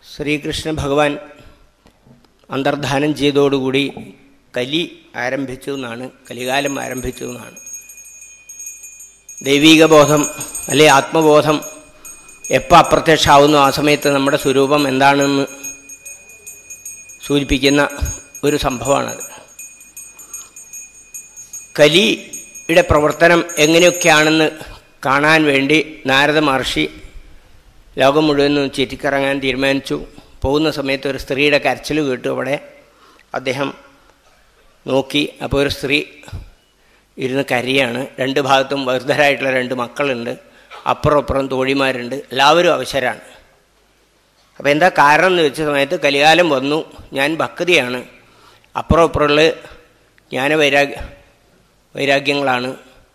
ശ്രീകൃഷ്ണ ഭഗവാൻ അന്തർധാനം ചെയ്തോടുകൂടി കലി ആരംഭിച്ചു എന്നാണ് കലികാലം ആരംഭിച്ചു എന്നാണ് ദൈവീക ബോധം അല്ലെ ആത്മബോധം എപ്പോൾ അപ്രത്യക്ഷമാവുന്നു ആ സമയത്ത് നമ്മുടെ സ്വരൂപം എന്താണെന്ന് സൂചിപ്പിക്കുന്ന ഒരു സംഭവമാണത് കലിയുടെ പ്രവർത്തനം എങ്ങനെയൊക്കെയാണെന്ന് കാണാൻ വേണ്ടി നാരദ മഹർഷി ലോകം മുഴുവനും ചുറ്റിക്കറങ്ങാൻ തീരുമാനിച്ചു പോകുന്ന സമയത്ത് ഒരു സ്ത്രീയുടെ കരച്ചിൽ കേട്ടു അവിടെ അദ്ദേഹം നോക്കി അപ്പോൾ ഒരു സ്ത്രീ ഇരുന്ന് കരയാണ് രണ്ട് ഭാഗത്തും വൃദ്ധരായിട്ടുള്ള രണ്ട് മക്കളുണ്ട് അപ്പുറം അപ്പുറം തോഴിമാരുണ്ട് എല്ലാവരും അവശരാണ് അപ്പോൾ എന്താ കാരണം എന്ന് വെച്ച സമയത്ത് കലികാലം വന്നു ഞാൻ ഭക്തിയാണ് അപ്പുറം അപ്പുറമുള്ള ജ്ഞാനവൈരാഗ്യ വൈരാഗ്യങ്ങളാണ്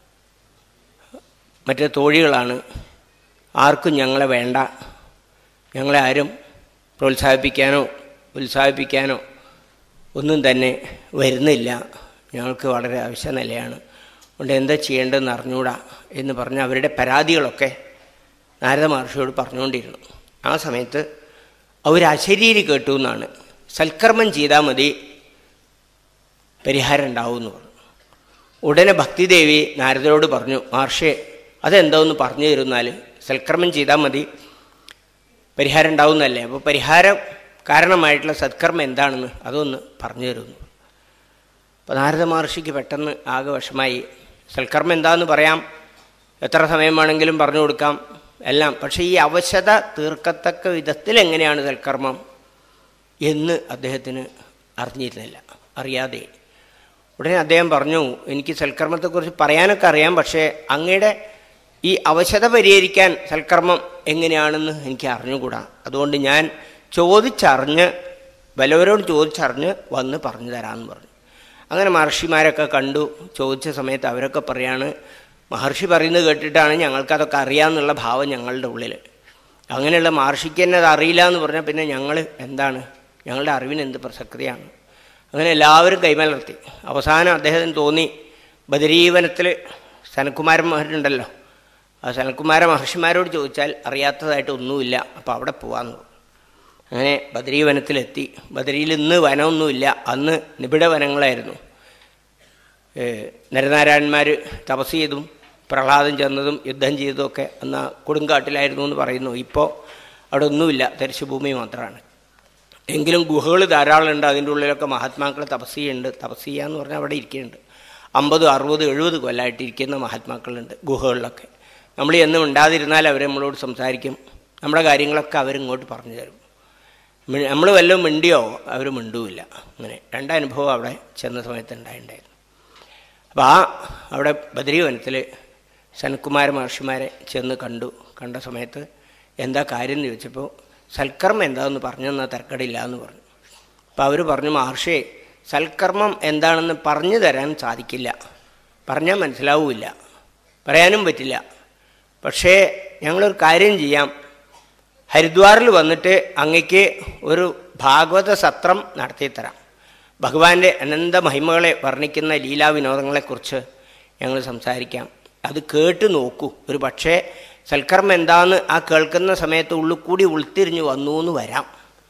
മറ്റേ തോഴികളാണ് ആർക്കും ഞങ്ങളെ വേണ്ട ഞങ്ങളെ ആരും പ്രോത്സാഹിപ്പിക്കാനോ ഉത്സാഹിപ്പിക്കാനോ ഒന്നും തന്നെ വരുന്നില്ല ഞങ്ങൾക്ക് വളരെ ആവശ്യ നിലയാണ് അതുകൊണ്ട് എന്താ ചെയ്യേണ്ടതെന്ന് അറിഞ്ഞുകൂടാ എന്ന് പറഞ്ഞ് അവരുടെ പരാതികളൊക്കെ നാരദ മഹർഷിയോട് പറഞ്ഞുകൊണ്ടിരുന്നു ആ സമയത്ത് അവർ അശരീരി കേട്ടു എന്നാണ് സൽക്കർമ്മം ചെയ്താൽ മതി പരിഹാരം ഉണ്ടാവും എന്ന് പറഞ്ഞു ഉടനെ ഭക്തിദേവി നാരദരോട് പറഞ്ഞു മഹർഷേ അതെന്തോന്ന് പറഞ്ഞു തരുന്നാൽ സൽക്കർമ്മം ചെയ്താൽ മതി പരിഹാരം ഉണ്ടാവുന്നല്ലേ അപ്പോൾ പരിഹാരം കാരണമായിട്ടുള്ള സത്കർമ്മം എന്താണെന്ന് അതൊന്ന് പറഞ്ഞു തരുന്നു അപ്പോൾ നാരദ മഹർഷിക്ക് പെട്ടെന്ന് ആകെ വിഷമായി സൽക്കർമ്മം എന്താണെന്ന് പറയാം എത്ര സമയം വേണമെങ്കിലും പറഞ്ഞു കൊടുക്കാം എല്ലാം പക്ഷേ ഈ അവശത തീർക്കത്തക്ക വിധത്തിൽ എങ്ങനെയാണ് സൽക്കർമ്മം എന്ന് അദ്ദേഹത്തിന് അറിഞ്ഞിരുന്നില്ല അറിയാതെ ഉടനെ അദ്ദേഹം പറഞ്ഞു എനിക്ക് സൽക്കർമ്മത്തെക്കുറിച്ച് പറയാനൊക്കെ അറിയാം പക്ഷേ അങ്ങയുടെ ഈ അവശത പരിഹരിക്കാൻ സൽക്കർമ്മം എങ്ങനെയാണെന്ന് എനിക്ക് അറിഞ്ഞുകൂടാ അതുകൊണ്ട് ഞാൻ ചോദിച്ചറിഞ്ഞ് വല്ലവരോട് ചോദിച്ചറിഞ്ഞ് വന്ന് പറഞ്ഞു തരാമെന്ന് പറഞ്ഞു അങ്ങനെ മഹർഷിമാരൊക്കെ കണ്ടു ചോദിച്ച സമയത്ത് അവരൊക്കെ പറയാണ് മഹർഷി പറയുന്നത് കേട്ടിട്ടാണ് ഞങ്ങൾക്കതൊക്കെ അറിയാമെന്നുള്ള ഭാവം ഞങ്ങളുടെ ഉള്ളിൽ അങ്ങനെയുള്ള മഹർഷിക്ക് തന്നെ അത് അറിയില്ല എന്ന് പറഞ്ഞാൽ പിന്നെ ഞങ്ങൾ എന്താണ് ഞങ്ങളുടെ അറിവിന് എന്ത് പ്രസക്തിയാണ് അങ്ങനെ എല്ലാവരും കൈമലർത്തി അവസാനം അദ്ദേഹത്തിന് തോന്നി ബദരീവനത്തിൽ സനകുമാരൻ മഹരുണ്ടല്ലോ ആ സനകുമാര മഹർഷിമാരോട് ചോദിച്ചാൽ അറിയാത്തതായിട്ട് ഒന്നുമില്ല അപ്പോൾ അവിടെ പോകാമെന്ന് പറഞ്ഞു അങ്ങനെ ബദരീവനത്തിലെത്തി ബദരിയിൽ ഇന്ന് വനമൊന്നുമില്ല അന്ന് നിബിഡ വനങ്ങളായിരുന്നു നരനാരായണന്മാർ തപസ് ചെയ്തും പ്രഹ്ലാദം ചെന്നതും യുദ്ധം ചെയ്തതുമൊക്കെ അന്ന് ആ കൊടുങ്കാട്ടിലായിരുന്നു എന്ന് പറയുന്നു ഇപ്പോൾ അവിടെ ഒന്നുമില്ല തരിശുഭൂമി മാത്രമാണ് എങ്കിലും ഗുഹകൾ ധാരാളമുണ്ട് അതിൻ്റെ ഉള്ളിലൊക്കെ മഹാത്മാക്കൾ തപസ് ചെയ്യുന്നുണ്ട് തപസ് ചെയ്യുക എന്ന് പറഞ്ഞാൽ അവിടെ ഇരിക്കുന്നുണ്ട് അമ്പത് അറുപത് എഴുപത് കൊല്ലമായിട്ട് ഇരിക്കുന്ന മഹാത്മാക്കളുണ്ട് ഗുഹകളിലൊക്കെ നമ്മൾ എന്നും ഉണ്ടാതിരുന്നാൽ അവർ നമ്മളോട് സംസാരിക്കും നമ്മുടെ കാര്യങ്ങളൊക്കെ അവരിങ്ങോട്ട് പറഞ്ഞു തരും നമ്മൾ വല്ലതും മിണ്ടിയോ അവർ മിണ്ടുമില്ല അങ്ങനെ രണ്ടനുഭവം അവിടെ ചെന്ന സമയത്ത് ഉണ്ടായിട്ടുണ്ടായിരുന്നു അപ്പോൾ ആ അവിടെ ബദരീവനത്തിൽ സനകുമാര മഹർഷിമാരെ ചെന്ന് കണ്ടു കണ്ട സമയത്ത് എന്താ കാര്യം എന്ന് ചോദിച്ചപ്പോൾ സൽക്കർമ്മം എന്താണെന്ന് പറഞ്ഞു തന്നാൽ തിരക്കടില്ല എന്ന് പറഞ്ഞു അപ്പോൾ അവർ പറഞ്ഞു മഹർഷി സൽക്കർമ്മം എന്താണെന്ന് പറഞ്ഞു തരാൻ സാധിക്കില്ല പറഞ്ഞാൽ മനസ്സിലാവില്ല പറയാനും പറ്റില്ല പക്ഷേ ഞങ്ങളൊരു കാര്യം ചെയ്യാം ഹരിദ്വാറിൽ വന്നിട്ട് അങ്ങയ്ക്ക് ഒരു ഭാഗവത സത്രം നടത്തിത്തരാം ഭഗവാന്റെ അനന്ത മഹിമകളെ വർണ്ണിക്കുന്ന ലീലാവിനോദങ്ങളെക്കുറിച്ച് ഞങ്ങൾ സംസാരിക്കാം അത് കേട്ട് നോക്കൂ ഒരു പക്ഷേ സൽക്കർമ്മം എന്താന്ന് ആ കേൾക്കുന്ന സമയത്ത് ഉള്ളിൽ കൂടി ഉൾത്തിരിഞ്ഞു വന്നു എന്ന് വരാം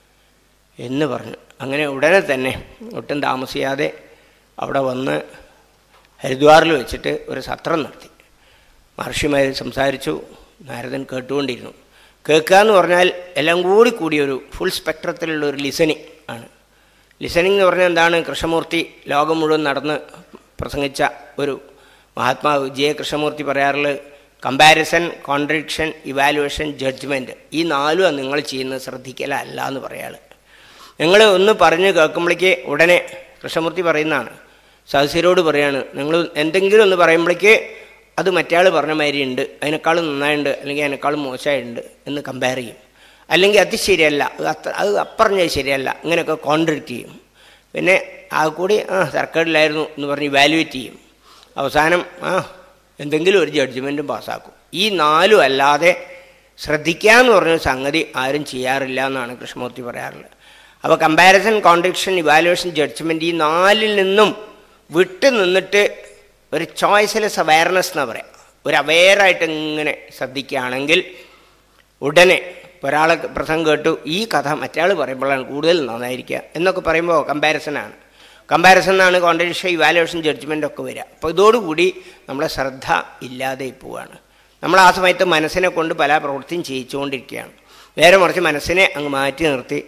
എന്ന് പറഞ്ഞു അങ്ങനെ ഉടനെ തന്നെ ഒട്ടും താമസിയാതെ അവിടെ വന്ന് ഹരിദ്വാറിൽ വെച്ചിട്ട് ഒരു സത്രം നടത്തി മഹർഷിമാർ സംസാരിച്ചു നാരദൻ കേട്ടുകൊണ്ടിരുന്നു കേൾക്കുക എന്ന് പറഞ്ഞാൽ എല്ലാം കൂടി കൂടിയ ഒരു ഫുൾ സ്പെക്ട്രത്തിലുള്ള ഒരു ലിസണിങ് ആണ് ലിസണിങ് എന്ന് പറഞ്ഞാൽ എന്താണ് കൃഷ്ണമൂർത്തി ലോകം മുഴുവൻ നടന്ന് പ്രസംഗിച്ച ഒരു മഹാത്മാവ് ജെ കൃഷ്ണമൂർത്തി പറയാറുള്ളത് കമ്പാരിസൺ കോൺട്രഡിക്ഷൻ ഇവാലുവേഷൻ ജഡ്ജ്മെൻറ്റ് ഈ നാലും നിങ്ങൾ ചെയ്യുന്നത് ശ്രദ്ധിക്കലല്ല എന്ന് പറയാൾ നിങ്ങൾ ഒന്ന് പറഞ്ഞ് കേൾക്കുമ്പോഴേക്ക് ഉടനെ കൃഷ്ണമൂർത്തി പറയുന്നതാണ് സഹസ്യരോട് പറയാണ് നിങ്ങൾ എന്തെങ്കിലും ഒന്ന് പറയുമ്പോഴേക്ക് അത് മറ്റയാൾ പറഞ്ഞ മാതിരി ഉണ്ട് അതിനേക്കാളും നന്നായിട്ടുണ്ട് അല്ലെങ്കിൽ അതിനേക്കാളും മോശമായിട്ടുണ്ട് എന്ന് കമ്പയർ ചെയ്യും അല്ലെങ്കിൽ അത് ശരിയല്ല അത് അത്ര അത് അപ്പറഞ്ഞത് ശരിയല്ല ഇങ്ങനെയൊക്കെ കോൺട്രഡിക്റ്റ് ചെയ്യും പിന്നെ ആ കൂടി ആ സർക്കാരിലായിരുന്നു എന്ന് പറഞ്ഞ് ഇവാലുവേറ്റ് ചെയ്യും അവസാനം ആ എന്തെങ്കിലും ഒരു ജഡ്ജ്മെൻറ്റും പാസ്സാക്കും ഈ നാലും അല്ലാതെ ശ്രദ്ധിക്കുക എന്ന് പറഞ്ഞ സംഗതി ആരും ചെയ്യാറില്ല എന്നാണ് കൃഷ്ണമൂർത്തി പറയാറുള്ളത് അപ്പോൾ കമ്പാരിസൺ കോൺട്രഡിക്ഷൻ ഇവാലുവേഷൻ ജഡ്ജ്മെൻറ്റ് ഈ നാലിൽ നിന്നും വിട്ടു നിന്നിട്ട് ഒരു ചോയ്സ്ലെസ് അവയർനെസ് എന്ന് പറയാം ഒരു അവെയറായിട്ട് ഇങ്ങനെ ശ്രദ്ധിക്കുകയാണെങ്കിൽ ഉടനെ ഒരാളെ പ്രസംഗം കേട്ടു ഈ കഥ മറ്റയാൾ പറയുമ്പോഴാണ് കൂടുതൽ നന്നായിരിക്കുക എന്നൊക്കെ പറയുമ്പോൾ കമ്പാരിസനാണ് കമ്പാരിസൺ എന്നാണ് കോൺട്രഡിഷൻ ഇവാലുവേഷൻ ജഡ്ജ്മെൻ്റ് ഒക്കെ വരിക അപ്പോൾ ഇതോടുകൂടി നമ്മളെ ശ്രദ്ധ ഇല്ലാതെ പോവുകയാണ് നമ്മൾ ആ സമയത്ത് മനസ്സിനെ കൊണ്ട് പല പ്രവൃത്തിയും ചെയ്യിച്ചുകൊണ്ടിരിക്കുകയാണ് നേരെ മറിച്ച് മനസ്സിനെ അങ്ങ് മാറ്റി നിർത്തി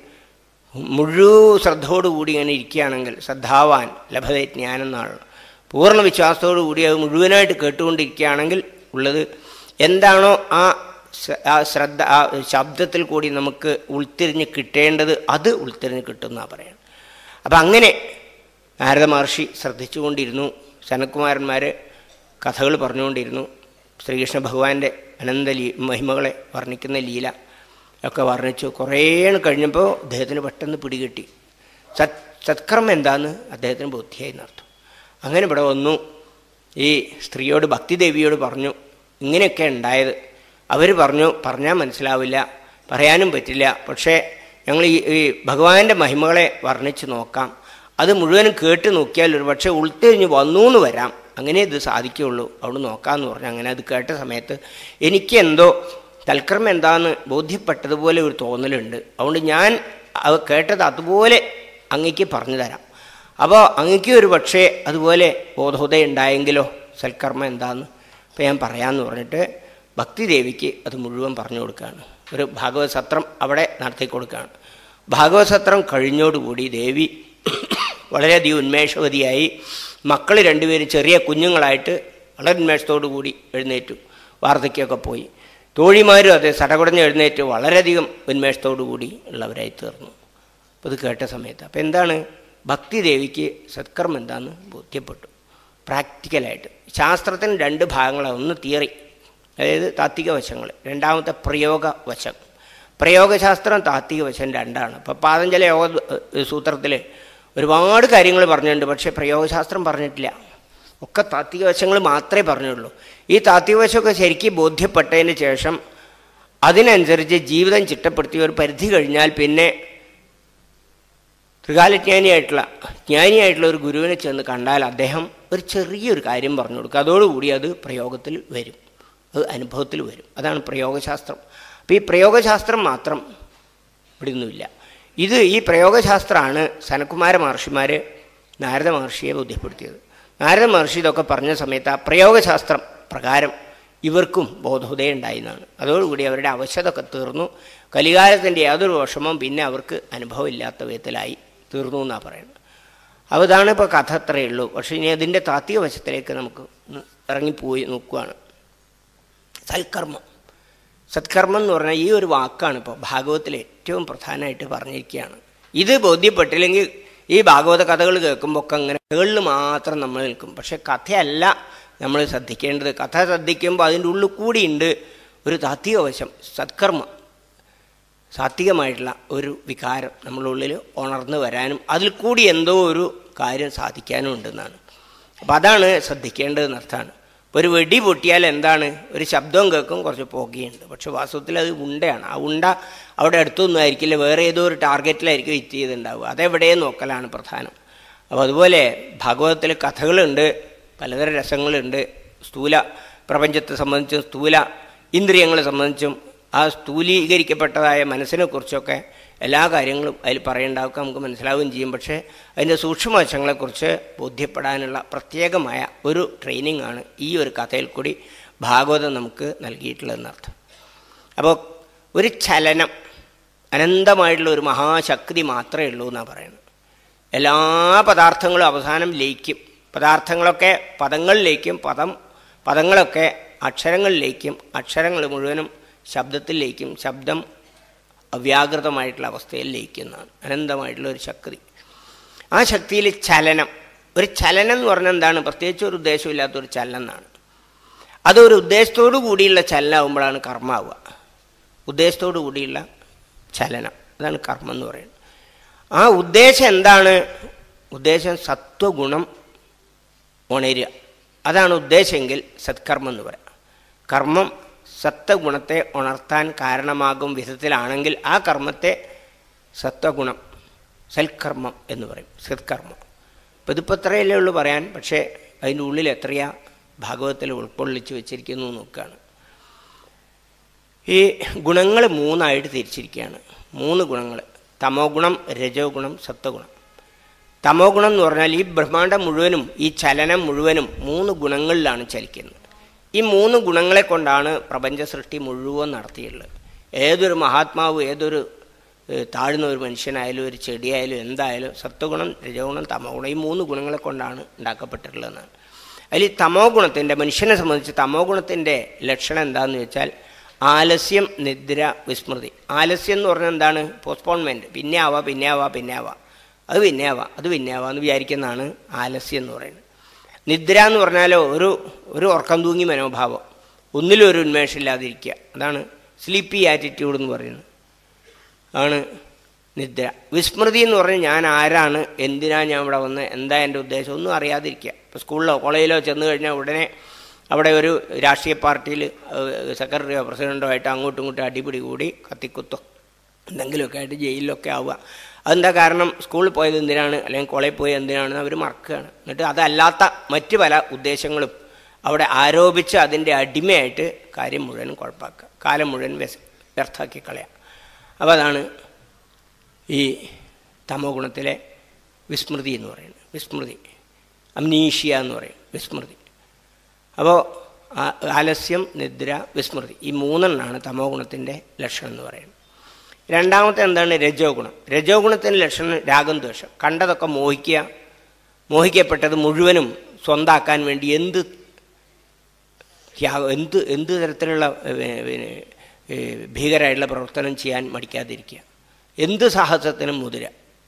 മുഴുവൻ ശ്രദ്ധയോടുകൂടി ഇങ്ങനെ ഇരിക്കുകയാണെങ്കിൽ ശ്രദ്ധാവാൻ ലഭത ജ്ഞാനം എന്നാണ് പൂർണ്ണ വിശ്വാസത്തോടു കൂടി അത് മുഴുവനായിട്ട് കേട്ടുകൊണ്ടിരിക്കുകയാണെങ്കിൽ ഉള്ളത് എന്താണോ ആ സ- ആ ശ്രദ്ധ ആ ശബ്ദത്തിൽ കൂടി നമുക്ക് ഉൾത്തിരിഞ്ഞ് കിട്ടേണ്ടത് അത് ഉൾത്തിരിഞ്ഞ് കിട്ടുമെന്നാണ് പറയുന്നത് അപ്പം അങ്ങനെ നാരദ മഹർഷി ശ്രദ്ധിച്ചുകൊണ്ടിരുന്നു സനത്കുമാരന്മാർ കഥകൾ പറഞ്ഞുകൊണ്ടിരുന്നു ശ്രീകൃഷ്ണ ഭഗവാന്റെ അനന്ത ലീ മഹിമകളെ വർണ്ണിക്കുന്ന ലീല ഒക്കെ വർണ്ണിച്ചു കുറേ കഴിഞ്ഞപ്പോൾ അദ്ദേഹത്തിന് പെട്ടെന്ന് പിടികിട്ടി സത് സത്കർമ്മം എന്താന്ന് അദ്ദേഹത്തിന് ബുദ്ധിയായി നടത്തും അങ്ങനെ ഇവിടെ വന്നു ഈ സ്ത്രീയോട് ഭക്തിദേവിയോട് പറഞ്ഞു ഇങ്ങനെയൊക്കെ ഉണ്ടായത് അവർ പറഞ്ഞു പറഞ്ഞാൽ മനസ്സിലാവില്ല പറയാനും പറ്റില്ല പക്ഷേ ഞങ്ങൾ ഈ ഈ ഭഗവാന്റെ മഹിമകളെ വർണ്ണിച്ച് നോക്കാം അത് മുഴുവനും കേട്ട് നോക്കിയാൽ ഒരു പക്ഷേ ഉൾത്തിരിഞ്ഞ് വന്നു എന്ന് വരാം അങ്ങനെ ഇത് സാധിക്കുകയുള്ളൂ അവിടെ നോക്കാമെന്ന് പറഞ്ഞു അങ്ങനെ അത് കേട്ട സമയത്ത് എനിക്ക് എന്തോ തൽക്കർമ്മം എന്താന്ന് ബോധ്യപ്പെട്ടതുപോലെ ഒരു തോന്നലുണ്ട് അതുകൊണ്ട് ഞാൻ അത് കേട്ടത് അതുപോലെ അങ്ങയ്ക്ക് പറഞ്ഞു തരാം അപ്പോൾ അങ്ങയ്ക്ക് ഒരു പക്ഷേ അതുപോലെ ബോധോദയം ഉണ്ടായെങ്കിലോ സൽക്കർമ്മം എന്താന്ന് അപ്പോൾ ഞാൻ പറയാമെന്ന് പറഞ്ഞിട്ട് ഭക്തിദേവിക്ക് അത് മുഴുവൻ പറഞ്ഞു കൊടുക്കുകയാണ് ഒരു ഭാഗവത സത്രം അവിടെ നടത്തി കൊടുക്കുകയാണ് ഭാഗവത സത്രം കഴിഞ്ഞോടുകൂടി ദേവി വളരെയധികം ഉന്മേഷവതിയായി മക്കൾ രണ്ടുപേരും ചെറിയ കുഞ്ഞുങ്ങളായിട്ട് വളരെ ഉന്മേഷത്തോടു കൂടി എഴുന്നേറ്റു വാർദ്ധക്യമൊക്കെ പോയി തോഴിമാരും അതെ സടകുടഞ്ഞ് എഴുന്നേറ്റ് വളരെയധികം ഉന്മേഷത്തോടു കൂടി ഉള്ളവരായി തീർന്നു അപ്പോൾ ഇത് കേട്ട സമയത്ത് അപ്പോൾ എന്താണ് ഭക്തി ദേവിക്ക് സത്കർമ്മം എന്താണെന്ന് ബോധ്യപ്പെട്ടു പ്രാക്ടിക്കലായിട്ട് ശാസ്ത്രത്തിന് രണ്ട് ഭാഗങ്ങളാണ് ഒന്ന് തിയറി അതായത് താത്വിക വശങ്ങൾ രണ്ടാമത്തെ പ്രയോഗ വശം പ്രയോഗശാസ്ത്രം താത്വിക വശം രണ്ടാണ് ഇപ്പോൾ പാതഞ്ജല യോഗ ഏഹ്, സൂത്രത്തിൽ ഒരുപാട് കാര്യങ്ങൾ പറഞ്ഞിട്ടുണ്ട് പക്ഷേ പ്രയോഗശാസ്ത്രം പറഞ്ഞിട്ടില്ല ഒക്കെ താത്വിക വശങ്ങൾ മാത്രമേ പറഞ്ഞുള്ളൂ ഈ താത്വിക വശമൊക്കെ ശരിക്കും ബോധ്യപ്പെട്ടതിന് ശേഷം അതിനനുസരിച്ച് ജീവിതം ചിട്ടപ്പെടുത്തി ഒരു പരിധി കഴിഞ്ഞാൽ പിന്നെ ത്രികാലജ്ഞാനിയായിട്ടുള്ള ജ്ഞാനിയായിട്ടുള്ള ഒരു ഗുരുവിനെ ചെന്ന് കണ്ടാൽ അദ്ദേഹം ഒരു ചെറിയൊരു കാര്യം പറഞ്ഞു കൊടുക്കുക അതോടുകൂടി അത് പ്രയോഗത്തിൽ വരും അത് അനുഭവത്തിൽ വരും അതാണ് പ്രയോഗശാസ്ത്രം അപ്പോൾ ഈ പ്രയോഗശാസ്ത്രം മാത്രം ഇവിടെ ഒന്നുമില്ല ഇത് ഈ പ്രയോഗശാസ്ത്രമാണ് സനകുമാര മഹർഷിമാർ നാരദ മഹർഷിയെ ബോധ്യപ്പെടുത്തിയത് നാരദ മഹർഷി ഇതൊക്കെ പറഞ്ഞ സമയത്ത് ആ പ്രയോഗശാസ്ത്രം പ്രകാരം ഇവർക്കും ബോധോദയം ഉണ്ടായിരുന്നതാണ് അതോടുകൂടി അവരുടെ അവശതൊക്കെ തീർന്നു കലികാലത്തിൻ്റെ യാതൊരു വിഷമവും പിന്നെ അവർക്ക് അനുഭവമില്ലാത്ത വിധത്തിലായി തീർന്നു എന്നാണ് പറയുന്നത് അപ്പോൾ ഇതാണ് ഇപ്പോൾ കഥ അത്രയേ ഉള്ളൂ പക്ഷേ ഇനി അതിൻ്റെ താത്വിക വശത്തിലേക്ക് നമുക്ക് ഒന്ന് ഇറങ്ങിപ്പോയി നോക്കുകയാണ് സൽക്കർമ്മം സത്കർമ്മം എന്ന് പറഞ്ഞാൽ ഈ ഒരു വാക്കാണ് ഇപ്പോൾ ഭാഗവത്തിൽ ഏറ്റവും പ്രധാനമായിട്ട് പറഞ്ഞിരിക്കുകയാണ് ഇത് ബോധ്യപ്പെട്ടില്ലെങ്കിൽ ഈ ഭാഗവത കഥകൾ കേൾക്കുമ്പോൾ ഒക്കെ അങ്ങനെ കഥകളിൽ മാത്രം നമ്മൾ നിൽക്കും പക്ഷെ കഥയല്ല നമ്മൾ ശ്രദ്ധിക്കേണ്ടത് കഥ ശ്രദ്ധിക്കുമ്പോൾ അതിൻ്റെ ഉള്ളിൽ കൂടിയുണ്ട് ഒരു താത്വിക വശം സത്കർമ്മം സാത്വികമായിട്ടുള്ള ഒരു വികാരം നമ്മളുടെ ഉള്ളിൽ ഉണർന്നു വരാനും അതിൽ കൂടി എന്തോ ഒരു കാര്യം സാധിക്കാനും ഉണ്ടെന്നാണ് അപ്പോൾ അതാണ് ശ്രദ്ധിക്കേണ്ടതെന്ന് അർത്ഥമാണ് ഇപ്പോൾ ഒരു വെടി പൊട്ടിയാൽ എന്താണ് ഒരു ശബ്ദവും കേൾക്കും കുറച്ച് പുകയുണ്ട് പക്ഷെ വാസ്തവത്തിൽ അത് ഉണ്ടയാണ് ആ ഉണ്ട അവിടെ അടുത്തൊന്നും ആയിരിക്കില്ല വേറെ ഏതോ ഒരു ടാർഗറ്റിലായിരിക്കും ഹിറ്റ് ചെയ്തിട്ടുണ്ടാവുക അതെവിടെയും നോക്കലാണ് പ്രധാനം അപ്പോൾ അതുപോലെ ഭാഗവതത്തിൽ കഥകളുണ്ട് പലതരം രസങ്ങളുണ്ട് സ്ഥൂല പ്രപഞ്ചത്തെ സംബന്ധിച്ചും സ്ഥൂല ഇന്ദ്രിയങ്ങളെ സംബന്ധിച്ചും ആ സ്ഥൂലീകരിക്കപ്പെട്ടതായ മനസ്സിനെക്കുറിച്ചൊക്കെ എല്ലാ കാര്യങ്ങളും അതിൽ പറയേണ്ടാവുക നമുക്ക് മനസ്സിലാവുകയും ചെയ്യും പക്ഷേ അതിൻ്റെ സൂക്ഷ്മവശങ്ങളെക്കുറിച്ച് ബോധ്യപ്പെടാനുള്ള പ്രത്യേകമായ ഒരു ട്രെയിനിങ് ആണ് ഈ ഒരു കഥയിൽ കൂടി ഭാഗവതം നമുക്ക് നൽകിയിട്ടുള്ളതെന്നർത്ഥം അപ്പോൾ ഒരു ചലനം അനന്തമായിട്ടുള്ള ഒരു മഹാശക്തി മാത്രമേ ഉള്ളൂ എന്നാണ് പറയുന്നത് എല്ലാ പദാർത്ഥങ്ങളും അവസാനം ലയിക്കും പദാർത്ഥങ്ങളൊക്കെ പദങ്ങളിലേക്കും പദം പദങ്ങളൊക്കെ അക്ഷരങ്ങളിലേക്കും അക്ഷരങ്ങൾ മുഴുവനും ശബ്ദത്തിലേക്കും ശബ്ദം അവ്യാകൃതമായിട്ടുള്ള അവസ്ഥയിൽ ലയിക്കുന്നതാണ് അനന്തമായിട്ടുള്ള ഒരു ശക്തി ആ ശക്തിയിൽ ചലനം ഒരു ചലനം എന്ന് പറഞ്ഞാൽ എന്താണ് പ്രത്യേകിച്ച് ഒരു ഉദ്ദേശമില്ലാത്തൊരു ചലനം എന്നാണ് അതൊരു ഉദ്ദേശത്തോടു കൂടിയുള്ള ചലനമാകുമ്പോഴാണ് കർമ്മാവുക ഉദ്ദേശത്തോടു കൂടിയുള്ള ചലനം അതാണ് കർമ്മം എന്ന് പറയുന്നത് ആ ഉദ്ദേശം എന്താണ് ഉദ്ദേശം സത്വഗുണം ഉണരുക അതാണ് ഉദ്ദേശമെങ്കിൽ സത്കർമ്മം എന്ന് പറയാം കർമ്മം സത്വഗുണത്തെ ഉണർത്താൻ കാരണമാകും വിധത്തിലാണെങ്കിൽ ആ കർമ്മത്തെ സത്വഗുണം സൽക്കർമ്മം എന്ന് പറയും സത്കർമ്മം അപ്പോൾ ഇതിപ്പോൾ ഇത്രയല്ലേ ഉള്ളൂ പറയാൻ പക്ഷേ അതിൻ്റെ ഉള്ളിൽ എത്രയാ ഭാഗവതത്തിൽ ഉൾക്കൊള്ളിച്ച് വെച്ചിരിക്കുന്നു നോക്കുകയാണ് ഈ ഗുണങ്ങൾ മൂന്നായിട്ട് തിരിച്ചിരിക്കുകയാണ് മൂന്ന് ഗുണങ്ങൾ തമോ ഗുണം രജോ ഗുണം സത്വഗുണം തമോ ഗുണം എന്ന് പറഞ്ഞാൽ ഈ ബ്രഹ്മാണ്ടം മുഴുവനും ഈ ചലനം മുഴുവനും മൂന്ന് ഗുണങ്ങളിലാണ് ചലിക്കുന്നത് ഈ മൂന്ന് ഗുണങ്ങളെ കൊണ്ടാണ് പ്രപഞ്ച സൃഷ്ടി മുഴുവൻ നടത്തിയിട്ടുള്ളത് ഏതൊരു മഹാത്മാവ് ഏതൊരു ഏഹ്, താഴ്ന്ന ഒരു മനുഷ്യനായാലും ഒരു ചെടിയായാലും എന്തായാലും സത്വഗുണം രജോഗുണം തമോ ഗുണം ഈ മൂന്ന് ഗുണങ്ങളെ കൊണ്ടാണ് ഉണ്ടാക്കപ്പെട്ടിട്ടുള്ളതെന്നാണ് അതിൽ ഈ തമോ ഗുണത്തിൻ്റെ മനുഷ്യനെ സംബന്ധിച്ച് തമോ ഗുണത്തിൻ്റെ ലക്ഷണം എന്താണെന്ന് വെച്ചാൽ ആലസ്യം നിദ്ര വിസ്മൃതി ആലസ്യം എന്ന് പറഞ്ഞാൽ എന്താണ് പോസ്റ്റ്പോൺമെൻറ്റ് പിന്നെ ആവാ പിന്നെ ആവാ പിന്നെ ആവാ അത് പിന്നെ ആവാം അത് പിന്നെ ആവാം എന്ന് വിചാരിക്കുന്നതാണ് ആലസ്യം എന്ന് പറയുന്നത് നിദ്ര എന്ന് പറഞ്ഞാലോ ഒരു ഒരു ഉറക്കം തൂങ്ങി മനോഭാവം ഒന്നിലും ഒരു ഉന്മേഷമില്ലാതിരിക്കുക അതാണ് സ്ലീപ്പി ആറ്റിറ്റ്യൂഡ് എന്ന് പറയുന്നത് ആണ് നിദ്ര വിസ്മൃതി എന്ന് പറഞ്ഞാൽ ഞാൻ ആരാണ് എന്തിനാണ് ഞാൻ ഇവിടെ വന്ന് എന്താ എൻ്റെ ഉദ്ദേശം ഒന്നും അറിയാതിരിക്കുക ഇപ്പോൾ സ്കൂളിലോ കോളേജിലോ ചെന്ന് കഴിഞ്ഞാൽ ഉടനെ അവിടെ ഒരു രാഷ്ട്രീയ പാർട്ടിയിൽ സെക്രട്ടറിയോ പ്രസിഡൻറ്റോ ആയിട്ട് അങ്ങോട്ടും ഇങ്ങോട്ടും അടിപിടി കൂടി കത്തിക്കുത്തോ എന്തെങ്കിലുമൊക്കെ ആയിട്ട് ജയിലിലൊക്കെ ആവുക അതെന്താ കാരണം സ്കൂളിൽ പോയത് എന്തിനാണ് അല്ലെങ്കിൽ കോളേജിൽ പോയത് എന്തിനാണെന്ന് അവർ മറക്കുകയാണ് എന്നിട്ട് അതല്ലാത്ത മറ്റ് പല ഉദ്ദേശങ്ങളും അവിടെ ആരോപിച്ച് അതിൻ്റെ അടിമയായിട്ട് കാര്യം മുഴുവനും കുഴപ്പമാക്കുക കാലം മുഴുവൻ വ്യസ് വ്യർത്ഥാക്കി കളയാം അപ്പോൾ അതാണ് ഈ തമോ ഗുണത്തിലെ വിസ്മൃതി എന്ന് പറയുന്നത് വിസ്മൃതി അംനീഷ്യ എന്ന് പറയും വിസ്മൃതി അപ്പോൾ ആ- ആലസ്യം നിദ്ര വിസ്മൃതി ഈ മൂന്നെണ്ണമാണ് തമോ ഗുണത്തിൻ്റെ ലക്ഷണം എന്ന് പറയുന്നത് രണ്ടാമത്തെ എന്താണ് രജോ ഗുണം രജോ ഗുണത്തിൻ്റെ ലക്ഷണം രാഗം ദ്വേഷം കണ്ടതൊക്കെ മോഹിക്കുക മോഹിക്കപ്പെട്ടത് മുഴുവനും സ്വന്താക്കാൻ വേണ്ടി എന്ത് ത്യാഗം എന്ത് എന്ത് തരത്തിലുള്ള ഏ, പിന്നെ, ഏ, ഭീകരമായിട്ടുള്ള പ്രവർത്തനം ചെയ്യാൻ മടിക്കാതിരിക്കുക എന്ത് സാഹസത്തിനും മുതിര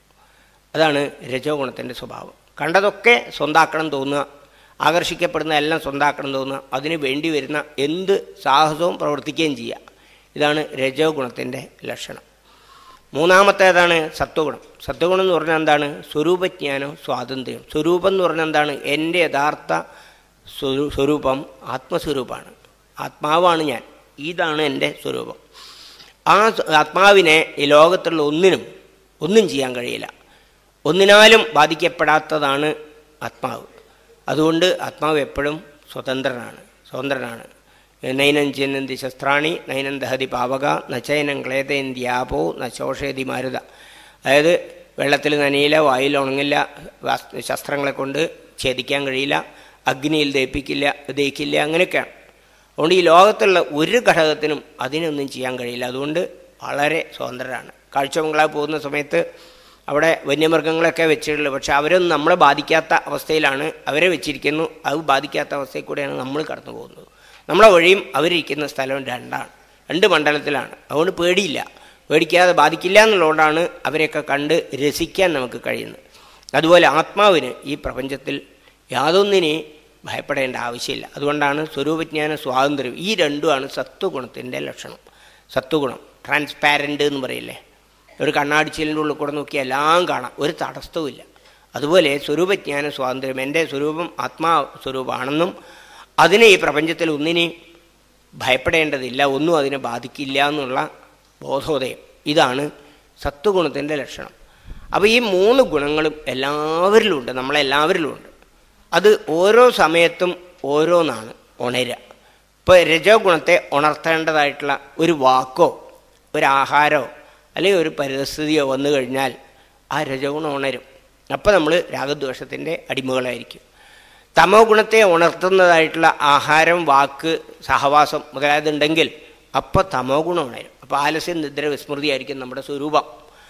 അതാണ് രജോ ഗുണത്തിൻ്റെ സ്വഭാവം കണ്ടതൊക്കെ സ്വന്താക്കണം തോന്നുക ആകർഷിക്കപ്പെടുന്ന എല്ലാം സ്വന്താക്കണം തോന്നുക അതിന് വേണ്ടി വരുന്ന എന്ത് സാഹസവും പ്രവർത്തിക്കുകയും ചെയ്യുക ഇതാണ് രജോ ഗുണത്തിൻ്റെ ലക്ഷണം മൂന്നാമത്തേതാണ് സത്വഗുണം സത്വഗുണം എന്ന് പറഞ്ഞാൽ എന്താണ് സ്വരൂപജ്ഞാനം സ്വാതന്ത്ര്യം സ്വരൂപം എന്ന് പറഞ്ഞാൽ എന്താണ് എൻ്റെ യഥാർത്ഥ സ്വരൂ- സ്വരൂപം ആത്മസ്വരൂപമാണ് ആത്മാവാണ് ഞാൻ ഇതാണ് എൻ്റെ സ്വരൂപം ആ സ്വ- ആത്മാവിനെ ഈ ലോകത്തുള്ള ഒന്നിനും ഒന്നും ചെയ്യാൻ കഴിയില്ല ഒന്നിനാലും ബാധിക്കപ്പെടാത്തതാണ് ആത്മാവ് അതുകൊണ്ട് ആത്മാവ് എപ്പോഴും സ്വതന്ത്രനാണ് സ്വതന്ത്രനാണ് നൈനം ചിന്നന്തി ശസ്ത്രാണി നൈനം ദഹതി പാവക നച്ചയനം ക്ലേതയന്ത്യാപോ നശോഷയതി മാരുത അതായത് വെള്ളത്തിൽ നനയില്ല വായിൽ ഉണങ്ങില്ല വസ്- ശസ്ത്രങ്ങളെ കൊണ്ട് ഛേദിക്കാൻ കഴിയില്ല അഗ്നിയിൽ ദഹിപ്പിക്കില്ല ദഹിക്കില്ല അങ്ങനെയൊക്കെയാണ് അതുകൊണ്ട് ഈ ലോകത്തുള്ള ഒരു ഘടകത്തിനും അതിനൊന്നും ചെയ്യാൻ കഴിയില്ല അതുകൊണ്ട് വളരെ സ്വതന്ത്രരാണ് കാഴ്ചബംഗ്ലാവ് പോകുന്ന സമയത്ത് അവിടെ വന്യമൃഗങ്ങളൊക്കെ വെച്ചിട്ടുള്ളത് പക്ഷെ അവരൊന്നും നമ്മളെ ബാധിക്കാത്ത അവസ്ഥയിലാണ് അവരെ വെച്ചിരിക്കുന്നു അത് ബാധിക്കാത്ത അവസ്ഥയിൽ കൂടെയാണ് നമ്മൾ കടന്നു പോകുന്നത് നമ്മളെ വഴിയും അവരിരിക്കുന്ന സ്ഥലവും രണ്ടാണ് രണ്ട് മണ്ഡലത്തിലാണ് അതുകൊണ്ട് പേടിയില്ല പേടിക്കാതെ ബാധിക്കില്ല എന്നുള്ളതുകൊണ്ടാണ് അവരെയൊക്കെ കണ്ട് രസിക്കാൻ നമുക്ക് കഴിയുന്നത് അതുപോലെ ആത്മാവിന് ഈ പ്രപഞ്ചത്തിൽ യാതൊന്നിനെ ഭയപ്പെടേണ്ട ആവശ്യമില്ല അതുകൊണ്ടാണ് സ്വരൂപജ്ഞാന സ്വാതന്ത്ര്യം ഈ രണ്ടുമാണ് സത്വഗുണത്തിൻ്റെ ലക്ഷണം സത്വഗുണം ട്രാൻസ്പാരൻ്റ് എന്ന് പറയില്ലേ ഒരു കണ്ണാടിച്ചിലിൻ്റെ ഉള്ളിൽ കൂടെ നോക്കിയാൽ എല്ലാം കാണാം ഒരു തടസ്സവുമില്ല അതുപോലെ സ്വരൂപജ്ഞാന സ്വാതന്ത്ര്യം എൻ്റെ സ്വരൂപം ആത്മാ സ്വരൂപമാണെന്നും അതിനെ ഈ പ്രപഞ്ചത്തിൽ ഒന്നിനെയും ഭയപ്പെടേണ്ടതില്ല ഒന്നും അതിനെ ബാധിക്കില്ല എന്നുള്ള ബോധോദയം ഇതാണ് സത്വഗുണത്തിൻ്റെ ലക്ഷണം അപ്പോൾ ഈ മൂന്ന് ഗുണങ്ങളും എല്ലാവരിലും ഉണ്ട് നമ്മളെല്ലാവരിലും ഉണ്ട് അത് ഓരോ സമയത്തും ഓരോന്നാണ് ഉണരുക ഇപ്പോൾ രജോ ഗുണത്തെ ഉണർത്തേണ്ടതായിട്ടുള്ള ഒരു വാക്കോ ഒരു ആഹാരമോ അല്ലെങ്കിൽ ഒരു പരിസ്ഥിതിയോ വന്നു കഴിഞ്ഞാൽ ആ രജോഗുണം ഉണരും അപ്പോൾ നമ്മൾ രാഗദ്വേഷത്തിൻ്റെ അടിമകളായിരിക്കും തമോ ഗുണത്തെ ഉണർത്തുന്നതായിട്ടുള്ള ആഹാരം വാക്ക് സഹവാസം മുതലായതുണ്ടെങ്കിൽ അപ്പോൾ തമോ ഗുണം ഉണരും അപ്പോൾ ആലസ്യം നിദ്ര വിസ്മൃതിയായിരിക്കും നമ്മുടെ സ്വരൂപം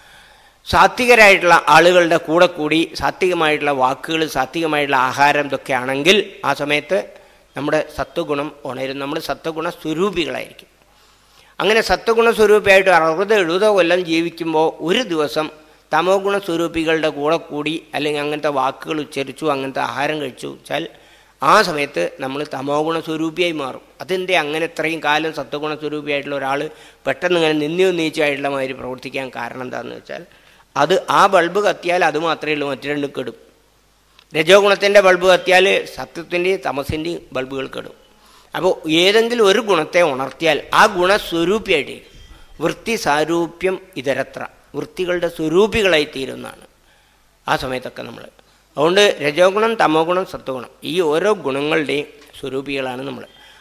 സാത്വികരായിട്ടുള്ള ആളുകളുടെ കൂടെ കൂടി സാത്വികമായിട്ടുള്ള വാക്കുകൾ സാത്വികമായിട്ടുള്ള ആഹാരം ഇതൊക്കെ ആണെങ്കിൽ ആ സമയത്ത് നമ്മുടെ സത്വഗുണം ഉണരും നമ്മൾ സത്വഗുണ സ്വരൂപികളായിരിക്കും അങ്ങനെ സത്വഗുണ സ്വരൂപിയായിട്ട് അറുപത് എഴുപതോ കൊല്ലം ജീവിക്കുമ്പോൾ ഒരു ദിവസം തമോ ഗുണ സ്വരൂപികളുടെ കൂടെ കൂടി അല്ലെങ്കിൽ അങ്ങനത്തെ വാക്കുകൾ ഉച്ചരിച്ചു അങ്ങനത്തെ ആഹാരം കഴിച്ചു വെച്ചാൽ ആ സമയത്ത് നമ്മൾ തമോ ഗുണ സ്വരൂപിയായി മാറും അതെന്തേ അങ്ങനെ ഇത്രയും കാലം സത്വഗുണ സ്വരൂപിയായിട്ടുള്ള ഒരാൾ പെട്ടെന്ന് ഇങ്ങനെ നിന്ദിയോ നീച്ചായിട്ടുള്ള മാതിരി പ്രവർത്തിക്കാൻ കാരണം എന്താണെന്ന് വെച്ചാൽ അത് ആ ബൾബ് കത്തിയാൽ അത് മാത്രമേ ഉള്ളൂ മറ്റു രണ്ടും കെടും രജോ ഗുണത്തിൻ്റെ ബൾബ് കത്തിയാൽ സത്യത്തിൻ്റെയും തമസിൻ്റെയും ബൾബുകൾ കെടും അപ്പോൾ ഏതെങ്കിലും ഒരു ഗുണത്തെ ഉണർത്തിയാൽ ആ ഗുണസ്വരൂപിയായിട്ട് വൃത്തി സാരൂപ്യം ഇതരത്ര വൃത്തികളുടെ സ്വരൂപികളായി തീരുന്നതാണ് ആ സമയത്തൊക്കെ നമ്മൾ അതുകൊണ്ട് രജോ ഗുണം തമോ ഗുണം സത്വഗുണം ഈ ഓരോ ഗുണങ്ങളുടെയും സ്വരൂപികളാണ് നമ്മൾ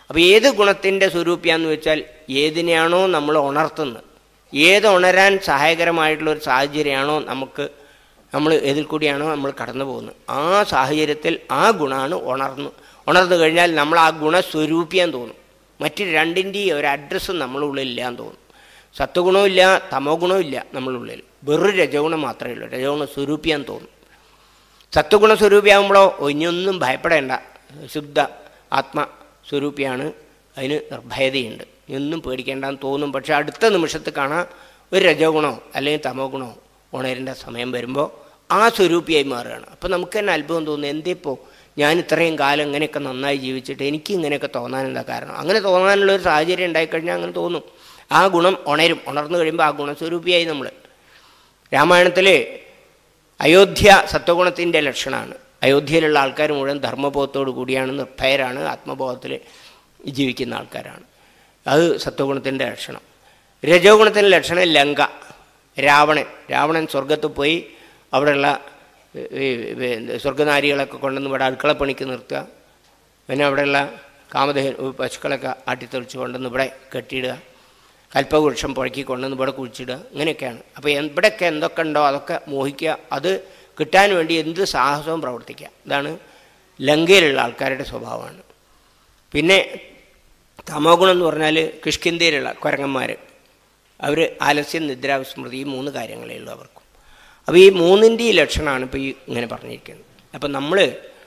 അപ്പോൾ ഏത് ഗുണത്തിൻ്റെ സ്വരൂപ്യാന്ന് വെച്ചാൽ ഏതിനെയാണോ നമ്മൾ ഉണർത്തുന്നത് ഏത് ഉണരാൻ സഹായകരമായിട്ടുള്ള ഒരു സാഹചര്യമാണോ നമുക്ക് നമ്മൾ ഇതിൽ കൂടിയാണോ നമ്മൾ കടന്നു പോകുന്നത് ആ സാഹചര്യത്തിൽ ആ ഗുണമാണ് ഉണർന്നു ഉണർന്നു കഴിഞ്ഞാൽ നമ്മൾ ആ ഗുണസ്വരൂപ്യാൻ തോന്നും മറ്റ് രണ്ടിൻ്റെയും ഒരു അഡ്രസ്സും നമ്മുടെ ഉള്ളിൽ ഇല്ലാന്ന് തോന്നും സത്വഗുണവും ഇല്ല തമോ ഗുണവും ഇല്ല നമ്മളുടെ ഉള്ളിൽ വെറും രജഗുണം മാത്രമേ ഉള്ളൂ രജഗുണ സ്വരൂപ്യാൻ തോന്നും സത്വഗുണ സ്വരൂപിയാകുമ്പോഴോ ഇനിയൊന്നും ഭയപ്പെടേണ്ട ശുദ്ധ ആത്മസ്വരൂപിയാണ് അതിന് നിർഭയതയുണ്ട് ഒന്നും പേടിക്കേണ്ടെന്ന് തോന്നും പക്ഷെ അടുത്ത നിമിഷത്തിൽ കാണാൻ ഒരു രജഗുണോ അല്ലെങ്കിൽ തമോ ഗുണോ ഉണരേണ്ട സമയം വരുമ്പോൾ ആ സ്വരൂപിയായി മാറുകയാണ് അപ്പോൾ നമുക്ക് തന്നെ അത്ഭുതം തോന്നുന്നു എന്തിപ്പോൾ ഞാൻ ഇത്രയും കാലം ഇങ്ങനെയൊക്കെ നന്നായി ജീവിച്ചിട്ട് എനിക്ക് ഇങ്ങനെയൊക്കെ തോന്നാൻ എന്താ കാരണം അങ്ങനെ തോന്നാനുള്ള ഒരു സാഹചര്യം ഉണ്ടായിക്കഴിഞ്ഞാൽ അങ്ങനെ തോന്നും ആ ഗുണം ഉണരും ഉണർന്നു കഴിയുമ്പോൾ ആ ഗുണസ്വരൂപിയായി നമ്മൾ രാമായണത്തിൽ അയോധ്യ സത്വഗുണത്തിൻ്റെ ലക്ഷണമാണ് അയോധ്യയിലുള്ള ആൾക്കാർ മുഴുവൻ ധർമ്മബോധത്തോടു കൂടിയാണ് നിർഭയരാണ് ആത്മബോധത്തിൽ ജീവിക്കുന്ന ആൾക്കാരാണ് അത് സത്വഗുണത്തിൻ്റെ ലക്ഷണം രജോഗുണത്തിൻ്റെ ലക്ഷണം ലങ്ക രാവണൻ രാവണൻ സ്വർഗത്ത് പോയി അവിടെയുള്ള ഈ, ഈ, സ്വർഗനാരികളൊക്കെ കൊണ്ടുവന്ന് ഇവിടെ അടുക്കളപ്പണിക്ക് നിർത്തുക പിന്നെ അവിടെയുള്ള കാമധേ പശുക്കളൊക്കെ ആട്ടിത്തെളിച്ച് കൊണ്ടുവന്ന് ഇവിടെ കെട്ടിയിടുക കൽപ്പവൃക്ഷം പുഴക്കി കൊണ്ടുവന്ന് ഇവിടെ കുഴിച്ചിടുക ഇങ്ങനെയൊക്കെയാണ് അപ്പോൾ എവിടെയൊക്കെ എന്തൊക്കെ ഉണ്ടോ അതൊക്കെ മോഹിക്കുക അത് കിട്ടാൻ വേണ്ടി എന്ത് സാഹസവും പ്രവർത്തിക്കുക ഇതാണ് ലങ്കയിലുള്ള ആൾക്കാരുടെ സ്വഭാവമാണ് പിന്നെ തമോ ഗുണം എന്ന് പറഞ്ഞാൽ കിഷ്കിന്തിയിലുള്ള കുരങ്ങന്മാർ അവർ ആലസ്യം നിദ്ര വിസ്മൃതി ഈ മൂന്ന് കാര്യങ്ങളേ ഉള്ളൂ അവർക്കും അപ്പോൾ ഈ മൂന്നിൻ്റെ ഈ ലക്ഷണമാണ് ഇപ്പോൾ ഈ ഇങ്ങനെ പറഞ്ഞിരിക്കുന്നത് അപ്പം നമ്മൾ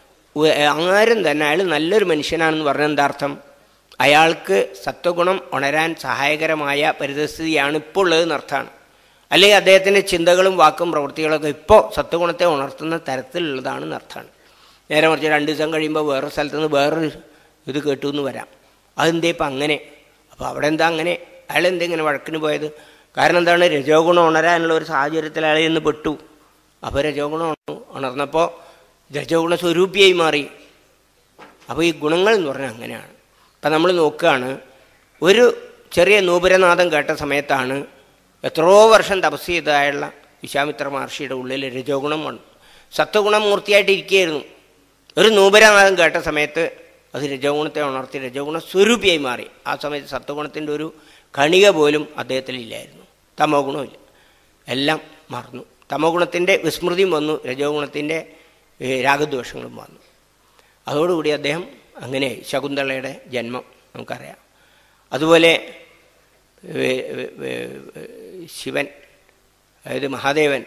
ആരും തന്നെ അയാൾ നല്ലൊരു മനുഷ്യനാണെന്ന് പറഞ്ഞാൽ എന്താ അർത്ഥം അയാൾക്ക് സത്വഗുണം ഉണരാൻ സഹായകരമായ പരിതസ്ഥിതിയാണ് ഇപ്പോൾ ഉള്ളതെന്ന് അർത്ഥമാണ് അല്ലെങ്കിൽ അദ്ദേഹത്തിൻ്റെ ചിന്തകളും വാക്കും പ്രവൃത്തികളൊക്കെ ഇപ്പോൾ സത്വഗുണത്തെ ഉണർത്തുന്ന തരത്തിലുള്ളതാണെന്ന് അർത്ഥമാണ് നേരെ മറിച്ച് രണ്ട് ദിവസം കഴിയുമ്പോൾ വേറൊരു സ്ഥലത്ത് നിന്ന് വേറൊരു ഇത് കേട്ടു എന്ന് വരാം അതെന്തേ ഇപ്പം അങ്ങനെ അപ്പോൾ അവിടെ എന്താ അങ്ങനെ അയാൾ എന്തെങ്ങനെ വഴക്കിന് പോയത് കാരണം എന്താണ് രജോ ഗുണം ഉണരാനുള്ള ഒരു സാഹചര്യത്തിൽ അയാൾ ഇന്ന് പെട്ടു അപ്പോൾ രജോ ഗുണം ഉണർന്നു. ഉണർന്നപ്പോൾ രജോ ഗുണ സ്വരൂപിയായി മാറി അപ്പോൾ ഈ ഗുണങ്ങൾ എന്ന് പറഞ്ഞാൽ അങ്ങനെയാണ് അപ്പം നമ്മൾ നോക്കുകയാണ് ഒരു ചെറിയ നൂപുരനാഥം കേട്ട സമയത്താണ് എത്രയോ വർഷം തപസ് ചെയ്തതായുള്ള വിശ്വാമിത്ര മഹർഷിയുടെ ഉള്ളിൽ രജോഗുണം വന്നു സത്വഗുണം മൂർത്തിയായിട്ട് ഇരിക്കുകയായിരുന്നു ഒരു നൂപുരനാഥം കേട്ട സമയത്ത് അത് രജോഗുണത്തെ ഉണർത്തി രജോഗുണ സ്വരൂപിയായി മാറി ആ സമയത്ത് സത്വഗുണത്തിൻ്റെ ഒരു കണിക പോലും അദ്ദേഹത്തിൽ ഇല്ലായിരുന്നു തമോ ഗുണമില്ല എല്ലാം മറന്നു തമോ ഗുണത്തിൻ്റെ വിസ്മൃതിയും വന്നു രജോ ഗുണത്തിൻ്റെ ഏഹ്, രാഗദ്വേഷങ്ങളും വന്നു അതോടുകൂടി അദ്ദേഹം അങ്ങനെ ശകുന്തളയുടെ ജന്മം നമുക്കറിയാം അതുപോലെ ഏഹ്, ഏഹ്, ഏഹ്, ശിവൻ അതായത് മഹാദേവൻ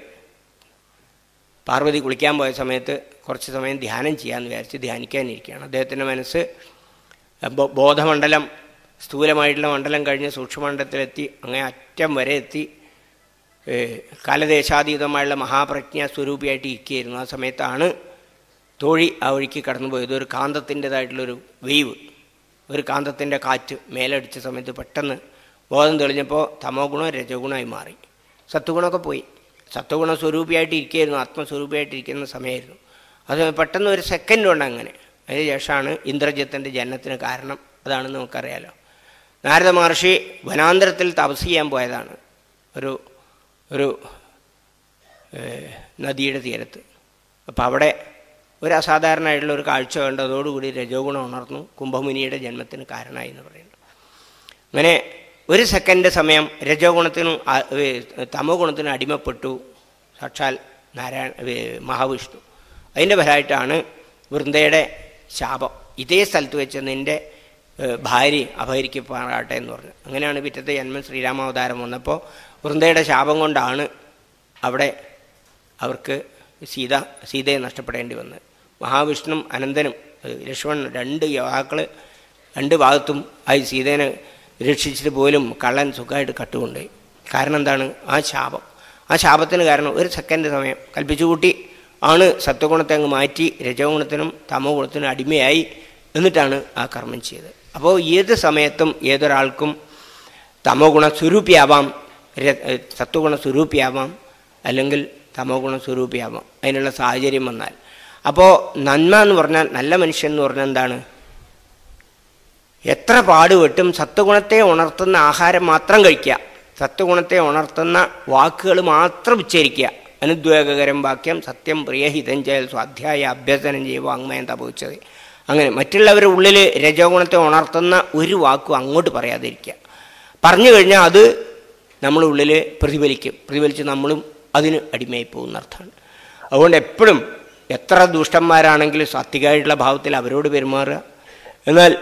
പാർവതി കുളിക്കാൻ പോയ സമയത്ത് കുറച്ച് സമയം ധ്യാനം ചെയ്യാമെന്ന് വിചാരിച്ച് ധ്യാനിക്കാനിരിക്കുകയാണ് അദ്ദേഹത്തിൻ്റെ മനസ്സ് ബോ- ബോധമണ്ഡലം സ്ഥൂലമായിട്ടുള്ള മണ്ഡലം കഴിഞ്ഞ് സൂക്ഷ്മമണ്ഡലത്തിലെത്തി അങ്ങനെ അറ്റം വരെ എത്തി ഏഹ്, കാലദേശാതീതമായുള്ള മഹാപ്രജ്ഞ സ്വരൂപിയായിട്ട് ഇരിക്കുകയായിരുന്നു ആ സമയത്താണ് തോഴി ആ വഴിക്ക് കടന്നുപോയത് ഒരു കാന്തത്തിൻ്റെതായിട്ടുള്ളൊരു വെയ്വ് ഒരു കാന്തത്തിൻ്റെ കാറ്റ് മേലടിച്ച സമയത്ത് പെട്ടെന്ന് ബോധം തെളിഞ്ഞപ്പോൾ തമോ ഗുണം രജോ ഗുണമായി മാറി സത്വഗുണമൊക്കെ പോയി സത്വഗുണ സ്വരൂപിയായിട്ട് ഇരിക്കുകയായിരുന്നു ആത്മസ്വരൂപിയായിട്ട് ഇരിക്കുന്ന സമയമായിരുന്നു അത് പെട്ടെന്ന് ഒരു സെക്കൻഡ് കൊണ്ട് അങ്ങനെ അതിന് ശേഷമാണ് ഇന്ദ്രജിത്തിൻ്റെ ജനനത്തിന് കാരണം അതാണെന്ന് നമുക്കറിയാലോ നാരദ മഹർഷി വനാന്തരത്തിൽ തപസ് ചെയ്യാൻ പോയതാണ് ഒരു ഒരു ഏഹ്, നദിയുടെ തീരത്ത് അപ്പോൾ അവിടെ ഒരു അസാധാരണമായിട്ടുള്ള ഒരു കാഴ്ച കണ്ട് അതോടുകൂടി രജോ ഗുണം ഉണർന്നു കുംഭമുനിയുടെ ജന്മത്തിന് കാരണമായി എന്ന് പറയുന്നു അങ്ങനെ ഒരു സെക്കൻഡ് സമയം രജോ ഗുണത്തിനും ആ- ഏ, തമോ ഗുണത്തിനും അടിമപ്പെട്ടു സാക്ഷാൽ നാരായണ ഏ, മഹാവിഷ്ണു അതിൻ്റെ ഫലമായിട്ടാണ് വൃന്ദയുടെ ശാപം ഇതേ സ്ഥലത്ത് വെച്ച് നിൻ്റെ ഏ, ഭാര്യ അപഹരിക്കപ്പെടാട്ടെ എന്ന് പറഞ്ഞു അങ്ങനെയാണ് പിറ്റത്തെ ജന്മം ശ്രീരാമാവതാരം വന്നപ്പോൾ വൃന്ദയുടെ ശാപം കൊണ്ടാണ് അവിടെ അവർക്ക് സീത സീതയെ നഷ്ടപ്പെടേണ്ടി വന്നത് മഹാവിഷ്ണുവും അനന്തനും ഏഹ് ലക്ഷ്മണൻ രണ്ട് യുവാക്കൾ രണ്ട് ഭാഗത്തും ആയി സീതേനെ രക്ഷിച്ചിട്ട് പോലും കള്ളൻ സുഖമായിട്ട് കട്ടുകൊണ്ടുപോയി കാരണം എന്താണ് ആ ശാപം ആ ശാപത്തിന് കാരണം ഒരു സെക്കൻഡ് സമയം കൽപ്പിച്ചു കൂട്ടി ആണ് സത്വഗുണത്തെ അങ്ങ് മാറ്റി രജോഗുണത്തിനും തമോ ഗുണത്തിനും അടിമയായി എന്നിട്ടാണ് ആ കർമ്മം ചെയ്തത് അപ്പോൾ ഏത് സമയത്തും ഏതൊരാൾക്കും തമോ ഗുണ സ്വരൂപിയാവാം ര- ഏഹ് സത്വഗുണ സ്വരൂപിയാവാം അല്ലെങ്കിൽ തമോ ഗുണ സ്വരൂപിയാവാം അതിനുള്ള സാഹചര്യം വന്നാൽ അപ്പോൾ നന്മ എന്ന് പറഞ്ഞാൽ നല്ല മനുഷ്യൻ എന്ന് പറഞ്ഞാൽ എന്താണ് എത്ര പാടുപെട്ടും സത്വഗുണത്തെ ഉണർത്തുന്ന ആഹാരം മാത്രം കഴിക്കുക സത്വഗുണത്തെ ഉണർത്തുന്ന വാക്കുകൾ മാത്രം ഉച്ചരിക്കുക അനുദ്വേഗകരം വാക്യം സത്യം പ്രിയഹിതം ചെയ്യൽ സ്വാധ്യായ അഭ്യസനം ചെയ്യുക വാങ്മയം തപോച്ചത് അങ്ങനെ മറ്റുള്ളവരുടെ ഉള്ളിൽ രജോ ഗുണത്തെ ഉണർത്തുന്ന ഒരു വാക്കും അങ്ങോട്ട് പറയാതിരിക്കുക പറഞ്ഞു കഴിഞ്ഞാൽ അത് നമ്മുടെ ഉള്ളിൽ പ്രതിഫലിക്കും പ്രതിഫലിച്ച് നമ്മളും അതിന് അടിമയായി പോകുന്ന അർത്ഥമാണ് അതുകൊണ്ട് എപ്പോഴും എത്ര ദുഷ്ടന്മാരാണെങ്കിലും സാത്വികമായിട്ടുള്ള ഭാവത്തിൽ അവരോട് പെരുമാറുക എന്നാൽ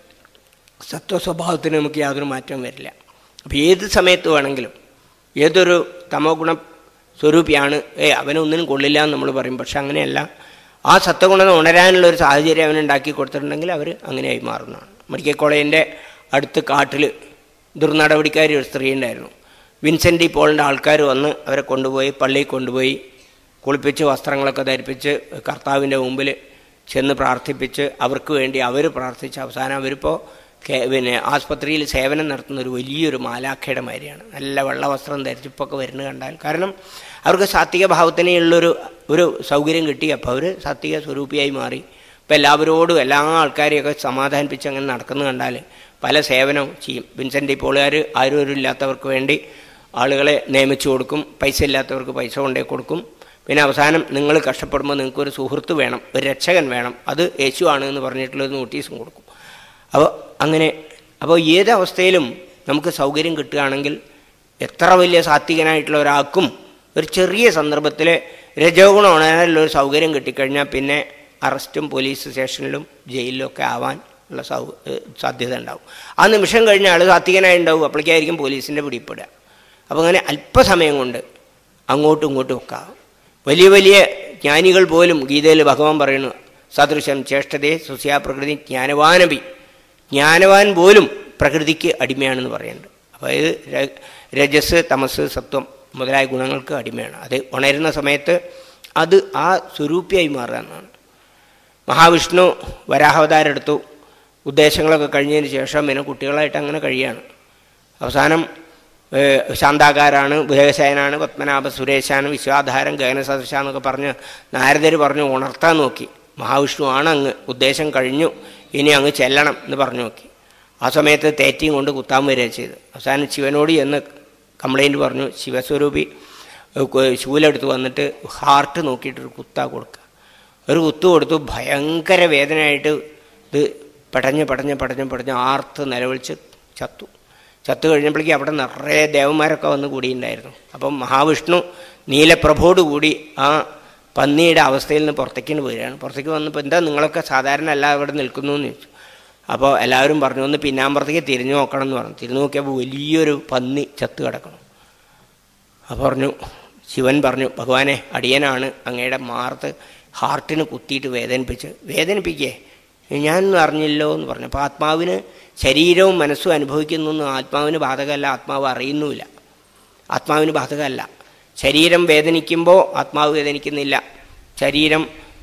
സത്വസ്വഭാവത്തിന് നമുക്ക് യാതൊരു മാറ്റവും വരില്ല അപ്പോൾ ഏത് സമയത്ത് വേണമെങ്കിലും ഏതൊരു തമോ ഗുണ സ്വരൂപിയാണ് ഏ അവനൊന്നിനും കൊള്ളില്ല എന്ന് നമ്മൾ പറയും പക്ഷെ അങ്ങനെയല്ല ആ സത്വഗുണം ഉണരാനുള്ള ഒരു സാഹചര്യം അവനുണ്ടാക്കി കൊടുത്തിട്ടുണ്ടെങ്കിൽ അവർ അങ്ങനെയായി മാറുന്നതാണ് മെഡിക്കൽ കോളേജിൻ്റെ അടുത്ത് കാട്ടിൽ ദുർനടപടിക്കാരി ഒരു സ്ത്രീ ഉണ്ടായിരുന്നു വിൻസെൻ്റ് പോളിൻ്റെ ആൾക്കാർ വന്ന് അവരെ കൊണ്ടുപോയി പള്ളിയിൽ കൊണ്ടുപോയി കുളിപ്പിച്ച് വസ്ത്രങ്ങളൊക്കെ ധരിപ്പിച്ച് കർത്താവിൻ്റെ മുമ്പിൽ ചെന്ന് പ്രാർത്ഥിപ്പിച്ച് അവർക്ക് വേണ്ടി അവർ പ്രാർത്ഥിച്ച് അവസാനം അവരിപ്പോൾ കെ പിന്നെ ആസ്പത്രിയിൽ സേവനം നടത്തുന്ന ഒരു വലിയൊരു മാലാഖയുടെ മാതിരിയാണ് നല്ല വെള്ള വസ്ത്രം ധരിച്ചിപ്പൊക്കെ വരുന്നത് കണ്ടാൽ കാരണം അവർക്ക് സാത്വിക ഭാവത്തിനുള്ളൊരു ഒരു സൗകര്യം കിട്ടി അപ്പോൾ അവർ സാത്വിക സ്വരൂപിയായി മാറി ഇപ്പം എല്ലാവരോടും എല്ലാ ആൾക്കാരെയൊക്കെ സമാധാനിപ്പിച്ച് അങ്ങനെ നടക്കുന്നത് കണ്ടാൽ പല സേവനവും ചെയ്യും വിൻസെൻ്റ് പോളുകാർ ആരും ഇല്ലാത്തവർക്ക് വേണ്ടി ആളുകളെ നിയമിച്ചു കൊടുക്കും പൈസ ഇല്ലാത്തവർക്ക് പൈസ കൊണ്ടേ കൊടുക്കും പിന്നെ അവസാനം നിങ്ങൾ കഷ്ടപ്പെടുമ്പോൾ നിങ്ങൾക്കൊരു സുഹൃത്ത് വേണം ഒരു രക്ഷകൻ വേണം അത് യേശു ആണ് എന്ന് പറഞ്ഞിട്ടുള്ളൊരു നോട്ടീസും കൊടുക്കും അപ്പോൾ അങ്ങനെ അപ്പോൾ ഏത് അവസ്ഥയിലും നമുക്ക് സൗകര്യം കിട്ടുകയാണെങ്കിൽ എത്ര വലിയ സാത്വികനായിട്ടുള്ള ഒരാൾക്കും ഒരു ചെറിയ സന്ദർഭത്തിൽ രജോഗുണം ഉണരാനുള്ള ഒരു സൗകര്യം കിട്ടിക്കഴിഞ്ഞാൽ പിന്നെ അറസ്റ്റും പോലീസ് സ്റ്റേഷനിലും ജയിലിലും ഒക്കെ ആവാൻ ഉള്ള സൗ സാധ്യത ഉണ്ടാവും ആ നിമിഷം കഴിഞ്ഞ ആൾ സാത്വികനായി ഉണ്ടാവും അപ്പോഴേക്കായിരിക്കും പോലീസിൻ്റെ പിടിപ്പെടുക അപ്പോൾ അങ്ങനെ അല്പസമയം കൊണ്ട് അങ്ങോട്ടും ഇങ്ങോട്ടും ഒക്കെ ആവും വലിയ വലിയ ജ്ഞാനികൾ പോലും ഗീതയിൽ ഭഗവാൻ പറയുന്നു സദൃശം ചേഷ്ടതയെ സുസ്യാപ്രകൃതി ജ്ഞാനവാനപി ജ്ഞാനവാൻ പോലും പ്രകൃതിക്ക് അടിമയാണെന്ന് പറയുന്നുണ്ട് അപ്പോൾ ഇത് രജസ് തമസ് സത്വം മുതലായ ഗുണങ്ങൾക്ക് അടിമയാണ് അത് ഉണരുന്ന സമയത്ത് അത് ആ സ്വരൂപിയായി മാറുക എന്നാണ് മഹാവിഷ്ണു വരാഹാവതാരം എടുത്തു ഉദ്ദേശങ്ങളൊക്കെ കഴിഞ്ഞതിന് ശേഷം പിന്നെ കുട്ടികളായിട്ട് അങ്ങനെ കഴിയാണ് അവസാനം ശാന്താകാരാണ് ബുധേശയനാണ് പത്മനാഭ സുരേശാണ് വിശ്വാധാരം ഗഗനസദൃശ എന്നൊക്കെ പറഞ്ഞ് നാരദർ പറഞ്ഞു ഉണർത്താൻ നോക്കി മഹാവിഷ്ണു ആണ് അങ്ങ് ഉദ്ദേശം കഴിഞ്ഞു ഇനി അങ്ങ് ചെല്ലണം എന്ന് പറഞ്ഞു നോക്കി ആ സമയത്ത് തേറ്റിയും കൊണ്ട് കുത്താൻ വരിക ചെയ്ത് അവസാനം ശിവനോട് എന്ന് കംപ്ലൈൻറ്റ് പറഞ്ഞു ശിവസ്വരൂപി ശൂലെടുത്ത് വന്നിട്ട് ഹാർട്ട് നോക്കിയിട്ടൊരു കുത്താ കൊടുക്കുക ഒരു കുത്തു കൊടുത്തു ഭയങ്കര വേദനയായിട്ട് ഇത് പടഞ്ഞ് പടഞ്ഞ് പടഞ്ഞ് പടഞ്ഞ് ആർത്ത് നിലവിളിച്ച് ചത്തു ചത്തു കഴിഞ്ഞപ്പോഴേക്കും അവിടെ നിറയെ ദേവന്മാരൊക്കെ വന്ന് കൂടിയിട്ടുണ്ടായിരുന്നു അപ്പം മഹാവിഷ്ണു നീലപ്രഭോട് കൂടി ആ പന്നിയുടെ അവസ്ഥയിൽ നിന്ന് പുറത്തേക്ക് വരികയാണ് പുറത്തേക്ക് വന്നപ്പോൾ എന്താ നിങ്ങളൊക്കെ സാധാരണ അല്ല ഇവിടെ നിൽക്കുന്നു എന്ന് ചോദിച്ചു അപ്പോൾ എല്ലാവരും പറഞ്ഞു ഒന്ന് പിന്നാമ്പുറത്തേക്ക് തിരിഞ്ഞു നോക്കണം എന്ന് പറഞ്ഞു തിരിഞ്ഞു നോക്കിയപ്പോൾ വലിയൊരു പന്നി ചത്തു കിടക്കണം അപ്പോൾ പറഞ്ഞു ശിവൻ പറഞ്ഞു ഭഗവാനെ അടിയനാണ് അങ്ങയുടെ മാർത്ത് ഹാർട്ടിന് കുത്തിയിട്ട് വേദനിപ്പിച്ച് വേദനിപ്പിക്കേ ഞാനൊന്നും അറിഞ്ഞില്ലോ എന്ന് പറഞ്ഞു അപ്പോൾ ആത്മാവിന് ശരീരവും മനസ്സും അനുഭവിക്കുന്നു ആത്മാവിന് ബാധകമല്ല ആത്മാവ് അറിയുന്നുമില്ല ആത്മാവിന് ബാധകമല്ല ശരീരം വേദനിക്കുമ്പോൾ ആത്മാവ് വേദനിക്കുന്നില്ല ശരീരം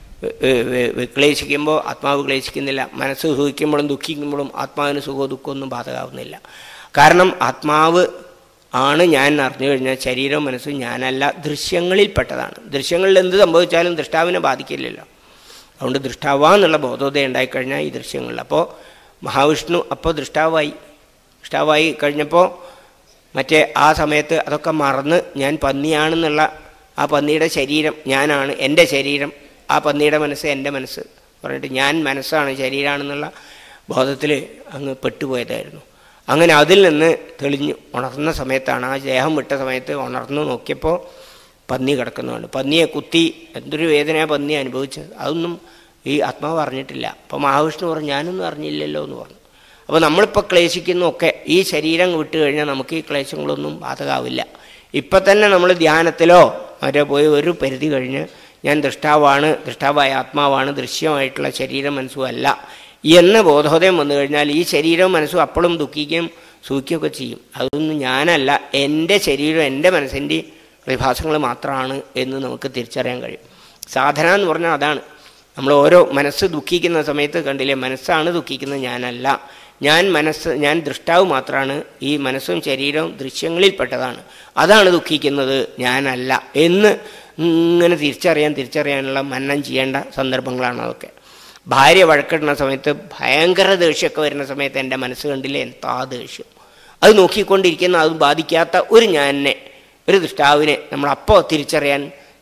ക്ലേശിക്കുമ്പോൾ ആത്മാവ് ക്ലേശിക്കുന്നില്ല മനസ്സ് സുഖിക്കുമ്പോഴും ദുഃഖിക്കുമ്പോഴും ആത്മാവിന് സുഖവും ദുഃഖമൊന്നും ബാധകമാവുന്നില്ല കാരണം ആത്മാവ് ആണ് ഞാൻ അറിഞ്ഞു കഴിഞ്ഞാൽ ശരീരവും മനസ്സും ഞാനല്ല ദൃശ്യങ്ങളിൽപ്പെട്ടതാണ് ദൃശ്യങ്ങളിൽ എന്ത് സംഭവിച്ചാലും ദൃഷ്ടാവിനെ ബാധിക്കില്ലല്ലോ അതുകൊണ്ട് ദൃഷ്ടാവാന്നുള്ള ബോധോദയം ഉണ്ടായിക്കഴിഞ്ഞാൽ ഈ ദൃശ്യങ്ങളിൽ അപ്പോൾ മഹാവിഷ്ണു അപ്പോൾ ദൃഷ്ടാവായി ദൃഷ്ടാവായി കഴിഞ്ഞപ്പോൾ മറ്റേ ആ സമയത്ത് അതൊക്കെ മറന്ന് ഞാൻ പന്നിയാണെന്നുള്ള ആ പന്നിയുടെ ശരീരം ഞാനാണ് എൻ്റെ ശരീരം ആ പന്നിയുടെ മനസ്സ് എൻ്റെ മനസ്സ് പറഞ്ഞിട്ട് ഞാൻ മനസ്സാണ് ശരീരമാണെന്നുള്ള ബോധത്തിൽ അങ്ങ് പെട്ടുപോയതായിരുന്നു അങ്ങനെ അതിൽ നിന്ന് തെളിഞ്ഞ് ഉണർന്ന സമയത്താണ് ആ ദേഹം വിട്ട സമയത്ത് ഉണർന്ന് നോക്കിയപ്പോൾ പന്നി കിടക്കുന്നതാണ് പന്നിയെ കുത്തി എന്തൊരു വേദനയാണ് പന്നി അനുഭവിച്ചത് അതൊന്നും ഈ ആത്മാവ് അറിഞ്ഞിട്ടില്ല അപ്പോൾ മഹാവിഷ്ണു പറഞ്ഞു ഞാനൊന്നും അറിഞ്ഞില്ലല്ലോ എന്ന് പറഞ്ഞു അപ്പോൾ നമ്മളിപ്പോൾ ക്ലേശിക്കുന്നൊക്കെ ഈ ശരീരം വിട്ട് കഴിഞ്ഞാൽ നമുക്ക് ഈ ക്ലേശങ്ങളൊന്നും ബാധകാവില്ല ഇപ്പം തന്നെ നമ്മൾ ധ്യാനത്തിലോ മറ്റോ പോയി ഒരു പരിധി കഴിഞ്ഞ് ഞാൻ ദൃഷ്ടാവാണ് ദൃഷ്ടാവായ ആത്മാവാണ് ദൃശ്യമായിട്ടുള്ള ശരീരം മനസ്സും അല്ല എന്ന ബോധോദയം വന്നു കഴിഞ്ഞാൽ ഈ ശരീരവും മനസ്സും അപ്പോഴും ദുഃഖിക്കുകയും സുഖിക്കുകയൊക്കെ ചെയ്യും അതൊന്നും ഞാനല്ല എൻ്റെ ശരീരം എൻ്റെ മനസ്സിൻ്റെ പ്രതിഭാസങ്ങൾ മാത്രമാണ് എന്ന് നമുക്ക് തിരിച്ചറിയാൻ കഴിയും സാധന എന്ന് പറഞ്ഞാൽ അതാണ് നമ്മൾ ഓരോ മനസ്സ് ദുഃഖിക്കുന്ന സമയത്ത് കണ്ടില്ലേ മനസ്സാണ് ദുഃഖിക്കുന്നത് ഞാനല്ല ഞാൻ മനസ്സ് ഞാൻ ദൃഷ്ടാവ് മാത്രമാണ് ഈ മനസ്സും ശരീരവും ദൃശ്യങ്ങളിൽപ്പെട്ടതാണ് അതാണ് ദുഃഖിക്കുന്നത് ഞാനല്ല എന്ന് ഇങ്ങനെ തിരിച്ചറിയാൻ തിരിച്ചറിയാനുള്ള മന്നം ചെയ്യേണ്ട സന്ദർഭങ്ങളാണ് അതൊക്കെ ഭാര്യ വഴക്കിടുന്ന സമയത്ത് ഭയങ്കര ദേഷ്യമൊക്കെ വരുന്ന സമയത്ത് എൻ്റെ മനസ്സ് കണ്ടില്ലേ എന്താ ദേഷ്യം അത് നോക്കിക്കൊണ്ടിരിക്കുന്ന അത് ബാധിക്കാത്ത ഒരു ഞാനെ ഒരു ദൃഷ്ടാവിനെ നമ്മൾ അപ്പോൾ തിരിച്ചറിയാൻ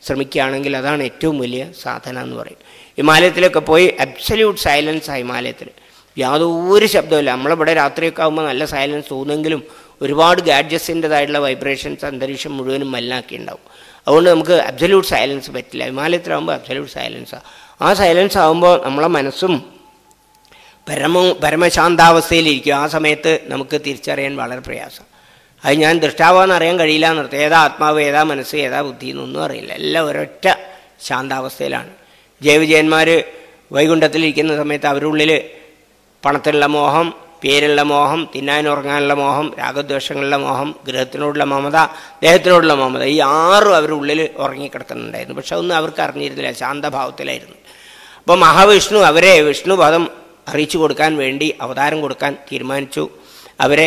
ശ്രമിക്കുകയാണെങ്കിൽ അതാണ് ഏറ്റവും വലിയ സാധന എന്ന് പറയും ഹിമാലയത്തിലൊക്കെ പോയി അബ്സല്യൂട്ട് സൈലൻസ് ആ ഹിമാലയത്തിൽ യാതൊരു ശബ്ദമില്ല നമ്മളിവിടെ രാത്രിയൊക്കെ ആകുമ്പോൾ നല്ല സൈലൻസ് തോന്നുമെങ്കിലും ഒരുപാട് ഗാഡ്ജറ്റ്സിൻ്റെതായിട്ടുള്ള വൈബ്രേഷൻസ് അന്തരീക്ഷം മുഴുവനും മലിനാക്കി ഉണ്ടാവും അതുകൊണ്ട് നമുക്ക് അബ്സല്യൂട്ട് സൈലൻസ് പറ്റില്ല ഹിമാലയത്തിലാകുമ്പോൾ അബ്സല്യൂട്ട് സൈലൻസാണ് ആ സൈലൻസ് ആകുമ്പോൾ നമ്മളെ മനസ്സും പരമ പരമശാന്താവസ്ഥയിലിരിക്കും ആ സമയത്ത് നമുക്ക് തിരിച്ചറിയാൻ വളരെ പ്രയാസം അത് ഞാൻ ദൃഷ്ടാവാന്ന് അറിയാൻ കഴിയില്ല എന്നർത്ഥം ഏതാ ആത്മാവ് ഏതാ മനസ്സ് ഏതാ ബുദ്ധി എന്നൊന്നും അറിയില്ല എല്ലാം ഒരൊറ്റ ശാന്താവസ്ഥയിലാണ് ജയവിജയന്മാർ വൈകുണ്ഠത്തിലിരിക്കുന്ന സമയത്ത് അവരുടെ ഉള്ളിൽ പണത്തിലുള്ള മോഹം പേരുള്ള മോഹം തിന്നാനുറങ്ങാനുള്ള മോഹം രാഗദ്വേഷങ്ങളുടെ മോഹം ഗൃഹത്തിനോടുള്ള മമത ദേഹത്തിനോടുള്ള മമത ഈ ആറും അവരുടെ ഉള്ളിൽ ഉറങ്ങിക്കിടക്കുന്നുണ്ടായിരുന്നു പക്ഷെ ഒന്നും അവർക്ക് അറിഞ്ഞിരുന്നില്ല ശാന്തഭാവത്തിലായിരുന്നു അപ്പോൾ മഹാവിഷ്ണു അവരെ വിഷ്ണുപദം അറിയിച്ചു കൊടുക്കാൻ വേണ്ടി അവതാരം കൊടുക്കാൻ തീരുമാനിച്ചു അവരെ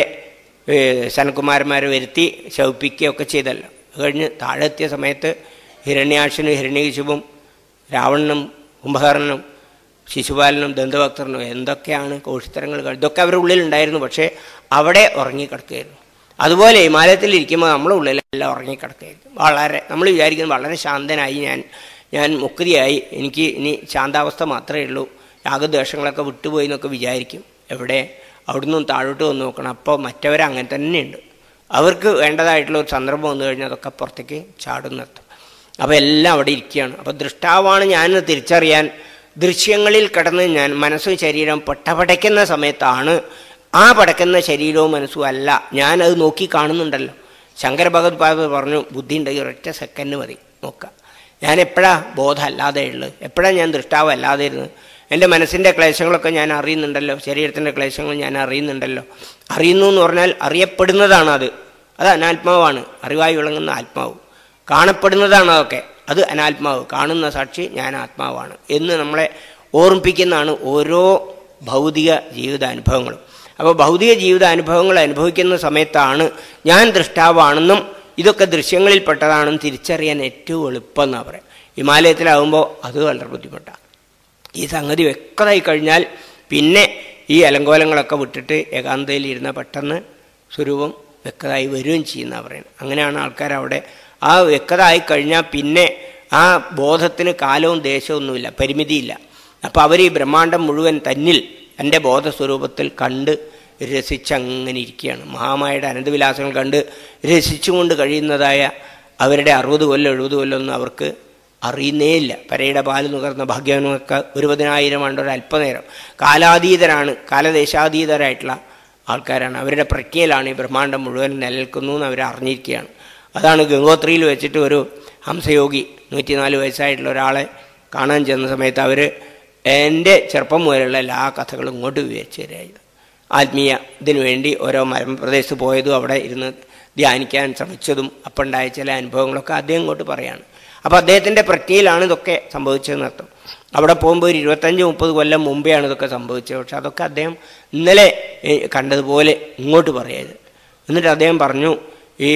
സനകുമാരന്മാരെ വരുത്തി ശവിപ്പിക്കുകയൊക്കെ ചെയ്തല്ലോ അത് കഴിഞ്ഞ് താഴെ എത്തിയ സമയത്ത് ഹിരണ്യാക്ഷനും ഹിരണ്യകശിപും രാവണനും കുംഭകർണനും ശിശുപാലനും ദന്തഭക്തരനും എന്തൊക്കെയാണ് കോഷിത്തരങ്ങൾ കളി- ഇതൊക്കെ അവരുടെ ഉള്ളിലുണ്ടായിരുന്നു പക്ഷേ അവിടെ ഉറങ്ങിക്കിടക്കുകയായിരുന്നു അതുപോലെ ഹിമാലയത്തിലിരിക്കുമ്പോൾ നമ്മുടെ ഉള്ളിലെല്ലാം ഉറങ്ങിക്കിടക്കുകയായിരുന്നു വളരെ നമ്മൾ വിചാരിക്കുന്നത് വളരെ ശാന്തനായി ഞാൻ ഞാൻ മുക്തിയായി എനിക്ക് ഇനി ശാന്താവസ്ഥ മാത്രമേ ഉള്ളൂ രാഗദ്വേഷങ്ങളൊക്കെ വിട്ടുപോയി എന്നൊക്കെ വിചാരിക്കും എവിടെ അവിടുന്ന് താഴോട്ട് വന്ന് നോക്കണം അപ്പോൾ മറ്റവർ അങ്ങനെ തന്നെയുണ്ട് അവർക്ക് വേണ്ടതായിട്ടുള്ള ഒരു സന്ദർഭം വന്നു കഴിഞ്ഞാൽ അതൊക്കെ പുറത്തേക്ക് ചാടുന്നർത്ഥം അപ്പോൾ എല്ലാം അവിടെ ഇരിക്കുകയാണ് അപ്പോൾ ദൃഷ്ടാവാണ് ഞാനെന്ന് തിരിച്ചറിയാൻ ദൃശ്യങ്ങളിൽ കിടന്ന് ഞാൻ മനസ്സും ശരീരം പൊട്ടപടയ്ക്കുന്ന സമയത്താണ് ആ പടക്കുന്ന ശരീരവും മനസ്സും അല്ല ഞാനത് നോക്കി കാണുന്നുണ്ടല്ലോ ശങ്കര ഭഗവത് പാദ പറഞ്ഞു ബുദ്ധി ഉണ്ടെങ്കിൽ ഒരൊറ്റ സെക്കൻഡ് മതി നോക്കാം ഞാൻ എപ്പോഴാണ് ബോധമല്ലാതെ ഉള്ളത് എപ്പോഴാണ് ഞാൻ ദൃഷ്ടാവ് അല്ലാതെ ഇരുന്നത് എൻ്റെ മനസ്സിൻ്റെ ക്ലേശങ്ങളൊക്കെ ഞാൻ അറിയുന്നുണ്ടല്ലോ ശരീരത്തിൻ്റെ ക്ലേശങ്ങൾ ഞാൻ അറിയുന്നുണ്ടല്ലോ അറിയുന്നു എന്ന് പറഞ്ഞാൽ അറിയപ്പെടുന്നതാണ് അത് അത് അനാത്മാവാണ് അറിവായി വിളങ്ങുന്ന ആത്മാവ് കാണപ്പെടുന്നതാണ് അതൊക്കെ അത് അനാത്മാവ് കാണുന്ന സാക്ഷി ഞാൻ ആത്മാവാണ് എന്ന് നമ്മളെ ഓർമ്മിപ്പിക്കുന്നതാണ് ഓരോ ഭൗതിക ജീവിതാനുഭവങ്ങളും അപ്പോൾ ഭൗതിക ജീവിതാനുഭവങ്ങൾ അനുഭവിക്കുന്ന സമയത്താണ് ഞാൻ ദൃഷ്ടാവാണെന്നും ഇതൊക്കെ ദൃശ്യങ്ങളിൽപ്പെട്ടതാണെന്നും തിരിച്ചറിയാൻ ഏറ്റവും എളുപ്പം എന്നാണ് പറയാം ഹിമാലയത്തിലാവുമ്പോൾ അത് വളരെ ബുദ്ധിമുട്ടാണ് ഈ സംഗതി വ്യക്തമായി കഴിഞ്ഞാൽ പിന്നെ ഈ അലങ്കോലങ്ങളൊക്കെ വിട്ടിട്ട് ഏകാന്തയിൽ ഇരുന്ന പെട്ടെന്ന് സ്വരൂപം വ്യക്തമായി വരികയും ചെയ്യുന്ന പറയുന്നത് അങ്ങനെയാണ് ആൾക്കാർ അവിടെ ആ വ്യക്തമായി കഴിഞ്ഞാൽ പിന്നെ ആ ബോധത്തിന് കാലവും ദേശവും ഒന്നുമില്ല പരിമിതിയില്ല അപ്പോൾ അവർ ഈ ബ്രഹ്മാണ്ടം മുഴുവൻ തന്നിൽ എൻ്റെ ബോധസ്വരൂപത്തിൽ കണ്ട് രസിച്ചങ്ങനെ ഇരിക്കുകയാണ് മഹാമായുടെ അനന്തവിലാസങ്ങൾ കണ്ട് രസിച്ചുകൊണ്ട് കഴിയുന്നതായ അവരുടെ അറുപത് കൊല്ലം എഴുപത് കൊല്ലം ഒന്നും അവർക്ക് അറിയുന്നേ ഇല്ല പരയുടെ പാല് നുകർന്ന ഭാഗ്യവാനൊക്കെ ഒരു പതിനായിരം ആണ്ട് ഒരു അല്പനേരം കാലാതീതരാണ് കാലദേശാതീതരായിട്ടുള്ള ആൾക്കാരാണ് അവരുടെ പ്രജ്ഞയിലാണ് ഈ ബ്രഹ്മാണ്ടം മുഴുവൻ നിലനിൽക്കുന്നു എന്ന് അവർ അറിഞ്ഞിരിക്കുകയാണ് അതാണ് ഗംഗോത്രിയിൽ വെച്ചിട്ട് ഒരു ഹംസയോഗി നൂറ്റിനാല് വയസ്സായിട്ടുള്ള ഒരാളെ കാണാൻ ചെന്ന സമയത്ത് അവർ എൻ്റെ ചെറുപ്പം മുതലുള്ള എല്ലാ കഥകളും ഇങ്ങോട്ട് വിവരിച്ചു തരായത് ആത്മീയ ഇതിനു വേണ്ടി ഓരോ മരപ്രദേശത്ത് പോയതും അവിടെ ഇരുന്ന് ധ്യാനിക്കാൻ ശ്രമിച്ചതും അപ്പം ഉണ്ടായ ചില അനുഭവങ്ങളൊക്കെ അദ്ദേഹം ഇങ്ങോട്ട് പറയാണ് അപ്പോൾ അദ്ദേഹത്തിൻ്റെ പ്രജ്ഞയിലാണ് ഇതൊക്കെ സംഭവിച്ചതെന്ന് അർത്ഥം അവിടെ പോകുമ്പോൾ ഒരു ഇരുപത്തഞ്ച് മുപ്പത് കൊല്ലം മുമ്പെയാണ് ഇതൊക്കെ സംഭവിച്ചത് പക്ഷെ അതൊക്കെ അദ്ദേഹം ഇന്നലെ ഏഹ്, കണ്ടതുപോലെ ഇങ്ങോട്ട് പറയത് എന്നിട്ട് അദ്ദേഹം പറഞ്ഞു ഈ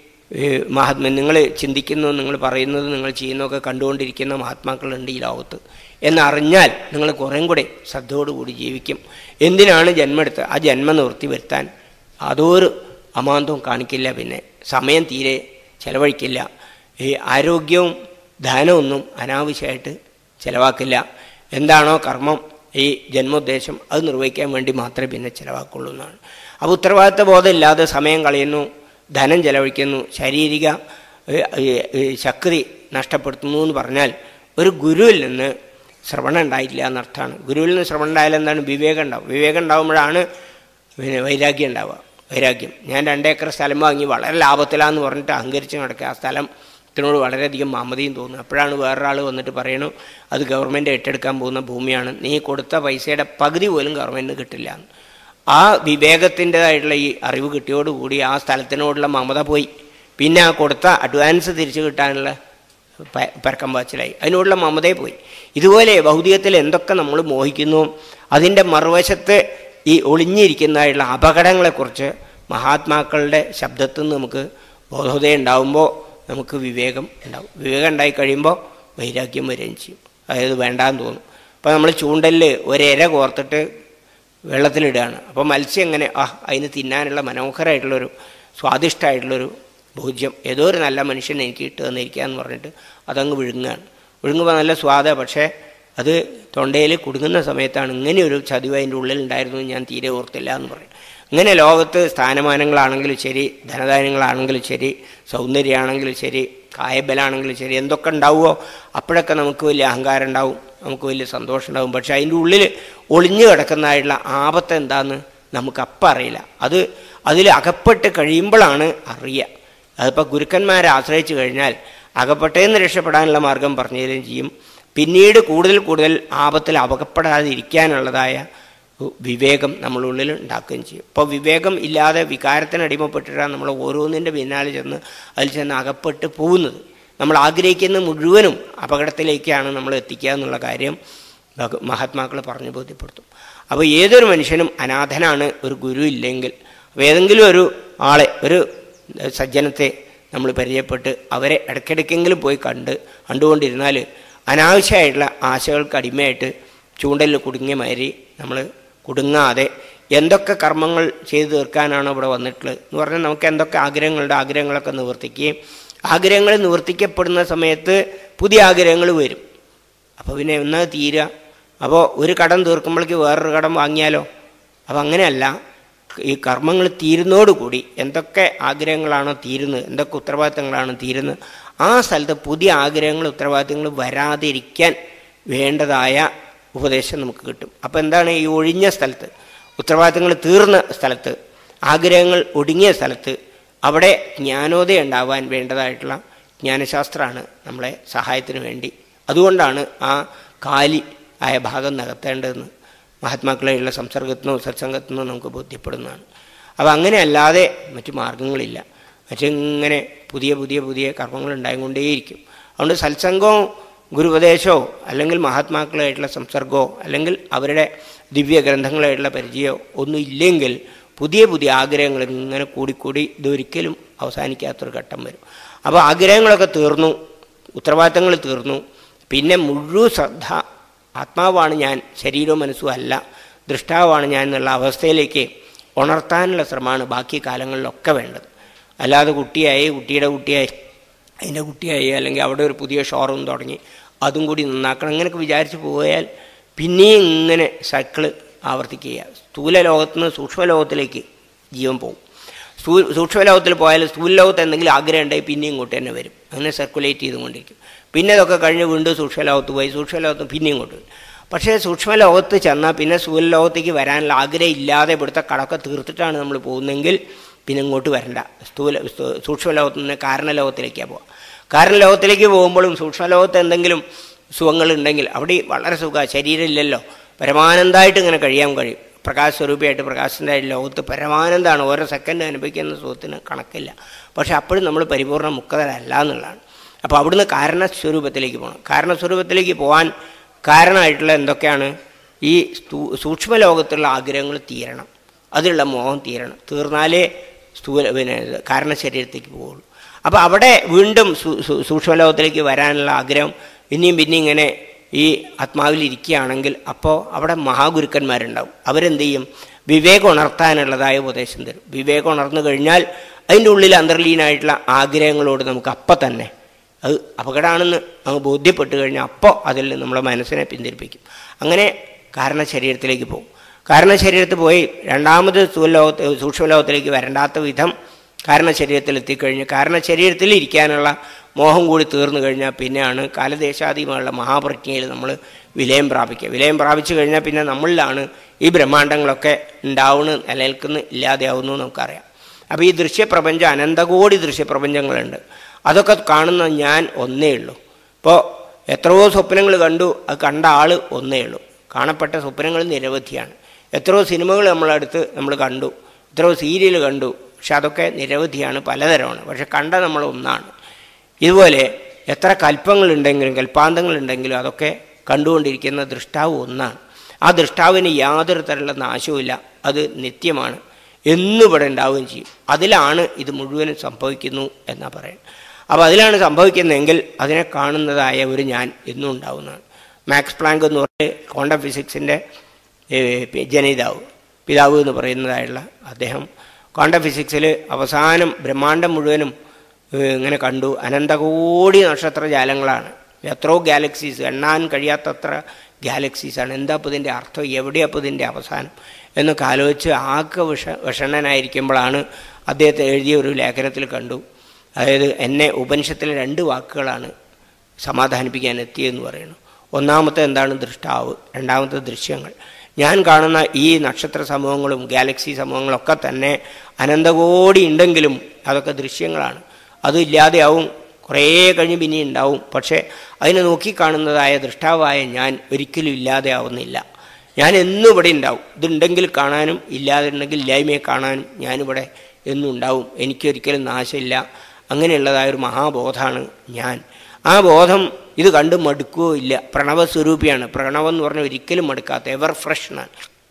ഈ മഹാത്മൻ നിങ്ങൾ ചിന്തിക്കുന്നു നിങ്ങൾ പറയുന്നത് നിങ്ങൾ ചെയ്യുന്നതൊക്കെ കണ്ടുകൊണ്ടിരിക്കുന്ന മഹാത്മാക്കളുണ്ട് ഈ ലോകത്ത് എന്നറിഞ്ഞാൽ നിങ്ങൾ കുറേം കൂടെ ശ്രദ്ധയോടുകൂടി ജീവിക്കും എന്തിനാണ് ജന്മെടുത്ത് ആ ജന്മം നിവൃത്തി വരുത്താൻ അതൊരു അമാന്തവും കാണിക്കില്ല പിന്നെ സമയം തീരെ ചെലവഴിക്കില്ല ഈ ആരോഗ്യവും ധനമൊന്നും അനാവശ്യമായിട്ട് ചിലവാക്കില്ല എന്താണോ കർമ്മം ഈ ജന്മോദ്ദേശം അത് നിർവഹിക്കാൻ വേണ്ടി മാത്രമേ പിന്നെ ചിലവാക്കുള്ളൂ എന്നാണ് അപ്പോൾ ഉത്തരവാദിത്ത ബോധം ഇല്ലാതെ സമയം കളയുന്നു ധനം ചെലവഴിക്കുന്നു ശാരീരിക ഏ, ഏ, ഏ, ശക്തി നഷ്ടപ്പെടുത്തുന്നു എന്ന് പറഞ്ഞാൽ ഒരു ഗുരുവിൽ നിന്ന് ശ്രവണം ഉണ്ടായില്ല എന്നർത്ഥമാണ് ഗുരുവിൽ നിന്ന് ശ്രവണം ഉണ്ടായാൽ എന്താണ് വിവേകം ഉണ്ടാവും വിവേകം ഉണ്ടാകുമ്പോഴാണ് പിന്നെ വൈരാഗ്യം ഉണ്ടാവുക വൈരാഗ്യം ഞാൻ രണ്ടേക്കർ സ്ഥലം വാങ്ങി വളരെ ലാഭത്തിലാന്ന് പറഞ്ഞിട്ട് അഹങ്കരിച്ച് നടക്കുക ആ സ്ഥലം ത്തിനോട് വളരെയധികം മമതയും തോന്നുന്നു അപ്പോഴാണ് വേറൊരാൾ വന്നിട്ട് പറയണു അത് ഗവൺമെൻറ് ഏറ്റെടുക്കാൻ പോകുന്ന ഭൂമിയാണ് നീ കൊടുത്ത പൈസയുടെ പകുതി പോലും ഗവൺമെൻറ്റിന് കിട്ടില്ല എന്ന്. ആ വിവേകത്തിൻ്റെതായിട്ടുള്ള ഈ അറിവ് കിട്ടിയോടുകൂടി ആ സ്ഥലത്തിനോടുള്ള മമത പോയി പിന്നെ ആ കൊടുത്ത അഡ്വാൻസ് തിരിച്ചു കിട്ടാനുള്ള പ- പരക്കം പാച്ചിലായി അതിനോടുള്ള മമതയെ പോയി ഇതുപോലെ ഭൗതികത്തിൽ എന്തൊക്കെ നമ്മൾ മോഹിക്കുന്നു അതിൻ്റെ മറുവശത്ത് ഈ ഒളിഞ്ഞിരിക്കുന്നതായിട്ടുള്ള അപകടങ്ങളെക്കുറിച്ച് മഹാത്മാക്കളുടെ ശബ്ദത്തിൽ നിന്ന് നമുക്ക് ബോധോദയം ഉണ്ടാകുമ്പോൾ നമുക്ക് വിവേകം ഉണ്ടാവും വിവേകം ഉണ്ടായി കഴിയുമ്പോൾ വൈരാഗ്യം വരികയും ചെയ്യും അതായത് വേണ്ടാന്ന് തോന്നും അപ്പോൾ നമ്മൾ ചൂണ്ടലിൽ ഒരിര കോർത്തിട്ട് വെള്ളത്തിലിടുകയാണ് അപ്പോൾ മത്സ്യം എങ്ങനെ ആ അതിന് തിന്നാനുള്ള മനോഹരമായിട്ടുള്ളൊരു സ്വാദിഷ്ടമായിട്ടുള്ളൊരു ഭോജ്യം ഏതോ ഒരു നല്ല മനുഷ്യൻ എനിക്ക് ഇട്ട് തന്നിരിക്കുക എന്ന് പറഞ്ഞിട്ട് അതങ്ങ് വിഴുങ്ങുകയാണ് വിഴുങ്ങുമ്പോൾ നല്ല സ്വാദ പക്ഷേ അത് തൊണ്ടയിൽ കുടുങ്ങുന്ന സമയത്താണ് ഇങ്ങനെ ഒരു ചതിവ് അതിൻ്റെ ഉള്ളിൽ ഉണ്ടായിരുന്നു എന്ന് ഞാൻ തീരെ ഓർത്തില്ല എന്ന് പറയും ഇങ്ങനെ ലോകത്ത് സ്ഥാനമാനങ്ങളാണെങ്കിലും ശരി ധനധാന്യങ്ങളാണെങ്കിലും ശരി സൗന്ദര്യമാണെങ്കിലും ശരി കായബലാണെങ്കിലും ശരി എന്തൊക്കെ ഉണ്ടാവുമോ അപ്പോഴൊക്കെ നമുക്ക് വലിയ അഹങ്കാരം ഉണ്ടാവും നമുക്ക് വലിയ സന്തോഷം ഉണ്ടാവും പക്ഷേ അതിൻ്റെ ഉള്ളിൽ ഒളിഞ്ഞു കിടക്കുന്നതായിട്ടുള്ള ആപത്ത് എന്താണെന്ന് നമുക്ക് അപ്പം അറിയില്ല അത് അതിൽ അകപ്പെട്ട് കഴിയുമ്പോഴാണ് അറിയുക അതിപ്പോൾ ഗുരുക്കന്മാരെ ആശ്രയിച്ചു കഴിഞ്ഞാൽ അകപ്പെട്ടേന്ന് രക്ഷപ്പെടാനുള്ള മാർഗം പറഞ്ഞു തരികയും ചെയ്യും പിന്നീട് കൂടുതൽ കൂടുതൽ ആപത്തിൽ അപകപ്പെടാതിരിക്കാനുള്ളതായ വിവേകം നമ്മളുള്ളിൽ ഉണ്ടാക്കുകയും ചെയ്യും ഇപ്പോൾ വിവേകം ഇല്ലാതെ വികാരത്തിന് അടിമപ്പെട്ടിട്ടാണ് നമ്മൾ ഓരോന്നിൻ്റെ പിന്നാലെ ചെന്ന് അതിൽ ചെന്ന് അകപ്പെട്ട് പോകുന്നത് നമ്മൾ ആഗ്രഹിക്കുന്ന മുഴുവനും അപകടത്തിലേക്കാണ് നമ്മൾ എത്തിക്കുക എന്നുള്ള കാര്യം മഹാത്മാക്കൾ പറഞ്ഞു ബോധ്യപ്പെടുത്തും അപ്പോൾ ഏതൊരു മനുഷ്യനും അനാഥനാണ് ഒരു ഗുരു ഇല്ലെങ്കിൽ അപ്പോൾ ഏതെങ്കിലും ഒരു ആളെ ഒരു സജ്ജനത്തെ നമ്മൾ പരിചയപ്പെട്ട് അവരെ ഇടയ്ക്കിടയ്ക്കെങ്കിലും പോയി കണ്ട് കണ്ടുകൊണ്ടിരുന്നാൽ അനാവശ്യമായിട്ടുള്ള ആശകൾക്ക് അടിമയായിട്ട് ചൂണ്ടലിൽ കുടുങ്ങിയ മാതിരി നമ്മൾ കുടുങ്ങാതെ എന്തൊക്കെ കർമ്മങ്ങൾ ചെയ്തു തീർക്കാനാണ് ഇവിടെ വന്നിട്ടുള്ളത് എന്ന് പറഞ്ഞാൽ നമുക്ക് എന്തൊക്കെ ആഗ്രഹങ്ങളുടെ ആഗ്രഹങ്ങളൊക്കെ നിവർത്തിക്കുകയും ആഗ്രഹങ്ങൾ നിവർത്തിക്കപ്പെടുന്ന സമയത്ത് പുതിയ ആഗ്രഹങ്ങൾ വരും അപ്പോൾ പിന്നെ ഒന്നാ തീരുക അപ്പോൾ ഒരു കടം തീർക്കുമ്പോഴേക്ക് വേറൊരു കടം വാങ്ങിയാലോ അപ്പോൾ അങ്ങനെയല്ല ഈ കർമ്മങ്ങൾ തീരുന്നതോടുകൂടി എന്തൊക്കെ ആഗ്രഹങ്ങളാണോ തീരുന്നത് എന്തൊക്കെ ഉത്തരവാദിത്തങ്ങളാണ് തീരുന്നത് ആ സ്ഥലത്ത് പുതിയ ആഗ്രഹങ്ങൾ ഉത്തരവാദിത്തങ്ങൾ വരാതിരിക്കാൻ വേണ്ടതായ ഉപദേശം നമുക്ക് കിട്ടും അപ്പോൾ എന്താണ് ഈ ഒഴിഞ്ഞ സ്ഥലത്ത് ഉത്തരവാദിത്തങ്ങൾ തീർന്ന സ്ഥലത്ത് ആഗ്രഹങ്ങൾ ഒടുങ്ങിയ സ്ഥലത്ത് അവിടെ ജ്ഞാനോദയം ഉണ്ടാവാൻ വേണ്ടതായിട്ടുള്ള ജ്ഞാനശാസ്ത്രമാണ് നമ്മളെ സഹായത്തിന് വേണ്ടി അതുകൊണ്ടാണ് ആ കാലി ആയ ഭാഗം നികത്തേണ്ടതെന്ന് മഹാത്മാക്കളെയുള്ള സംസർഗത്തിനോ സത്സംഗത്തിനോ നമുക്ക് ബോധ്യപ്പെടുന്നതാണ് അപ്പോൾ അങ്ങനെ അല്ലാതെ മറ്റു മാർഗങ്ങളില്ല മറ്റിങ്ങനെ പുതിയ പുതിയ പുതിയ കർമ്മങ്ങൾ ഉണ്ടായിക്കൊണ്ടേയിരിക്കും അതുകൊണ്ട് സത്സംഗവും ഗുരുപദേശമോ അല്ലെങ്കിൽ മഹാത്മാക്കളായിട്ടുള്ള സംസർഗമോ അല്ലെങ്കിൽ അവരുടെ ദിവ്യ ഗ്രന്ഥങ്ങളായിട്ടുള്ള പരിചയമോ ഒന്നും ഇല്ലെങ്കിൽ പുതിയ പുതിയ ആഗ്രഹങ്ങൾ ഇങ്ങനെ കൂടിക്കൂടി ഇതൊരിക്കലും അവസാനിക്കാത്തൊരു ഘട്ടം വരും അപ്പോൾ ആഗ്രഹങ്ങളൊക്കെ തീർന്നു ഉത്തരവാദിത്തങ്ങൾ തീർന്നു പിന്നെ മുഴുവൻ ശ്രദ്ധ ആത്മാവാണ് ഞാൻ ശരീരവും മനസ്സും അല്ല ദൃഷ്ടാവാണ് ഞാൻ എന്നുള്ള അവസ്ഥയിലേക്ക് ഉണർത്താനുള്ള ശ്രമമാണ് ബാക്കി കാലങ്ങളിലൊക്കെ വേണ്ടത് അല്ലാതെ കുട്ടിയായി കുട്ടിയുടെ കുട്ടിയായി അതിൻ്റെ കുട്ടിയായി അല്ലെങ്കിൽ അവിടെ ഒരു പുതിയ ഷോറൂം തുടങ്ങി അതും കൂടി നന്നാക്കണം അങ്ങനെയൊക്കെ വിചാരിച്ച് പോയാൽ പിന്നെയും ഇങ്ങനെ സൈക്കിള് ആവർത്തിക്കുക സ്ഥൂല ലോകത്ത് നിന്ന് സൂക്ഷ്മലോകത്തിലേക്ക് ജീവൻ പോകും സൂ സൂക്ഷ്മലോകത്തിൽ പോയാൽ സ്ഥൂല ലോകത്ത് എന്തെങ്കിലും ആഗ്രഹം ഉണ്ടെങ്കിൽ പിന്നെയും ഇങ്ങോട്ട് തന്നെ വരും അങ്ങനെ സർക്കുലേറ്റ് ചെയ്തുകൊണ്ടിരിക്കും പിന്നെ അതൊക്കെ കഴിഞ്ഞ് വീണ്ടും സൂക്ഷ്മലോകത്ത് പോയി സൂക്ഷ്മലോകത്ത് പിന്നെയും ഇങ്ങോട്ട് വരും പക്ഷേ സൂക്ഷ്മലോകത്ത് ചെന്നാൽ പിന്നെ സ്ഥൂലലോകത്തേക്ക് വരാനുള്ള ആഗ്രഹം ഇല്ലാതെ ഇവിടുത്തെ കടക്കെ തീർത്തിട്ടാണ് നമ്മൾ പോകുന്നതെങ്കിൽ പിന്നെ ഇങ്ങോട്ട് വരണ്ട സ്ഥൂല സൂക്ഷ്മലോകത്ത് നിന്ന് കാരണലോകത്തിലേക്കാണ് പോവുക കാരണലോകത്തിലേക്ക് പോകുമ്പോഴും സൂക്ഷ്മലോകത്ത് എന്തെങ്കിലും സുഖങ്ങളുണ്ടെങ്കിൽ അവിടെ വളരെ സുഖ ശരീരമില്ലല്ലോ പരമാനന്ദമായിട്ട് ഇങ്ങനെ കഴിയാൻ കഴിയും പ്രകാശ സ്വരൂപിയായിട്ട് പ്രകാശൻ്റെ ലോകത്ത് പരമാനന്ദമാണ് ഓരോ സെക്കൻഡ് അനുഭവിക്കുന്ന സുഖത്തിന് കണക്കില്ല പക്ഷെ അപ്പോഴും നമ്മൾ പരിപൂർണ്ണ മുക്തരല്ല എന്നുള്ളതാണ് അപ്പോൾ അവിടുന്ന് കാരണസ്വരൂപത്തിലേക്ക് പോകണം കാരണസ്വരൂപത്തിലേക്ക് പോകാൻ കാരണമായിട്ടുള്ള എന്തൊക്കെയാണ് ഈ സൂക്ഷ്മലോകത്തുള്ള ആഗ്രഹങ്ങൾ തീരണം അതിലുള്ള മോഹം തീരണം തീർന്നാലേ സ്ഥൂല പിന്നെ കാരണശരീരത്തേക്ക് പോവുള്ളൂ അപ്പോൾ അവിടെ വീണ്ടും സൂക്ഷ്മലോകത്തിലേക്ക് വരാനുള്ള ആഗ്രഹം പിന്നെയും പിന്നെയും ഇങ്ങനെ ഈ ആത്മാവിൽ ഇരിക്കുകയാണെങ്കിൽ അപ്പോൾ അവിടെ മഹാഗുരുക്കന്മാരുണ്ടാവും അവരെന്ത് ചെയ്യും വിവേകം ഉണർത്താനുള്ളതായ ഉപദേശം തരും വിവേകം ഉണർന്നു കഴിഞ്ഞാൽ അതിൻ്റെ ഉള്ളിൽ അന്തർലീനായിട്ടുള്ള ആഗ്രഹങ്ങളോട് നമുക്ക് അപ്പം തന്നെ അത് അപകടമാണെന്ന് അങ്ങ് ബോധ്യപ്പെട്ട് കഴിഞ്ഞാൽ അപ്പോൾ അതിൽ നമ്മളെ മനസ്സിനെ പിന്തിരിപ്പിക്കും അങ്ങനെ കാരണ ശരീരത്തിലേക്ക് പോകും കാരണ ശരീരത്തിൽ പോയി രണ്ടാമത് സ്ഥൂലോകത്ത് സൂക്ഷ്മലോകത്തിലേക്ക് വരണ്ടാത്ത വിധം കാരണ ശരീരത്തിൽ എത്തിക്കഴിഞ്ഞ് കാരണ ശരീരത്തിൽ ഇരിക്കാനുള്ള മോഹം കൂടി തീർന്നു കഴിഞ്ഞാൽ പിന്നെയാണ് കാലദേശാതീയമായുള്ള മഹാപ്രജ്ഞയിൽ നമ്മൾ വിലയം പ്രാപിക്കുക വിലയം പ്രാപിച്ചു കഴിഞ്ഞാൽ പിന്നെ നമ്മളിലാണ് ഈ ബ്രഹ്മാണ്ടങ്ങളൊക്കെ ഉണ്ടാവുന്നു നിലനിൽക്കുന്നു ഇല്ലാതെയാവുന്നു നമുക്കറിയാം അപ്പോൾ ഈ ദൃശ്യപ്രപഞ്ചം അനന്തകോടി ദൃശ്യപ്രപഞ്ചങ്ങളുണ്ട് അതൊക്കെ കാണുന്ന ഞാൻ ഒന്നേ ഉള്ളൂ ഇപ്പോൾ എത്രയോ സ്വപ്നങ്ങൾ കണ്ടു അത് കണ്ട ആൾ ഒന്നേ ഉള്ളൂ കാണപ്പെട്ട സ്വപ്നങ്ങൾ നിരവധിയാണ് എത്രയോ സിനിമകൾ നമ്മളടുത്ത് നമ്മൾ കണ്ടു എത്രയോ സീരിയൽ കണ്ടു പക്ഷെ അതൊക്കെ നിരവധിയാണ് പലതരമാണ് പക്ഷെ കണ്ട നമ്മൾ ഒന്നാണ് ഇതുപോലെ എത്ര കൽപ്പങ്ങളുണ്ടെങ്കിലും കൽപ്പാന്തങ്ങളുണ്ടെങ്കിലും അതൊക്കെ കണ്ടുകൊണ്ടിരിക്കുന്ന ദൃഷ്ടാവ് ഒന്നാണ് ആ ദൃഷ്ടാവിന് യാതൊരു തരമുള്ള നാശവുമില്ല അത് നിത്യമാണ് എന്നിവിടെ ഉണ്ടാവുകയും ചെയ്യും അതിലാണ് ഇത് മുഴുവനും സംഭവിക്കുന്നു എന്നാ പറയുന്നത് അപ്പോൾ അതിലാണ് സംഭവിക്കുന്നതെങ്കിൽ അതിനെ കാണുന്നതായ ഒരു ഞാൻ എന്നും ഉണ്ടാവുന്നതാണ് മാക്സ് പ്ലാങ്ക് എന്ന് പറഞ്ഞ് ക്വാണ്ടം ഫിസിക്സിൻ്റെ ജനിതാവ് പിതാവ് എന്ന് പറയുന്നതായുള്ള അദ്ദേഹം ക്വാണ്ടം ഫിസിക്സിൽ അവസാനം ബ്രഹ്മാണ്ടം മുഴുവനും ഏഹ്, ഇങ്ങനെ കണ്ടു അനന്തകോടി നക്ഷത്രജാലങ്ങളാണ് എത്രയോ ഗാലക്സീസ് എണ്ണാൻ കഴിയാത്തത്ര ഗാലക്സീസാണ് എന്താ അപ്പോൾ ഇതിൻ്റെ അർത്ഥം എവിടെയാ അപ്പോൾ ഇതിൻ്റെ അവസാനം എന്നൊക്കെ ആലോചിച്ച് ആകെ വിഷ വിഷണ്ണനായിരിക്കുമ്പോഴാണ് അദ്ദേഹത്തെ എഴുതിയ ഒരു ലേഖനത്തിൽ കണ്ടു അതായത് എന്നെ ഉപനിഷത്തിലെ രണ്ട് വാക്കുകളാണ് സമാധാനിപ്പിക്കാൻ എത്തിയെന്ന് പറയുന്നു ഒന്നാമത്തെ എന്താണ് ദൃഷ്ടാവ് രണ്ടാമത്തെ ദൃശ്യങ്ങൾ ഞാൻ കാണുന്ന ഈ നക്ഷത്ര സമൂഹങ്ങളും ഗാലക്സി സമൂഹങ്ങളൊക്കെ തന്നെ അനന്തകോടി ഉണ്ടെങ്കിലും അതൊക്കെ ദൃശ്യങ്ങളാണ് അത് ഇല്ലാതെയാവും കുറേ കഴിഞ്ഞ് പിന്നെ ഉണ്ടാവും പക്ഷേ അതിനെ നോക്കിക്കാണുന്നതായ ദൃഷ്ടാവായ ഞാൻ ഒരിക്കലും ഇല്ലാതെയാവുന്നില്ല ഞാൻ എന്നും ഇവിടെ ഉണ്ടാവും ഇതുണ്ടെങ്കിൽ കാണാനും ഇല്ലാതെ ഉണ്ടെങ്കിൽ ഇല്ലായ്മയെ കാണാനും ഞാനിവിടെ എന്നും ഉണ്ടാവും എനിക്കൊരിക്കലും നാശമില്ല അങ്ങനെയുള്ളതായ ഒരു മഹാബോധമാണ് ഞാൻ ആ ബോധം ഇത് കണ്ട് മടുക്കുകയോ ഇല്ല പ്രണവസ്വരൂപിയാണ് പ്രണവം എന്ന് പറഞ്ഞാൽ ഒരിക്കലും മടുക്കാത്ത എവർ ഫ്രഷാണ്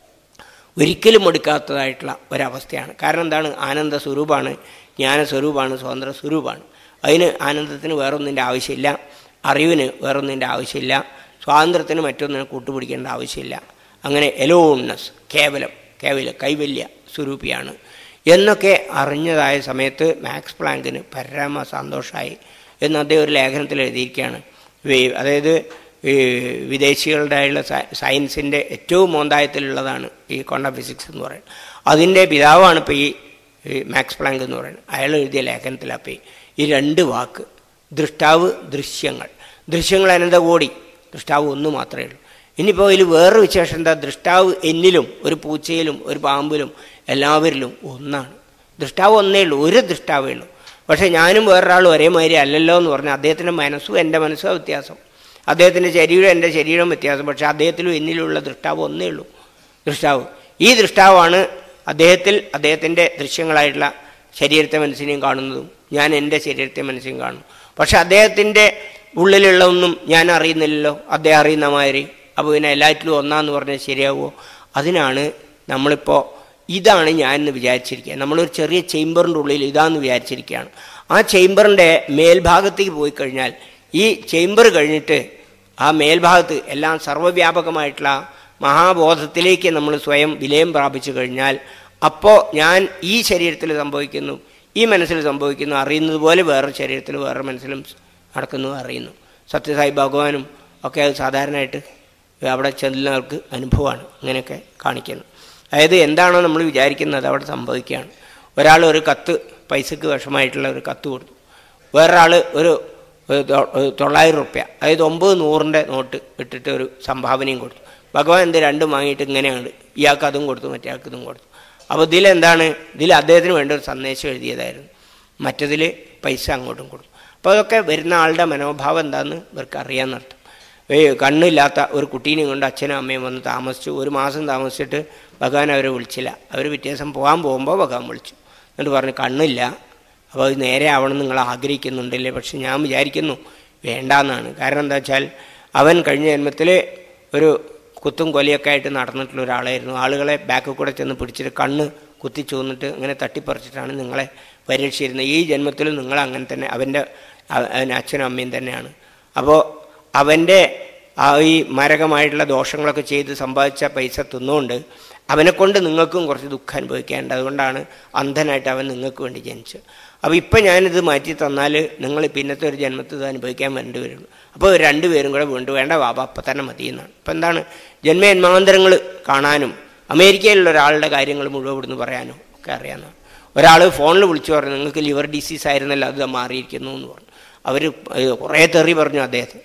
ഒരിക്കലും മടുക്കാത്തതായിട്ടുള്ള ഒരവസ്ഥയാണ് കാരണം എന്താണ് ആനന്ദ സ്വരൂപമാണ് ജ്ഞാനസ്വരൂപമാണ് സ്വതന്ത്ര സ്വരൂപമാണ് അതിന് ആനന്ദത്തിന് വേറൊന്നിൻ്റെ ആവശ്യമില്ല അറിവിന് വേറൊന്നിൻ്റെ ആവശ്യമില്ല സ്വാതന്ത്ര്യത്തിന് മറ്റൊന്നിനെ കൂട്ടുപിടിക്കേണ്ട ആവശ്യമില്ല അങ്ങനെ എലോൺനെസ് കേവലം കേവല കൈവല്യ സ്വരൂപിയാണ് എന്നൊക്കെ അറിഞ്ഞതായ സമയത്ത് മാക്സ് പ്ലാങ്കിന് പരമ സന്തോഷമായി എന്ന് അദ്ദേഹം ഒരു ലേഖനത്തിൽ എഴുതിയിരിക്കുകയാണ് വേ- അതായത് ഈ വിദേശികളുടെയുള്ള സയൻസിൻ്റെ ഏറ്റവും മോന്തായത്തിലുള്ളതാണ് ഈ ക്വാണ്ടം ഫിസിക്സ് എന്ന് പറയുന്നത് അതിൻ്റെ പിതാവാണ് ഇപ്പോൾ ഈ ഈ മാക്സ് പ്ലാങ്ക് എന്ന് പറയുന്നത് അയാൾ എഴുതിയ ലേഖനത്തിലാണ് അപ്പോൾ ഈ രണ്ട് വാക്ക് ദൃഷ്ടാവ് ദൃശ്യങ്ങൾ ദൃശ്യങ്ങൾ അനന്തകോടി ദൃഷ്ടാവ് ഒന്ന് മാത്രമേ ഉള്ളൂ ഇനിയിപ്പോൾ അതിൽ വേറൊരു വിശേഷം എന്താ ദൃഷ്ടാവ് എന്നിലും ഒരു പൂച്ചയിലും ഒരു പാമ്പിലും എല്ലാവരിലും ഒന്നാണ് ദൃഷ്ടാവ് ഒന്നേ ഉള്ളൂ ഒരു ദൃഷ്ടാവേ ഉള്ളൂ പക്ഷേ ഞാനും വേറൊരാളും ഒരേമാതിരി അല്ലല്ലോ എന്ന് പറഞ്ഞാൽ അദ്ദേഹത്തിൻ്റെ മനസ്സും എൻ്റെ മനസ്സും വ്യത്യാസം അദ്ദേഹത്തിൻ്റെ ശരീരം എൻ്റെ ശരീരം വ്യത്യാസം പക്ഷേ അദ്ദേഹത്തിലും എന്നിലുള്ള ദൃഷ്ടാവ് ഒന്നേ ഉള്ളൂ ദൃഷ്ടാവ് ഈ ദൃഷ്ടാവാണ് അദ്ദേഹത്തിൽ അദ്ദേഹത്തിൻ്റെ ദൃശ്യങ്ങളായിട്ടുള്ള ശരീരത്തെ മനസ്സിനെയും കാണുന്നതും ഞാൻ എൻ്റെ ശരീരത്തെ മനസ്സിനെയും കാണുന്നു പക്ഷെ അദ്ദേഹത്തിൻ്റെ ഉള്ളിലുള്ള ഒന്നും ഞാൻ അറിയുന്നില്ലല്ലോ അദ്ദേഹം അറിയുന്ന മാതിരി അപ്പോൾ പിന്നെ എല്ലാറ്റിലും ഒന്നാന്ന് പറഞ്ഞാൽ ശരിയാവുമോ അതിനാണ് നമ്മളിപ്പോൾ ഇതാണ് ഞാൻ എന്ന് വിചാരിച്ചിരിക്കുക നമ്മളൊരു ചെറിയ ചേംബറിൻ്റെ ഉള്ളിൽ ഇതാന്ന് വിചാരിച്ചിരിക്കുകയാണ് ആ ചേംബറിൻ്റെ മേൽഭാഗത്തേക്ക് പോയി കഴിഞ്ഞാൽ ഈ ചേംബർ കഴിഞ്ഞിട്ട് ആ മേൽഭാഗത്ത് എല്ലാം സർവ്വവ്യാപകമായിട്ടുള്ള മഹാബോധത്തിലേക്ക് നമ്മൾ സ്വയം വിലയം പ്രാപിച്ചു കഴിഞ്ഞാൽ അപ്പോൾ ഞാൻ ഈ ശരീരത്തിൽ സംഭവിക്കുന്നു ഈ മനസ്സിൽ സംഭവിക്കുന്നു അറിയുന്നത് പോലെ വേറെ ശരീരത്തിൽ വേറെ മനസ്സിലും നടക്കുന്നു അറിയുന്നു സത്യസായി ഭഗവാനും ഒക്കെ അത് സാധാരണയായിട്ട് അവിടെ ചെല്ലുന്നവർക്ക് അനുഭവമാണ് ഇങ്ങനെയൊക്കെ കാണിക്കുന്നത് അതായത് എന്താണോ നമ്മൾ വിചാരിക്കുന്നത് അവിടെ സംഭവിക്കുകയാണ് ഒരാൾ ഒരു കത്ത് പൈസക്ക് വിഷമായിട്ടുള്ള ഒരു കത്ത് കൊടുത്തു വേറൊരാൾ ഒരു ഒരു തൊ- ഒരു തൊള്ളായിരം റുപ്യ അതായത് ഒമ്പത് നൂറിൻ്റെ നോട്ട് ഇട്ടിട്ട് ഒരു സംഭാവനയും കൊടുത്തു ഭഗവാൻ എന്ത് രണ്ടും വാങ്ങിയിട്ട് ഇങ്ങനെയാണ് ഇയാൾക്ക് അതും കൊടുത്തു മറ്റേയാൾക്ക് ഇതും കൊടുത്തു അപ്പോൾ ഇതിലെന്താണ് ഇതിൽ അദ്ദേഹത്തിന് വേണ്ട ഒരു സന്ദേശം എഴുതിയതായിരുന്നു മറ്റതിൽ പൈസ അങ്ങോട്ടും കൊടുത്തു അപ്പോൾ അതൊക്കെ വരുന്ന ആളുടെ മനോഭാവം എന്താണെന്ന് ഇവർക്ക് അറിയാമെന്നർത്ഥം ഏ കണ്ണില്ലാത്ത ഒരു കുട്ടീനെയും കൊണ്ട് അച്ഛനും അമ്മയും വന്ന് താമസിച്ചു ഒരു മാസം താമസിച്ചിട്ട് ഭഗവാൻ അവരെ വിളിച്ചില്ല അവർ പിറ്റേ ദിവസം പോകാൻ പോകുമ്പോൾ ഭഗവാൻ വിളിച്ചു എന്നിട്ട് പറഞ്ഞു കണ്ണില്ല അപ്പോൾ അത് നേരെ ആവണം നിങ്ങൾ ആഗ്രഹിക്കുന്നുണ്ടല്ലേ പക്ഷെ ഞാൻ വിചാരിക്കുന്നു വേണ്ടാന്നാണ് കാരണം എന്താ വെച്ചാൽ അവൻ കഴിഞ്ഞ ജന്മത്തിൽ ഒരു കുത്തും കൊലയൊക്കെ ആയിട്ട് നടന്നിട്ടുള്ള ഒരാളായിരുന്നു ആളുകളെ ബാക്കിൽ കൂടെ ചെന്ന് പിടിച്ചിട്ട് കണ്ണ് കുത്തി ചൂന്നിട്ട് അങ്ങനെ തട്ടിപ്പറിച്ചിട്ടാണ് നിങ്ങളെ പരീക്ഷിച്ചിരുന്നത് ഈ ജന്മത്തിലും നിങ്ങൾ അങ്ങനെ തന്നെ അവൻ്റെ അവ- അവൻ്റെ അച്ഛനും അമ്മയും തന്നെയാണ് അപ്പോൾ അവൻ്റെ ആ ഈ മാരകമായിട്ടുള്ള ദോഷങ്ങളൊക്കെ ചെയ്ത് സമ്പാദിച്ച പൈസ തിന്നുകൊണ്ട് അവനെക്കൊണ്ട് നിങ്ങൾക്കും കുറച്ച് ദുഃഖം അനുഭവിക്കേണ്ട അതുകൊണ്ടാണ് അന്ധനായിട്ട് അവൻ നിങ്ങൾക്ക് വേണ്ടി ജനിച്ചത് അപ്പോൾ ഇപ്പം ഞാനിത് മാറ്റി തന്നാൽ നിങ്ങൾ പിന്നത്തെ ഒരു ജന്മത്തിൽ ഇത് അനുഭവിക്കാൻ വേണ്ടി വരും അപ്പോൾ രണ്ടുപേരും കൂടെ വീണ്ടും വേണ്ട വാബ അപ്പം തന്നെ മതി എന്നാണ് ഇപ്പം എന്താണ് ജന്മജന്മാന്തരങ്ങൾ കാണാനും അമേരിക്കയിലുള്ള ഒരാളുടെ കാര്യങ്ങൾ മുഴുവൻ ഇവിടുന്ന് പറയാനും ഒക്കെ അറിയാമെന്നാണ് ഒരാൾ ഫോണിൽ വിളിച്ചു പറഞ്ഞു നിങ്ങൾക്ക് ലിവർ ഡിസീസ് ആയിരുന്നല്ലോ അത് മാറിയിരിക്കുന്നു എന്ന് പറഞ്ഞു അവർ കുറേ തെറി പറഞ്ഞു അദ്ദേഹത്തെ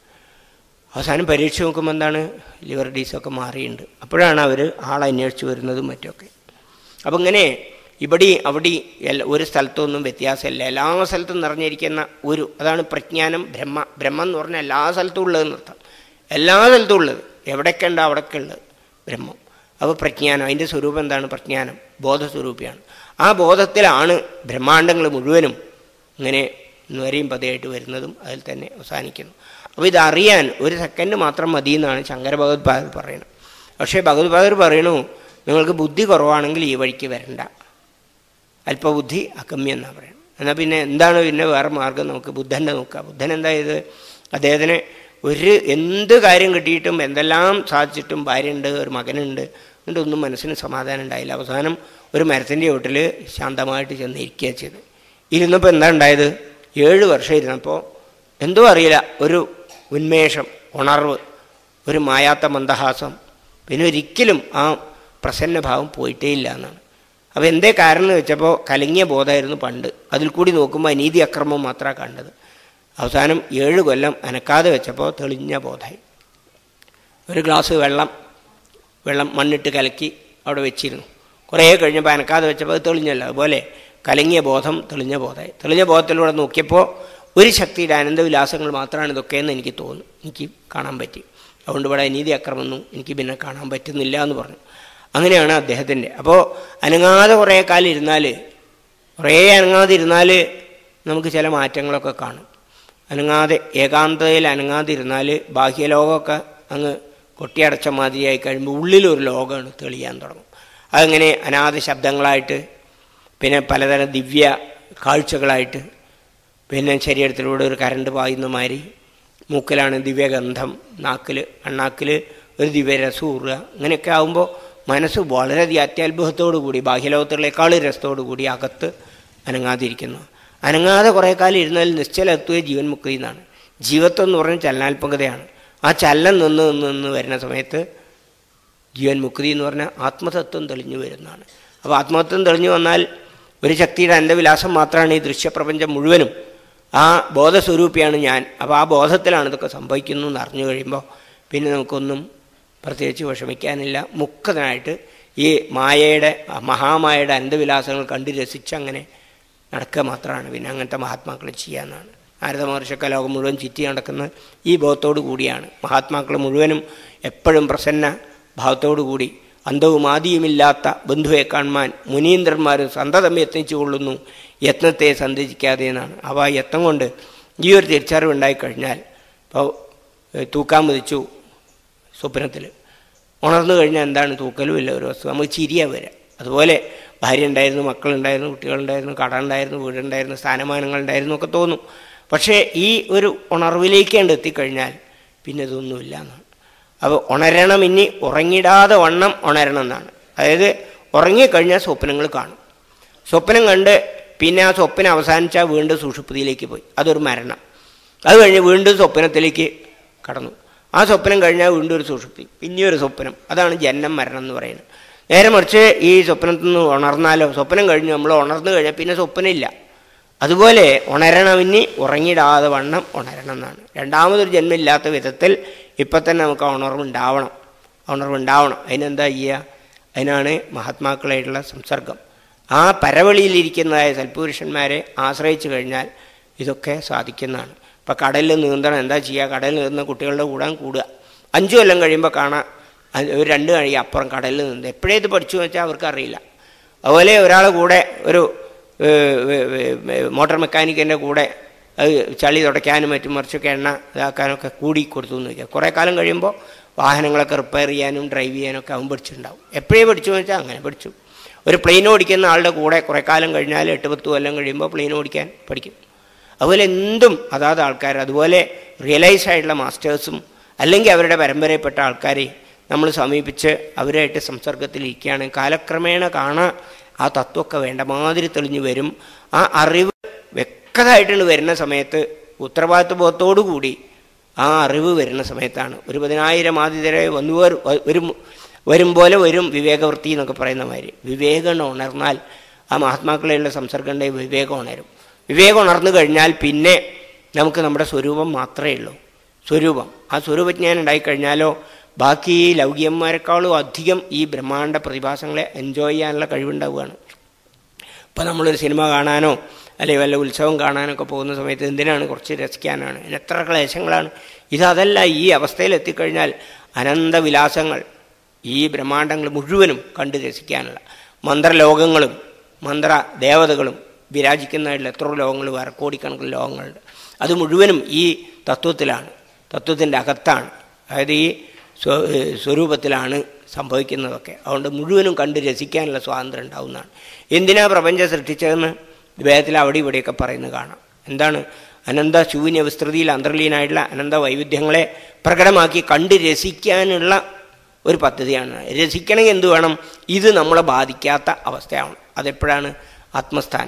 അവസാനം പരീക്ഷ നോക്കുമ്പോൾ എന്താണ് ലിവർ ഡീസൊക്കെ മാറിയിട്ടുണ്ട് അപ്പോഴാണ് അവർ ആളെ അന്വേഷിച്ച് വരുന്നതും മറ്റുമൊക്കെ അപ്പം ഇങ്ങനെ ഇവിടെ അവിടെ എല്ലാ ഒരു സ്ഥലത്തൊന്നും വ്യത്യാസമില്ല എല്ലാ സ്ഥലത്തും നിറഞ്ഞിരിക്കുന്ന ഒരു അതാണ് പ്രജ്ഞാനം ബ്രഹ്മ ബ്രഹ്മം എന്ന് പറഞ്ഞാൽ എല്ലാ സ്ഥലത്തും ഉള്ളതെന്ന് അർത്ഥം എല്ലാ സ്ഥലത്തും ഉള്ളത് എവിടെയൊക്കെ ഉണ്ട് അവിടെയൊക്കെ ഉള്ളത് ബ്രഹ്മം അപ്പോൾ പ്രജ്ഞാനം അതിൻ്റെ സ്വരൂപം എന്താണ് പ്രജ്ഞാനം ബോധസ്വരൂപിയാണ് ആ ബോധത്തിലാണ് ബ്രഹ്മാണ്ടങ്ങൾ മുഴുവനും ഇങ്ങനെ നുരയും പതയായിട്ട് വരുന്നതും അതിൽ തന്നെ അവസാനിക്കുന്നു അപ്പോൾ ഇതറിയാൻ ഒരു സെക്കൻഡ് മാത്രം മതി എന്നാണ് ശങ്കര ഭഗവത്പാദർ പറയുന്നത് പക്ഷേ ഭഗവത്പാദർ പറയണു നിങ്ങൾക്ക് ബുദ്ധി കുറവാണെങ്കിൽ ഈ വഴിക്ക് വരണ്ട അല്പബുദ്ധി അകമ്യം എന്നാണ് പറയുന്നത് എന്നാൽ പിന്നെ എന്താണ് പിന്നെ വേറെ മാർഗം നമുക്ക് ബുദ്ധൻ്റെ നോക്കുക ബുദ്ധൻ എന്താ ഇത് അദ്ദേഹത്തിന് ഒരു എന്ത് കാര്യം കിട്ടിയിട്ടും എന്തെല്ലാം സാധിച്ചിട്ടും ഭാര്യയുണ്ട് ഒരു മകനുണ്ട് എന്നിട്ട് ഒന്നും മനസ്സിന് സമാധാനം ഉണ്ടായില്ല അവസാനം ഒരു മരത്തിൻ്റെ ചോട്ടിൽ ശാന്തമായിട്ട് ചെന്ന് ഇരിക്കുക ചെയ്ത് ഇരുന്നപ്പോൾ എന്താ ഉണ്ടായത് ഏഴ് വർഷം ഇരുന്നപ്പോൾ എന്തോ അറിയില്ല ഒരു ഉന്മേഷം ഉണർവ് ഒരു മായാത്ത മന്ദഹാസം പിന്നെ ഒരിക്കലും ആ പ്രസന്നഭാവം പോയിട്ടേ ഇല്ല എന്നാണ് അപ്പോൾ എന്തേ കാരണം എന്ന് വെച്ചപ്പോൾ കലങ്ങിയ ബോധമായിരുന്നു പണ്ട് അതിൽ കൂടി നോക്കുമ്പോൾ അനീതി അക്രമം മാത്രമാണ് കണ്ടത് അവസാനം ഏഴ് കൊല്ലം അനക്കാതെ വെച്ചപ്പോൾ തെളിഞ്ഞ ബോധമായി ഒരു ഗ്ലാസ് വെള്ളം വെള്ളം മണ്ണിട്ട് കലക്കി അവിടെ വെച്ചിരുന്നു കുറേ കഴിഞ്ഞപ്പോൾ അനക്കാതെ വെച്ചപ്പോൾ അത് തെളിഞ്ഞല്ലോ അതുപോലെ കലങ്ങിയ ബോധം തെളിഞ്ഞ ബോധമായി തെളിഞ്ഞ ബോധത്തിലൂടെ നോക്കിയപ്പോൾ ഒരു ശക്തിയുടെ അനന്തവിലാസങ്ങൾ മാത്രമാണ് ഇതൊക്കെയെന്ന് എനിക്ക് തോന്നുന്നു എനിക്ക് കാണാൻ പറ്റി അതുകൊണ്ട് ഇവിടെ അനീതി അക്രമമൊന്നും എനിക്ക് പിന്നെ കാണാൻ പറ്റുന്നില്ല എന്ന് പറഞ്ഞു അങ്ങനെയാണ് അദ്ദേഹത്തിൻ്റെ അപ്പോൾ അനങ്ങാതെ കുറേ കാലം ഇരുന്നാൽ കുറേ അനങ്ങാതെ ഇരുന്നാൽ നമുക്ക് ചില മാറ്റങ്ങളൊക്കെ കാണും അനങ്ങാതെ ഏകാന്തതയിൽ അനങ്ങാതെ ഇരുന്നാൽ ബാഹ്യലോകമൊക്കെ അങ്ങ് കൊട്ടിയടച്ച മാതിരിയായി കഴിയുമ്പോൾ ഉള്ളിലൊരു ലോകമാണ് തെളിയാൻ തുടങ്ങും അതങ്ങനെ അനാഥ ശബ്ദങ്ങളായിട്ട് പിന്നെ പലതരം ദിവ്യ കാഴ്ചകളായിട്ട് പിന്നെ ശരീരത്തിലൂടെ ഒരു കരണ്ട് പായുന്ന മാതിരി മൂക്കിലാണ് ദിവ്യഗന്ധം നാക്കിൽ അണ്ണാക്കിൽ ഒരു ദിവ്യരസം ഊറുക അങ്ങനെയൊക്കെ ആകുമ്പോൾ മനസ്സ് വളരെയധികം അത്യാത്ഭുതത്തോടു കൂടി ബാഹ്യലോകത്തുള്ളേക്കാൾ രസത്തോടു കൂടി അകത്ത് അനങ്ങാതിരിക്കുന്നു അനങ്ങാതെ കുറേ കാലം ഇരുന്നാൽ നിശ്ചലത്വേ ജീവൻ മുക്തി എന്നാണ് ജീവത്വം എന്ന് പറഞ്ഞാൽ ചലനാത്മകതയാണ് ആ ചലനം നിന്ന് നിന്ന് നിന്ന് വരുന്ന സമയത്ത് ജീവൻ മുക്തി എന്ന് പറഞ്ഞാൽ ആത്മതത്വം തെളിഞ്ഞു വരുന്നതാണ് അപ്പോൾ ആത്മതത്വം തെളിഞ്ഞു വന്നാൽ ഒരു ശക്തിയുടെ അന്ധവിലാസം മാത്രമാണ് ഈ ദൃശ്യപ്രപഞ്ചം മുഴുവനും ആ ബോധസ്വരൂപിയാണ് ഞാൻ അപ്പോൾ ആ ബോധത്തിലാണ് ഇതൊക്കെ സംഭവിക്കുന്നു എന്ന് അറിഞ്ഞു കഴിയുമ്പോൾ പിന്നെ നമുക്കൊന്നും പ്രത്യേകിച്ച് വിഷമിക്കാനില്ല മുക്തനായിട്ട് ഈ മായയുടെ മഹാമായയുടെ അന്ധവിലാസങ്ങൾ കണ്ട് രസിച്ച് അങ്ങനെ നടക്കുക മാത്രമാണ് പിന്നെ അങ്ങനത്തെ മഹാത്മാക്കൾ ചെയ്യാന്നാണ് നാരദ മഹർഷക്ക ലോകം മുഴുവൻ ചുറ്റി നടക്കുന്ന ഈ ബോധത്തോടു കൂടിയാണ് മഹാത്മാക്കൾ മുഴുവനും എപ്പോഴും പ്രസന്ന ഭാവത്തോടു കൂടി അന്തവും ആദിയുമില്ലാത്ത ബന്ധുവെ കാണുവാൻ മുനീന്ദ്രന്മാർ സന്തതം യത്നിച്ചു കൊള്ളുന്നു യത്നത്തെ സന്ധിക്കാതെ എന്നാണ് അപ്പോൾ ആ യത്നം കൊണ്ട് ഈ ഒരു തിരിച്ചറിവ് ഉണ്ടായിക്കഴിഞ്ഞാൽ ഇപ്പോൾ തൂക്കാൻ മതിച്ചു സ്വപ്നത്തിൽ ഉണർന്നു കഴിഞ്ഞാൽ എന്താണ് തൂക്കലുമില്ല ഒരു വസ്തു നമുക്ക് ചിരിയാ വരിക അതുപോലെ ഭാര്യ ഉണ്ടായിരുന്നു മക്കളുണ്ടായിരുന്നു കുട്ടികളുണ്ടായിരുന്നു കട ഉണ്ടായിരുന്നു വീടുണ്ടായിരുന്നു സ്ഥാനമാനങ്ങൾ ഉണ്ടായിരുന്നു ഒക്കെ തോന്നും പക്ഷേ ഈ ഒരു ഉണർവിലേക്ക് കണ്ട് എത്തിക്കഴിഞ്ഞാൽ പിന്നെ ഇതൊന്നുമില്ല എന്നാണ് അപ്പോൾ ഉണരണം ഇനി ഉറങ്ങിടാതെ വണ്ണം ഉണരണം എന്നാണ് അതായത് ഉറങ്ങിക്കഴിഞ്ഞാൽ സ്വപ്നങ്ങൾ കാണും സ്വപ്നം കണ്ട് പിന്നെ ആ സ്വപ്നം അവസാനിച്ചാൽ വീണ്ടും സുഷുപ്തിയിലേക്ക് പോയി അതൊരു മരണം അത് കഴിഞ്ഞ് വീണ്ടും സ്വപ്നത്തിലേക്ക് കടന്നു ആ സ്വപ്നം കഴിഞ്ഞാൽ വീണ്ടും ഒരു സുഷുപ്തി പിന്നെയൊരു സ്വപ്നം അതാണ് ജന്മം മരണം എന്ന് പറയുന്നത് നേരെ മറിച്ച് ഈ സ്വപ്നത്തിൽ നിന്ന് ഉണർന്നാലോ സ്വപ്നം കഴിഞ്ഞ് നമ്മൾ ഉണർന്നു കഴിഞ്ഞാൽ പിന്നെ സ്വപ്നമില്ല അതുപോലെ ഉണരണമിനി ഉറങ്ങിടാതെ വണ്ണം ഉണരണം എന്നാണ് രണ്ടാമതൊരു ജന്മമില്ലാത്ത വിധത്തിൽ ഇപ്പം തന്നെ നമുക്ക് ആ ഉണർവുണ്ടാവണം ആ ഉണർവുണ്ടാവണം അതിനെന്താ ചെയ്യുക അതിനാണ് മഹാത്മാക്കളായിട്ടുള്ള സംസർഗം ആ പരവളിയിലിരിക്കുന്നതായ സൽപുരുഷന്മാരെ ആശ്രയിച്ചു കഴിഞ്ഞാൽ ഇതൊക്കെ സാധിക്കുന്നതാണ് ഇപ്പം കടലിൽ നീന്തണം എന്താ ചെയ്യുക കടലിൽ നീന്തുന്ന കുട്ടികളുടെ കൂടാൻ കൂടുക അഞ്ചു കൊല്ലം കഴിയുമ്പോൾ കാണാം അത് ഒരു രണ്ട് കഴി അപ്പുറം കടലിൽ നിന്ന് എപ്പോഴേ ഇത് പഠിച്ചു വെച്ചാൽ അവർക്ക് അറിയില്ല അതുപോലെ ഒരാളെ കൂടെ ഒരു മോട്ടോർ മെക്കാനിക്കിൻ്റെ കൂടെ അത് ചളി തുടയ്ക്കാനും മറ്റും മറിച്ചൊക്കെ എണ്ണ ഇതാക്കാനൊക്കെ കൂടി കൊടുത്തു എന്ന് വയ്ക്കുക കുറേ കാലം കഴിയുമ്പോൾ വാഹനങ്ങളൊക്കെ റിപ്പയർ ചെയ്യാനും ഡ്രൈവ് ചെയ്യാനൊക്കെ അവൻ പഠിച്ചിട്ടുണ്ടാവും എപ്പോഴേ പഠിച്ചു എന്ന് വെച്ചാൽ അങ്ങനെ പഠിച്ചു ഒരു പ്ലെയിൻ ഓടിക്കുന്ന ആളുടെ കൂടെ കുറേ കാലം കഴിഞ്ഞാൽ എട്ട് പത്ത് കൊല്ലം കഴിയുമ്പോൾ പ്ലെയിൻ ഓടിക്കാൻ പഠിക്കും അതുപോലെ എന്തും അതാത് ആൾക്കാർ അതുപോലെ റിയലൈസ് ആയിട്ടുള്ള മാസ്റ്റേഴ്സും അല്ലെങ്കിൽ അവരുടെ പരമ്പരയിൽപ്പെട്ട ആൾക്കാരെ നമ്മൾ സമീപിച്ച് അവരായിട്ട് സംസർഗത്തിലിരിക്കുകയാണ് കാലക്രമേണ കാണാൻ ആ തത്വമൊക്കെ വേണ്ട മാതിരി തെളിഞ്ഞു വരും ആ അറിവ് വ്യക്തമായിട്ടുണ്ട് വരുന്ന സമയത്ത് ഉത്തരവാദിത്വ ബോധത്തോടു കൂടി ആ അറിവ് വരുന്ന സമയത്താണ് ഒരു പതിനായിരം ആതിഥരെ വന്നു വരും വരും പോലെ വരും വിവേകവൃത്തി എന്നൊക്കെ പറയുന്ന മാതിരി വിവേകം ഉണർന്നാൽ ആ മഹാത്മാക്കളെയുള്ള സംസർഗം വിവേകം ഉണരും വിവേകം ഉണർന്നു കഴിഞ്ഞാൽ പിന്നെ നമുക്ക് നമ്മുടെ സ്വരൂപം മാത്രമേ ഉള്ളൂ സ്വരൂപം ആ സ്വരൂപജ്ഞാനം ഉണ്ടായിക്കഴിഞ്ഞാലോ ബാക്കി ഈ ലൗകികന്മാരെക്കാളും അധികം ഈ ബ്രഹ്മാണ്ഡ പ്രതിഭാസങ്ങളെ എൻജോയ് ചെയ്യാനുള്ള കഴിവുണ്ടാവുകയാണ് ഇപ്പോൾ നമ്മളൊരു സിനിമ കാണാനോ അല്ലെങ്കിൽ വല്ല ഉത്സവം കാണാനൊക്കെ പോകുന്ന സമയത്ത് എന്തിനാണ് കുറച്ച് രസിക്കാനാണ് ഇതിന് എത്ര ക്ലേശങ്ങളാണ് ഇതതല്ല ഈ അവസ്ഥയിൽ എത്തിക്കഴിഞ്ഞാൽ അനന്തവിലാസങ്ങൾ ഈ ബ്രഹ്മാണ്ടങ്ങൾ മുഴുവനും കണ്ട് രസിക്കാനുള്ള മന്ത്രലോകങ്ങളും മന്ത്ര ദേവതകളും വിരാജിക്കുന്നതായിട്ടുള്ള എത്ര ലോകങ്ങൾ വേറെ കോടിക്കണക്കിന് ലോകങ്ങളുണ്ട് അത് മുഴുവനും ഈ തത്വത്തിലാണ് തത്വത്തിൻ്റെ അകത്താണ് അതായത് ഈ സ്വരൂപത്തിലാണ് സംഭവിക്കുന്നതൊക്കെ അതുകൊണ്ട് മുഴുവനും കണ്ട് രസിക്കാനുള്ള സ്വാതന്ത്ര്യം ഉണ്ടാവുന്നതാണ് എന്തിനാ പ്രപഞ്ചം സൃഷ്ടിച്ചതെന്ന് വേദത്തിൽ അവിടെ ഇവിടെയൊക്കെ പറയുന്നത് കാണാം എന്താണ് അനന്ത ശൂന്യ വിസ്തൃതിയിൽ അന്തർലീനായിട്ടുള്ള അനന്ത വൈവിധ്യങ്ങളെ പ്രകടമാക്കി കണ്ട് രസിക്കാനുള്ള ഒരു പദ്ധതിയാണ് രസിക്കണമെങ്കിൽ എന്ത് വേണം ഇത് നമ്മളെ ബാധിക്കാത്ത അവസ്ഥയാവണം അതെപ്പോഴാണ് ആത്മസ്ഥാനം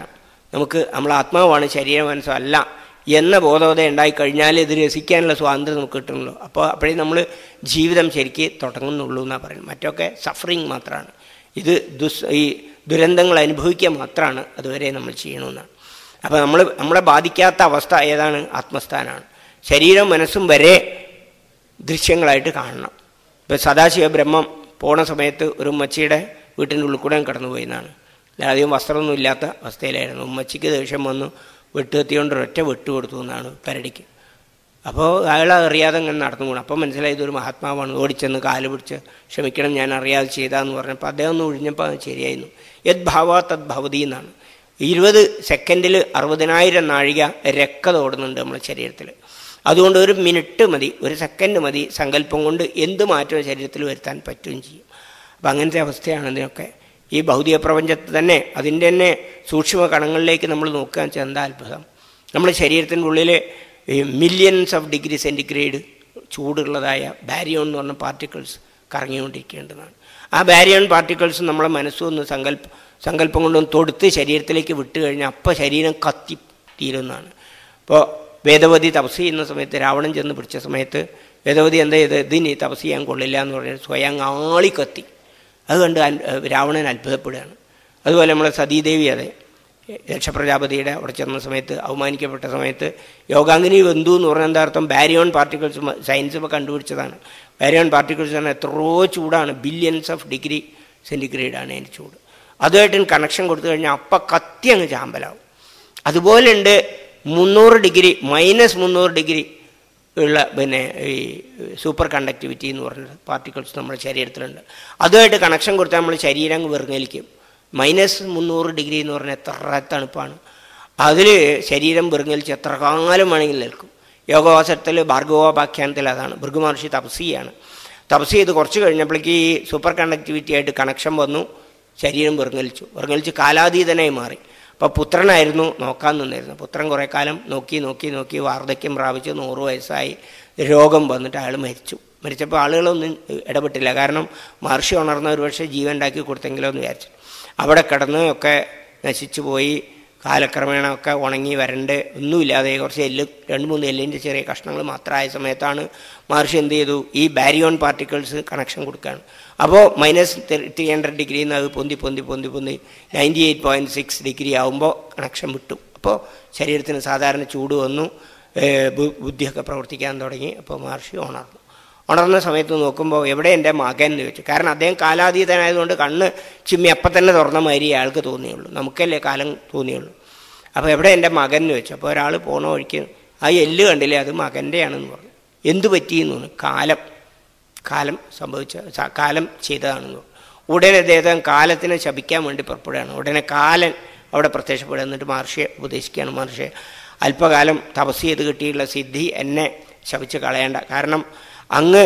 നമുക്ക് നമ്മൾ ആത്മാവാണ് ശരീര മനസ്സോ അല്ല എന്ന ബോധവത ഉണ്ടായിക്കഴിഞ്ഞാൽ ഇത് രസിക്കാനുള്ള സ്വാതന്ത്ര്യം നമുക്ക് കിട്ടുന്നുള്ളൂ അപ്പോൾ അപ്പോഴേ നമ്മൾ ജീവിതം ശരിക്ക് തുടങ്ങുന്നുള്ളൂ എന്നാണ് പറയുന്നത് മറ്റൊക്കെ സഫറിങ് മാത്രമാണ് ഇത് ദുസ് ഈ ദുരന്തങ്ങൾ അനുഭവിക്കുക മാത്രമാണ് അതുവരെ നമ്മൾ ചെയ്യണമെന്നാണ് അപ്പോൾ നമ്മൾ നമ്മളെ ബാധിക്കാത്ത അവസ്ഥ ഏതാണ് ആത്മസ്ഥാനാണ് ശരീരം മനസ്സും വരെ ദൃശ്യങ്ങളായിട്ട് കാണണം ഇപ്പോൾ സദാശിവ ബ്രഹ്മം പോണ സമയത്ത് ഒരു ഉമ്മച്ചിയുടെ വീട്ടിൻ്റെ ഉള്ളിൽ കൂടെ കടന്നുപോയി എന്നാണ് അധികം വസ്ത്രമൊന്നും ഇല്ലാത്ത അവസ്ഥയിലായിരുന്നു ഉമ്മച്ചിക്ക് ദേഷ്യം വന്നു വെട്ടുകത്തിയോണ്ട് ഒരൊറ്റ വെട്ട് കൊടുത്തു എന്നാണ് പരടിക്ക് അപ്പോൾ അയാൾ അറിയാതെ അങ്ങനെ നടന്നു പോകണം അപ്പം മനസ്സിലായി ഇതൊരു മഹാത്മാവാണ് ഓടിച്ചെന്ന് കാല് പിടിച്ച് ക്ഷമിക്കണം ഞാൻ അറിയാതെ ചെയ്താന്ന് പറഞ്ഞപ്പോൾ അദ്ദേഹം ഒന്ന് ഒഴിഞ്ഞപ്പോൾ അത് ശരിയായിരുന്നു യത് ഭാവ തത് ഭവതി എന്നാണ് ഇരുപത് സെക്കൻഡിൽ അറുപതിനായിരം നാഴിക രക്തത ഓടുന്നുണ്ട് നമ്മുടെ ശരീരത്തിൽ അതുകൊണ്ട് ഒരു മിനിറ്റ് മതി ഒരു സെക്കൻഡ് മതി സങ്കല്പം കൊണ്ട് എന്ത് മാറ്റവും ശരീരത്തിൽ വരുത്താൻ പറ്റുകയും ചെയ്യും അപ്പം അങ്ങനത്തെ അവസ്ഥയാണ് ഇതിനൊക്കെ ഈ ഭൗതിക പ്രപഞ്ചത്തിൽ തന്നെ അതിൻ്റെ തന്നെ സൂക്ഷ്മ കണങ്ങളിലേക്ക് നമ്മൾ നോക്കുക വെച്ചാൽ എന്താ അത്ഭുതം നമ്മുടെ ശരീരത്തിൻ്റെ ഉള്ളിൽ മില്യൺസ് ഓഫ് ഡിഗ്രി സെൻറ്റിഗ്രേഡ് ചൂടുള്ളതായ ബാരിയോൺ എന്ന് പറഞ്ഞ പാർട്ടിക്കിൾസ് കറങ്ങിക്കൊണ്ടിരിക്കേണ്ടതാണ് ആ ബാരിയോൺ പാർട്ടിക്കിൾസ് നമ്മളെ മനസ്സൊന്ന് സങ്കല്പ സങ്കല്പം കൊണ്ടൊന്ന് തൊടുത്ത് ശരീരത്തിലേക്ക് വിട്ട് കഴിഞ്ഞാൽ അപ്പം ശരീരം കത്തി തീരുന്നതാണ് ഇപ്പോൾ വേദവതി തപസ് ചെയ്യുന്ന സമയത്ത് രാവണൻ ചെന്ന് പിടിച്ച സമയത്ത് വേദവതി എന്താ ചെയ്ത് ഇതിനി തപസ് ചെയ്യാൻ കൊള്ളില്ല എന്ന് പറഞ്ഞാൽ സ്വയം ആളി കത്തി അത് കണ്ട് രാവണൻ അത്ഭുതപ്പെടുകയാണ് അതുപോലെ നമ്മളെ സതീദേവി അതെ രക്ഷപ്രജാപതിയുടെ അവിടെ ചെന്ന സമയത്ത് അവമാനിക്കപ്പെട്ട സമയത്ത് യോഗാംഗിനി വെന്തു എന്ന് പറഞ്ഞാൽ എന്താ അർത്ഥം ബാരിയോൺ പാർട്ടിക്കിൾസ് സയൻസ് ഇപ്പോൾ കണ്ടുപിടിച്ചതാണ് ബാരിയോൺ പാർട്ടിക്കിൾസ് പറഞ്ഞാൽ എത്രയോ ചൂടാണ് ബില്യൺസ് ഓഫ് ഡിഗ്രി സെൻറ്റിഗ്രേഡാണ് അതിൻ്റെ ചൂട് അതുമായിട്ട് കണക്ഷൻ കൊടുത്തു കഴിഞ്ഞാൽ അപ്പം കത്തി അങ്ങ് ചാമ്പലാവും അതുപോലെ ഉണ്ട് മുന്നൂറ് ഡിഗ്രി മൈനസ് മുന്നൂറ് ഡിഗ്രി ഉള്ള പിന്നെ ഈ സൂപ്പർ കണ്ടക്ടിവിറ്റി എന്ന് പറഞ്ഞ പാർട്ടിക്കിൾസ് നമ്മുടെ ശരീരത്തിലുണ്ട് അതുമായിട്ട് കണക്ഷൻ കൊടുത്താൽ നമ്മൾ ശരീരം അങ്ങ് വെറുങ്ങലിക്കും മൈനസ് മുന്നൂറ് ഡിഗ്രി എന്ന് പറഞ്ഞാൽ എത്ര തണുപ്പാണ് അതിൽ ശരീരം വെറുങ്ങലിച്ച് എത്ര കാലം വേണമെങ്കിൽ നിൽക്കും യോഗവാസത്തിൽ ഭാർഗവോപാഖ്യാനത്തിൽ അതാണ് ഭൃഗുമഹർഷി തപസ് ചെയ്യാണ് തപസ് ചെയ്ത് കുറച്ച് കഴിഞ്ഞപ്പോഴേക്ക് ഈ സൂപ്പർ കണ്ടക്ടിവിറ്റി ആയിട്ട് കണക്ഷൻ വന്നു ശരീരം വെറുങ്ങലിച്ചു വെറുങ്ങലിച്ച് കാലാതീതനായി മാറി അപ്പോൾ പുത്രനായിരുന്നു നോക്കാൻ നിന്നിരുന്നു പുത്രൻ കുറേ കാലം നോക്കി നോക്കി നോക്കി വാർദ്ധക്യം പ്രാപിച്ച് നൂറ് വയസ്സായി രോഗം വന്നിട്ട് അയാൾ മരിച്ചു മരിച്ചപ്പോൾ ആളുകളൊന്നും ഇടപെട്ടില്ല കാരണം മഹർഷി ഉണർന്ന ഒരു പക്ഷേ ജീവൻ ഉണ്ടാക്കി കൊടുത്തെങ്കിലോ എന്ന് വിചാരിച്ചു അവിടെ കിടന്ന് ഒക്കെ നശിച്ചു പോയി കാലക്രമേണ ഒക്കെ ഉണങ്ങി വരണ്ട് ഒന്നുമില്ലാതെ കുറച്ച് എല്ല് രണ്ട് മൂന്ന് എല്ലിൻ്റെ ചെറിയ കഷ്ണങ്ങൾ മാത്രമായ സമയത്താണ് മഹർഷി എന്ത് ചെയ്തു ഈ ബാരിയോൺ പാർട്ടിക്കിൾസ് കണക്ഷൻ കൊടുക്കുകയാണ് അപ്പോൾ മൈനസ് ത്രീ ഹൺഡ്രഡ് ഡിഗ്രിയിൽ നിന്ന് അത് പൊന്തി പൊന്തി പൊന്തി പൊന്തി ninety eight point six degree ആകുമ്പോൾ കണക്ഷൻ വിട്ടു അപ്പോൾ ശരീരത്തിന് സാധാരണ ചൂട് വന്നു ബുദ്ധിയൊക്കെ പ്രവർത്തിക്കാൻ തുടങ്ങി അപ്പോൾ മഹർഷി ഉണർന്നു ഉണർന്ന സമയത്ത് നോക്കുമ്പോൾ എവിടെ എൻ്റെ മകൻ എന്ന് ചോദിച്ചു കാരണം അദ്ദേഹം കാലാതീതനായതുകൊണ്ട് കണ്ണ് ചിമ്മി അപ്പം തന്നെ തുറന്ന മാതിരി അയാൾക്ക് തോന്നിയുള്ളൂ നമുക്കല്ലേ കാലം തോന്നിയുള്ളൂ അപ്പോൾ എവിടെ എൻ്റെ മകൻ എന്ന് ചോദിച്ചു അപ്പോൾ ഒരാൾ പോണ വഴിക്ക് ആ എല്ല് കണ്ടില്ലേ അത് മകൻ്റെയാണെന്ന് പറഞ്ഞു എന്ത് പറ്റിയെന്ന് തോന്നുന്നു കാലം കാലം സംഭവിച്ച കാലം ചെയ്തതാണെന്ന് പറഞ്ഞു ഉടനെ അദ്ദേഹം കാലത്തിനെ ശപിക്കാൻ വേണ്ടി പുറപ്പെടുകയാണ് ഉടനെ കാലൻ അവിടെ പ്രത്യക്ഷപ്പെടുക എന്നിട്ട് മഹർഷിയെ ഉപദേശിക്കുകയാണ് മഹർഷിയെ അല്പകാലം തപസ് ചെയ്ത് കിട്ടിയുള്ള സിദ്ധി എന്നെ ശപിച്ച് കളയേണ്ട കാരണം അങ്ങ്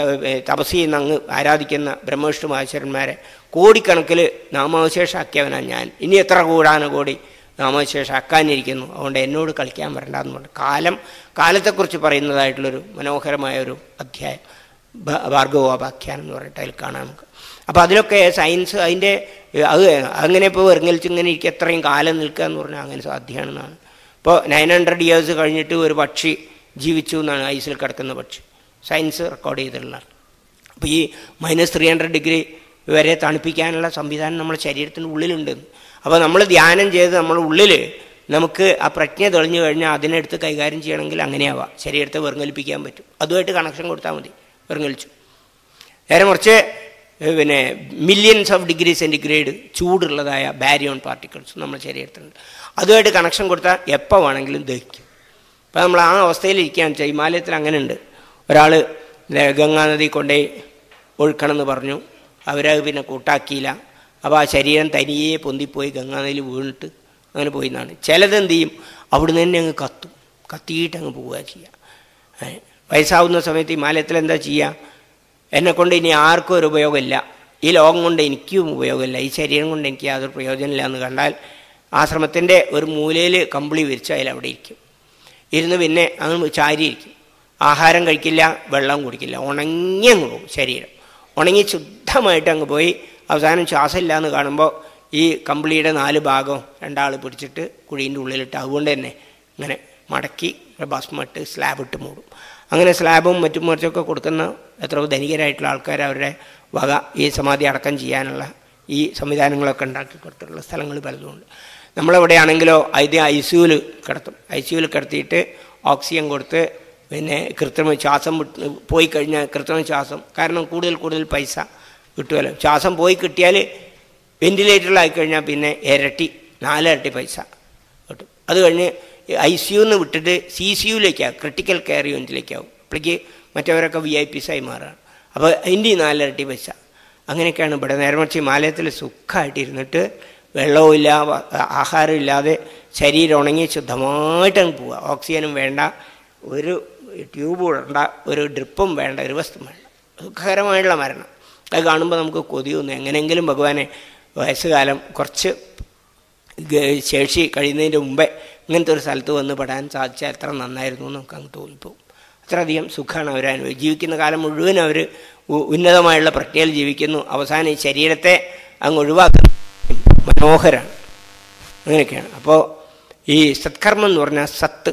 തപസ് ചെയ്യുന്ന അങ്ങ് ആരാധിക്കുന്ന ബ്രഹ്മവിഷ്ണു മഹേശ്വരന്മാരെ കോടിക്കണക്കിൽ നാമാവശേഷമാക്കിയവനാണ് ഞാൻ ഇനി എത്ര കൂടാന കോടി നാമാവശേഷമാക്കാനിരിക്കുന്നു അതുകൊണ്ട് എന്നോട് കളിക്കാൻ വരണ്ടെന്ന് പറഞ്ഞു കാലം കാലത്തെക്കുറിച്ച് പറയുന്നതായിട്ടുള്ളൊരു മനോഹരമായ ഒരു അധ്യായം ഭാർഗവോപാഖ്യാനം എന്ന് പറഞ്ഞിട്ട് അതിൽ കാണാം നമുക്ക് അപ്പോൾ അതിലൊക്കെ സയൻസ് അതിൻ്റെ അത് അങ്ങനെ ഇപ്പോൾ വെറുങ്ങലിച്ച് ഇങ്ങനെ ഇരിക്കുക എത്രയും കാലം നിൽക്കുക എന്ന് പറഞ്ഞാൽ അങ്ങനെ സാധ്യമാണെന്നാണ് ഇപ്പോൾ നയൻ ഹൺഡ്രഡ് ഇയേഴ്സ് കഴിഞ്ഞിട്ട് ഒരു പക്ഷി ജീവിച്ചു എന്നാണ് ഐസിൽ കിടക്കുന്ന പക്ഷി സയൻസ് റെക്കോർഡ് ചെയ്തിട്ടുള്ളതാണ് അപ്പോൾ ഈ മൈനസ് ത്രീ ഹൺഡ്രഡ് ഡിഗ്രി വരെ തണുപ്പിക്കാനുള്ള സംവിധാനം നമ്മുടെ ശരീരത്തിൻ്റെ ഉള്ളിലുണ്ട് അപ്പോൾ നമ്മൾ ധ്യാനം ചെയ്ത് നമ്മുടെ ഉള്ളിൽ നമുക്ക് ആ പ്രജ്ഞ തെളിഞ്ഞു കഴിഞ്ഞാൽ അതിനെടുത്ത് കൈകാര്യം ചെയ്യണമെങ്കിൽ അങ്ങനെയാവാം ശരീരത്തെ വെറുങ്ങലിപ്പിക്കാൻ പറ്റും അതുമായിട്ട് കണക്ഷൻ കൊടുത്താൽ മതി വെറുങ്ങലിച്ചു നേരെ മറിച്ച് പിന്നെ മില്യൺസ് ഓഫ് ഡിഗ്രി സെൻറ്റിഗ്രേഡ് ചൂടുള്ളതായ ബാരിയോൺ പാർട്ടിക്കിൾസ് നമ്മുടെ ശരീരത്തിലുണ്ട് അതുമായിട്ട് കണക്ഷൻ കൊടുത്താൽ എപ്പോൾ വേണമെങ്കിലും ദഹിക്കും അപ്പോൾ നമ്മൾ ആ അവസ്ഥയിലിരിക്കുകയാണ് വെച്ചാൽ ഹിമാലയത്തിൽ അങ്ങനെ ഉണ്ട് ഒരാൾ ഗംഗാനദി കൊണ്ടേ ഒഴുക്കണമെന്ന് പറഞ്ഞു അവരത് പിന്നെ കൂട്ടാക്കിയില്ല അപ്പോൾ ആ ശരീരം തനിയെ പൊന്തിപ്പോയി ഗംഗാനദിയിൽ വീണിട്ട് അങ്ങനെ പോയി എന്നാണ് ചിലത് എന്ത് ചെയ്യും അവിടുന്ന് തന്നെ അങ്ങ് കത്തും കത്തിയിട്ട് അങ്ങ് പോവുക ചെയ്യുക വയസ്സാവുന്ന സമയത്ത് ഹിമാലയത്തിൽ എന്താ ചെയ്യുക എന്നെക്കൊണ്ട് ഇനി ആർക്കും ഒരു ഉപയോഗമില്ല ഈ ലോകം കൊണ്ട് എനിക്കും ഉപയോഗമില്ല ഈ ശരീരം കൊണ്ട് എനിക്ക് യാതൊരു പ്രയോജനമില്ല എന്ന് കണ്ടാൽ ആശ്രമത്തിൻ്റെ ഒരു മൂലയിൽ കമ്പിളി വിരിച്ച് അതിൽ അവിടെ ഇരിക്കും ഇരുന്ന് പിന്നെ അങ്ങ് ചാരിയിരിക്കും ആഹാരം കഴിക്കില്ല വെള്ളം കുടിക്കില്ല ഉണങ്ങി അങ്ങ് പോകും ശരീരം ഉണങ്ങി ശുദ്ധമായിട്ട് അങ്ങ് പോയി അവസാനം ശ്വാസമില്ല എന്ന് കാണുമ്പോൾ ഈ കമ്പിളിയുടെ നാല് ഭാഗം രണ്ടാൾ പിടിച്ചിട്ട് കുഴീൻ്റെ ഉള്ളിലിട്ട് അതുകൊണ്ട് തന്നെ ഇങ്ങനെ മടക്കി ഭസ്മിട്ട് സ്ലാബ് ഇട്ട് മൂടും അങ്ങനെ സ്ലാബും മറ്റും മറിച്ചൊക്കെ കൊടുക്കുന്ന എത്രയോ ധനികരായിട്ടുള്ള ആൾക്കാർ അവരുടെ വക ഈ സമാധി അടക്കം ചെയ്യാനുള്ള ഈ സംവിധാനങ്ങളൊക്കെ ഉണ്ടാക്കി കൊടുത്തിട്ടുള്ള സ്ഥലങ്ങൾ പലതുമുണ്ട് നമ്മളെവിടെയാണെങ്കിലോ ഇത് ഐ സിയുവിൽ കിടത്തും ഐ സിയുവിൽ കിടത്തിയിട്ട് ഓക്സിജൻ കൊടുത്ത് പിന്നെ കൃത്രിമ ശ്വാസം വിട്ട് പോയി കഴിഞ്ഞാൽ കൃത്രിമ ശ്വാസം കാരണം കൂടുതൽ കൂടുതൽ പൈസ കിട്ടുമല്ലോ ശ്വാസം പോയി കിട്ടിയാൽ വെന്റിലേറ്ററിലായി കഴിഞ്ഞാൽ പിന്നെ ഇരട്ടി നാലിരട്ടി പൈസ കിട്ടും അത് കഴിഞ്ഞ് ഐ സി യുന്ന് വിട്ടിട്ട് സി സി യുയിലേക്കാവും ക്രിട്ടിക്കൽ കെയർ യൂണിറ്റിലേക്കാവും അപ്പോഴേക്ക് മറ്റവരൊക്കെ വി ഐ പിസായി മാറുകയാണ് അപ്പോൾ അതിൻ്റെ നാലിരട്ടി പൈസ അങ്ങനെയൊക്കെയാണ് ഇവിടെ നേരമറിച്ച് ഹിമാലയത്തിൽ സുഖമായിട്ടിരുന്നിട്ട് വെള്ളവും ഇല്ല വ- ആഹാരം ഇല്ലാതെ ശരീരം ഉണങ്ങി ശുദ്ധമായിട്ട് അങ്ങ് പോവുക ഓക്സിജനും വേണ്ട ഒരു ട്യൂബ് ഇടണ്ട ഒരു ഡ്രിപ്പും വേണ്ട ഒരു വസ്തു വേണ്ട സുഖകരമായിട്ടുള്ള മരണം അത് കാണുമ്പോൾ നമുക്ക് കൊതിയൊന്നും എങ്ങനെയെങ്കിലും ഭഗവാനെ വയസ്സുകാലം കുറച്ച് ഗ- ശേഷി കഴിയുന്നതിൻ്റെ മുമ്പേ ഇങ്ങനത്തെ ഒരു സ്ഥലത്ത് വന്ന് പെടാൻ സാധിച്ചാൽ എത്ര നന്നായിരുന്നു എന്ന് നമുക്ക് അങ്ങ് തോന്നിപ്പോവും അത്രയധികം സുഖമാണ് അവർ അനുഭവിക്കുക ജീവിക്കുന്ന കാലം മുഴുവൻ അവർ ഉന്നതമായുള്ള പ്രക്രിയയിൽ ജീവിക്കുന്നു അവസാനം ഈ ശരീരത്തെ അങ്ങ് ഒഴിവാക്കുന്ന മനോഹരമാണ് അങ്ങനെയൊക്കെയാണ് അപ്പോൾ ഈ സത്കർമ്മം എന്ന് പറഞ്ഞാൽ സത്ത്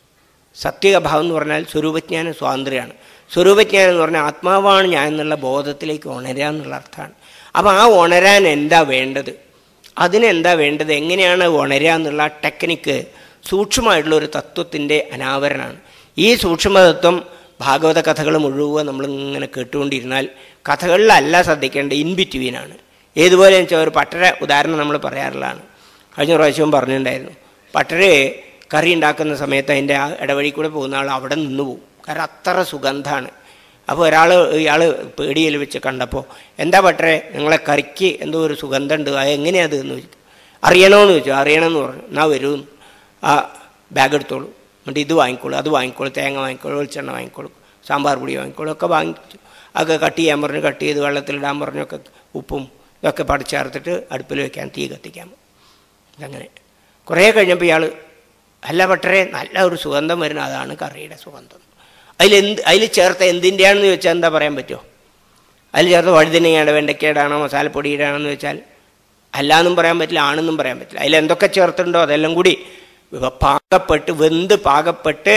സത്യഭാവം എന്ന് പറഞ്ഞാൽ സ്വരൂപജ്ഞാന സ്വാതന്ത്ര്യമാണ് സ്വരൂപജ്ഞാനം എന്ന് പറഞ്ഞാൽ ആത്മാവാണ് ഞാൻ എന്നുള്ള ബോധത്തിലേക്ക് ഉണരുക എന്നുള്ള അർത്ഥമാണ് അപ്പോൾ ആ ഉണരാൻ എന്താ വേണ്ടത് അതിനെന്താ വേണ്ടത് എങ്ങനെയാണ് ഉണരുക എന്നുള്ള ടെക്നിക്ക് സൂക്ഷ്മമായിട്ടുള്ള ഒരു തത്വത്തിൻ്റെ അനാവരണമാണ് ഈ സൂക്ഷ്മതത്വം ഭാഗവത കഥകൾ മുഴുവൻ നമ്മളിങ്ങനെ കേട്ടുകൊണ്ടിരുന്നാൽ കഥകളിലല്ല ശ്രദ്ധിക്കേണ്ടത് ഇൻ ബിറ്റ്വീനാണ് ഏതുപോലെ വെച്ചാൽ ഒരു പട്ടര ഉദാഹരണം നമ്മൾ പറയാറുള്ളതാണ് കഴിഞ്ഞ പ്രാവശ്യവും പറഞ്ഞിട്ടുണ്ടായിരുന്നു പട്ടരെ കറി ഉണ്ടാക്കുന്ന സമയത്ത് അതിൻ്റെ ആ ഇടവഴി കൂടെ പോകുന്ന ആൾ അവിടെ നിന്ന് പോകും കാരണം അത്ര സുഗന്ധമാണ് അപ്പോൾ ഒരാൾ ഇയാൾ പേടിയിൽ വെച്ച് കണ്ടപ്പോൾ എന്താ പട്ടരെ നിങ്ങളെ കറിക്ക് എന്തോ ഒരു സുഗന്ധമുണ്ട് അത് എങ്ങനെയത് എന്ന് ചോദിച്ചു അറിയണമെന്ന് ചോദിച്ചു അറിയണമെന്ന് പറഞ്ഞു എന്നാ വരൂ ആ ബാഗ് എടുത്തോളൂ എന്നിട്ട് ഇത് വാങ്ങിക്കോളൂ അത് വാങ്ങിക്കോളൂ തേങ്ങ വാങ്ങിക്കോളൂ വെളിച്ചെണ്ണ വാങ്ങിക്കോളൂ സാമ്പാർ പൊടി വാങ്ങിക്കോളൂ ഒക്കെ വാങ്ങിച്ചു അതൊക്കെ കട്ട് ചെയ്യാൻ പറഞ്ഞു കട്ട് ചെയ്ത് വെള്ളത്തിലിടാൻ പറഞ്ഞൊക്കെ ഉപ്പും ഇതൊക്കെ പടിച്ചേർത്തിട്ട് അടുപ്പിൽ വെക്കാൻ തീ കത്തിക്കാൻ അങ്ങനെ കുറേ കഴിഞ്ഞപ്പോൾ ഇയാൾ അല്ല പട്ടരെ നല്ല ഒരു സുഗന്ധം വരുന്ന അതാണ് കറിയുടെ സുഗന്ധം അതിലെന്ത് അതിൽ ചേർത്ത എന്തിൻ്റെയാണെന്ന് ചോദിച്ചാൽ എന്താ പറയാൻ പറ്റുമോ അതിൽ ചേർത്ത വഴുതനങ്ങയുടെ വെണ്ടയ്ക്കയുടെയാണോ മസാലപ്പൊടിയുടെ ആണെന്ന് വെച്ചാൽ അല്ലാന്നും പറയാൻ പറ്റില്ല ആണെന്നും പറയാൻ പറ്റില്ല അതിൽ എന്തൊക്കെ ചേർത്തിട്ടുണ്ടോ അതെല്ലാം കൂടി പാകപ്പെട്ട് വെന്ത് പാകപ്പെട്ട്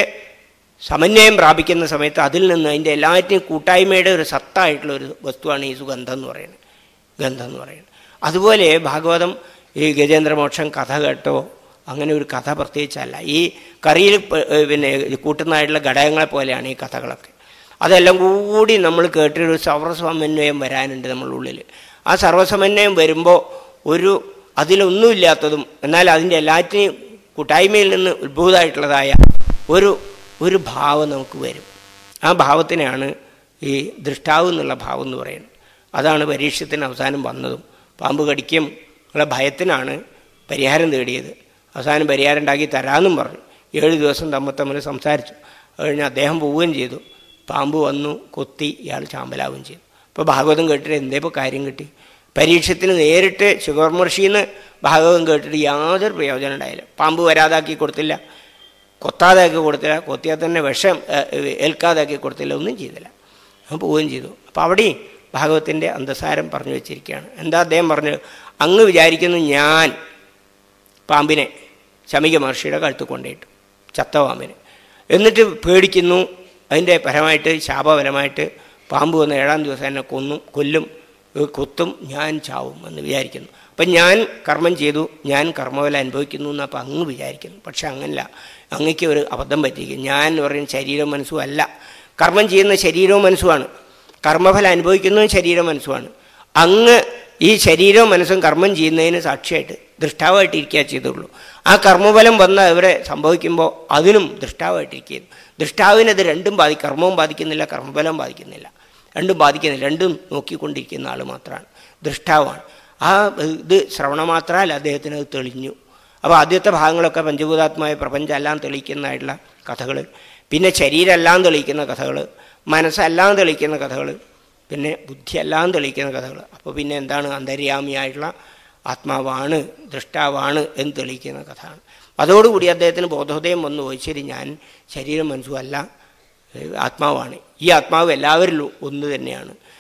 സമന്വയം പ്രാപിക്കുന്ന സമയത്ത് അതിൽ നിന്ന് അതിൻ്റെ എല്ലാറ്റിനും കൂട്ടായ്മയുടെ ഒരു സത്തായിട്ടുള്ള ഒരു വസ്തുവാണ് ഈ സുഗന്ധം എന്ന് പറയുന്നത് ഗന്ധം എന്ന് പറയുന്നത് അതുപോലെ ഭാഗവതം ഈ ഗജേന്ദ്രമോക്ഷം കഥ കേട്ടോ അങ്ങനെ ഒരു കഥ പ്രത്യേകിച്ചല്ല ഈ കറിയിൽ പ- ഏ, പിന്നെ കൂട്ടുന്നതായിട്ടുള്ള ഘടകങ്ങളെ പോലെയാണ് ഈ കഥകളൊക്കെ അതെല്ലാം കൂടി നമ്മൾ കേട്ടൊരു സർവ്വസമന്വയം വരാനുണ്ട് നമ്മളുടെ ഉള്ളിൽ ആ സർവ്വസമന്വയം വരുമ്പോൾ ഒരു അതിലൊന്നുമില്ലാത്തതും എന്നാൽ അതിൻ്റെ എല്ലാറ്റിനെയും കൂട്ടായ്മയിൽ നിന്ന് ഉത്ഭൂതമായിട്ടുള്ളതായ ഒരു ഒരു ഭാവം നമുക്ക് വരും ആ ഭാവത്തിനാണ് ഈ ദൃഷ്ടാവ് എന്നുള്ള ഭാവം എന്ന് പറയുന്നത് അതാണ് പരീക്ഷത്തിന് അവസാനം വന്നതും പാമ്പ് കടിക്കും ഉള്ള ഭയത്തിനാണ് പരിഹാരം തേടിയത് അവസാനം പരിഹാരം ഉണ്ടാക്കി തരാമെന്നും പറഞ്ഞു ഏഴ് ദിവസം തമ്മിൽ തമ്മിൽ സംസാരിച്ചു അത് കഴിഞ്ഞ് അദ്ദേഹം പോവുകയും ചെയ്തു പാമ്പ് വന്നു കൊത്തി ഇയാൾ ചാമ്പലാവുകയും ചെയ്തു അപ്പോൾ ഭാഗവതം കേട്ടിട്ട് എന്തേ ഇപ്പോൾ കാര്യം കിട്ടി പരീക്ഷത്തിന് നേരിട്ട് ശുഗർമർഷിന്ന് ഭാഗവതം കേട്ടിട്ട് യാതൊരു പ്രയോജനം ഉണ്ടായില്ല പാമ്പ് വരാതാക്കി കൊടുത്തില്ല കൊത്താതാക്കി കൊടുത്തില്ല കൊത്തിയാൽ തന്നെ വിഷം ഏഹ്, ഏൽക്കാതാക്കി കൊടുത്തില്ല ഒന്നും ചെയ്തില്ല അവൻ പോവുകയും ചെയ്തു അപ്പോൾ അവിടെയും ഭാഗവത്തിൻ്റെ അന്തസാരം പറഞ്ഞു വെച്ചിരിക്കുകയാണ് എന്താ അദ്ദേഹം പറഞ്ഞത് അങ്ങ് വിചാരിക്കുന്നു ഞാൻ പാമ്പിനെ ശമിക മഹർഷിയുടെ കഴുത്ത് കൊണ്ടിട്ടു ചത്ത പാമ്പിനെ എന്നിട്ട് പേടിക്കുന്നു അതിൻ്റെ പരമായിട്ട് ശാപപരമായിട്ട് പാമ്പ് വന്ന് ഏഴാം ദിവസം എന്നെ കൊന്നും കൊല്ലും ഏ, കൊത്തും ഞാൻ ചാവും എന്ന് വിചാരിക്കുന്നു അപ്പം ഞാൻ കർമ്മം ചെയ്തു ഞാൻ കർമ്മഫലം അനുഭവിക്കുന്നു എന്ന് അപ്പം അങ്ങ് വിചാരിക്കുന്നു പക്ഷെ അങ്ങനല്ല അങ്ങക്ക് ഒരു അബദ്ധം പറ്റിയിരിക്കും ഞാൻ എന്ന് പറയുന്ന ശരീരവും മനസ്സും അല്ല കർമ്മം ചെയ്യുന്ന ശരീരവും മനസ്സുമാണ് കർമ്മഫലം അനുഭവിക്കുന്നതും ശരീരവും മനസ്സുമാണ് അങ്ങ് ഈ ശരീരവും മനസ്സും കർമ്മം ചെയ്യുന്നതിന് സാക്ഷിയായിട്ട് ദൃഷ്ടാവായിട്ട് ഇരിക്കുക ചെയ്തുള്ളൂ ആ കർമ്മഫലം വന്ന് അവരെ സംഭവിക്കുമ്പോൾ അതിനും ദൃഷ്ടാവായിട്ടിരിക്കുന്നു ദൃഷ്ടാവിനത് രണ്ടും ബാധി കർമ്മവും ബാധിക്കുന്നില്ല കർമ്മഫലവും ബാധിക്കുന്നില്ല രണ്ടും ബാധിക്കുന്നില്ല രണ്ടും നോക്കിക്കൊണ്ടിരിക്കുന്ന ആൾ മാത്രമാണ് ദൃഷ്ടാവാണ് ആ ഇത് ശ്രവണമാത്രമല്ല അദ്ദേഹത്തിന് അത് തെളിഞ്ഞു അപ്പോൾ ആദ്യത്തെ ഭാഗങ്ങളൊക്കെ പഞ്ചഭൂതാത്മായ പ്രപഞ്ചം എല്ലാം തെളിയിക്കുന്നതായിട്ടുള്ള കഥകൾ പിന്നെ ശരീരമെല്ലാം തെളിയിക്കുന്ന കഥകൾ മനസ്സെല്ലാം തെളിയിക്കുന്ന കഥകൾ പിന്നെ ബുദ്ധിയെല്ലാം തെളിയിക്കുന്ന കഥകൾ അപ്പോൾ പിന്നെ എന്താണ് അന്തര്യാമിയായിട്ടുള്ള ആത്മാവാണ് ദൃഷ്ടാവാണ് എന്ന് തെളിയിക്കുന്ന കഥയാണ് അതോടുകൂടി അദ്ദേഹത്തിന് ബോധോദയം വന്നു പോയി ശരി ഞാൻ ശരീരം മനസ്സുമല്ല ഏഹ് ആത്മാവാണ് ഈ ആത്മാവ് എല്ലാവരിലും ഒന്ന് തന്നെയാണ്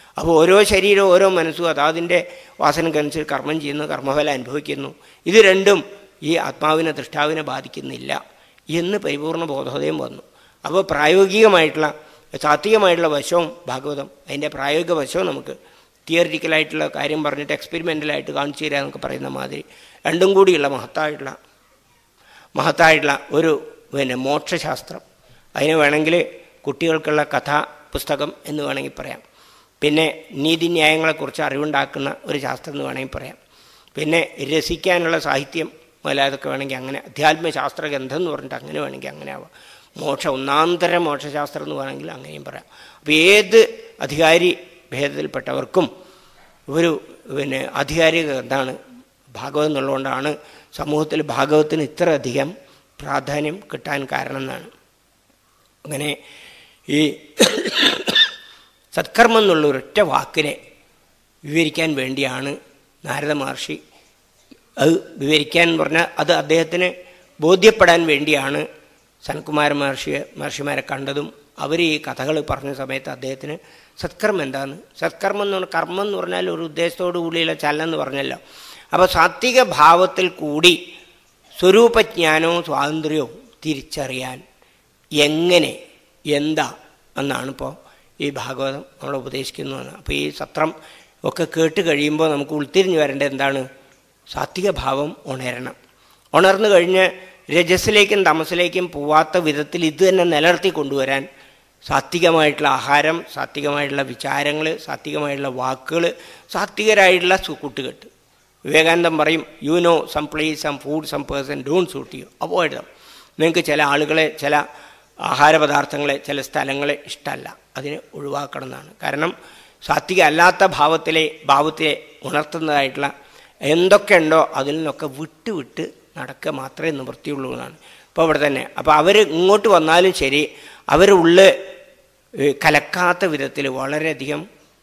അപ്പോൾ ഓരോ ശരീരവും ഓരോ മനസ്സും അതാതിൻ്റെ വാസനക്കനുസരിച്ച് കർമ്മം ചെയ്യുന്നു കർമ്മഫലം അനുഭവിക്കുന്നു ഇത് രണ്ടും ഈ ആത്മാവിനെ ദൃഷ്ടാവിനെ ബാധിക്കുന്നില്ല എന്ന് പരിപൂർണ ബോധോദയം വന്നു അപ്പോൾ പ്രായോഗികമായിട്ടുള്ള സാത്വികമായിട്ടുള്ള വശവും ഭാഗവതം അതിൻ്റെ പ്രായോഗിക വശവും നമുക്ക് തിയറിറ്റിക്കലായിട്ടുള്ള കാര്യം പറഞ്ഞിട്ട് എക്സ്പെരിമെൻ്റലായിട്ട് കാണിച്ചു തരിക എന്നൊക്കെ പറയുന്ന മാതിരി രണ്ടും കൂടിയുള്ള മഹത്തായിട്ടുള്ള മഹത്തായിട്ടുള്ള ഒരു പിന്നെ മോക്ഷശാസ്ത്രം അതിന് വേണമെങ്കിൽ കുട്ടികൾക്കുള്ള കഥാ പുസ്തകം എന്ന് വേണമെങ്കിൽ പറയാം പിന്നെ നീതിന്യായങ്ങളെക്കുറിച്ച് അറിവുണ്ടാക്കുന്ന ഒരു ശാസ്ത്രം എന്ന് വേണമെങ്കിൽ പറയാം പിന്നെ രസിക്കാനുള്ള സാഹിത്യം മുതലായതൊക്കെ വേണമെങ്കിൽ അങ്ങനെ അധ്യാത്മശാസ്ത്ര ഗ്രന്ഥം എന്ന് പറഞ്ഞിട്ട് അങ്ങനെ വേണമെങ്കിൽ അങ്ങനെ ആവാം മോക്ഷ ഒന്നാന്തര മോക്ഷശാസ്ത്രം എന്ന് വേണമെങ്കിൽ അങ്ങനെയും പറയാം അപ്പോൾ ഏത് അധികാരി ഭേദത്തിൽപ്പെട്ടവർക്കും ഒരു പിന്നെ ആധികാരിക ഗ്രന്ഥമാണ് ഭാഗവതം എന്നുള്ളതുകൊണ്ടാണ് സമൂഹത്തിൽ ഭാഗവത്തിന് ഇത്ര അധികം പ്രാധാന്യം കിട്ടാൻ കാരണം എന്നാണ് അങ്ങനെ ഈ സത്കർമ്മം എന്നുള്ള ഒരൊറ്റ വാക്കിനെ വിവരിക്കാൻ വേണ്ടിയാണ് നാരദ മഹർഷി അത് വിവരിക്കാൻ എന്ന് പറഞ്ഞാൽ അത് അദ്ദേഹത്തിന് ബോധ്യപ്പെടാൻ വേണ്ടിയാണ് സനത്കുമാര മഹർഷി മഹർഷിമാരെ കണ്ടതും അവർ ഈ കഥകൾ പറഞ്ഞ സമയത്ത് അദ്ദേഹത്തിന് സത്കർമ്മം എന്താണ് സത്കർമ്മം എന്ന് പറഞ്ഞാൽ കർമ്മം എന്ന് പറഞ്ഞാൽ ഒരു ഉദ്ദേശത്തോടു കൂടിയുള്ള ചലനം എന്ന് പറഞ്ഞല്ലോ അപ്പോൾ സാത്വിക ഭാവത്തിൽ കൂടി സ്വരൂപജ്ഞാനവും സ്വാതന്ത്ര്യവും തിരിച്ചറിയാൻ എങ്ങനെ എന്താ എന്നാണ് ഇപ്പോൾ ഈ ഭാഗവതം നമ്മൾ ഉപദേശിക്കുന്നതാണ് അപ്പോൾ ഈ സത്രം ഒക്കെ കേട്ട് കഴിയുമ്പോൾ നമുക്ക് ഉൾത്തിരിഞ്ഞ് വരേണ്ടത് എന്താണ് സാത്വിക ഭാവം ഉണരണം ഉണർന്നു കഴിഞ്ഞ് രജസിലേക്കും തമസിലേക്കും പോവാത്ത വിധത്തിൽ ഇത് തന്നെ നിലനിർത്തി കൊണ്ടുവരാൻ സാത്വികമായിട്ടുള്ള ആഹാരം സാത്വികമായിട്ടുള്ള വിചാരങ്ങൾ സാത്വികമായിട്ടുള്ള വാക്കുകൾ സാത്വികരായിട്ടുള്ള കൂട്ടുകെട്ട് വിവേകാനന്ദം പറയും you know some place some food some person don't suit you avoid them നിങ്ങൾക്ക് ചില ആളുകളെ ചില ആഹാര പദാർത്ഥങ്ങളെ ചില സ്ഥലങ്ങളെ ഇഷ്ടമല്ല അതിനെ ഒഴിവാക്കണം എന്നാണ് കാരണം സാത്വിക അല്ലാത്ത ഭാവത്തിലെ ഭാവത്തിലെ ഉണർത്തുന്നതായിട്ടുള്ള എന്തൊക്കെ ഉണ്ടോ അതിൽ നിന്നൊക്കെ വിട്ട് വിട്ട് നടക്കുക മാത്രമേ നിവൃത്തിയുള്ളൂ എന്നാണ് ഇപ്പോൾ ഇവിടെ തന്നെ അപ്പോൾ അവർ ഇങ്ങോട്ട് വന്നാലും ശരി അവരുള്ളിൽ കലക്കാത്ത വിധത്തിൽ വളരെയധികം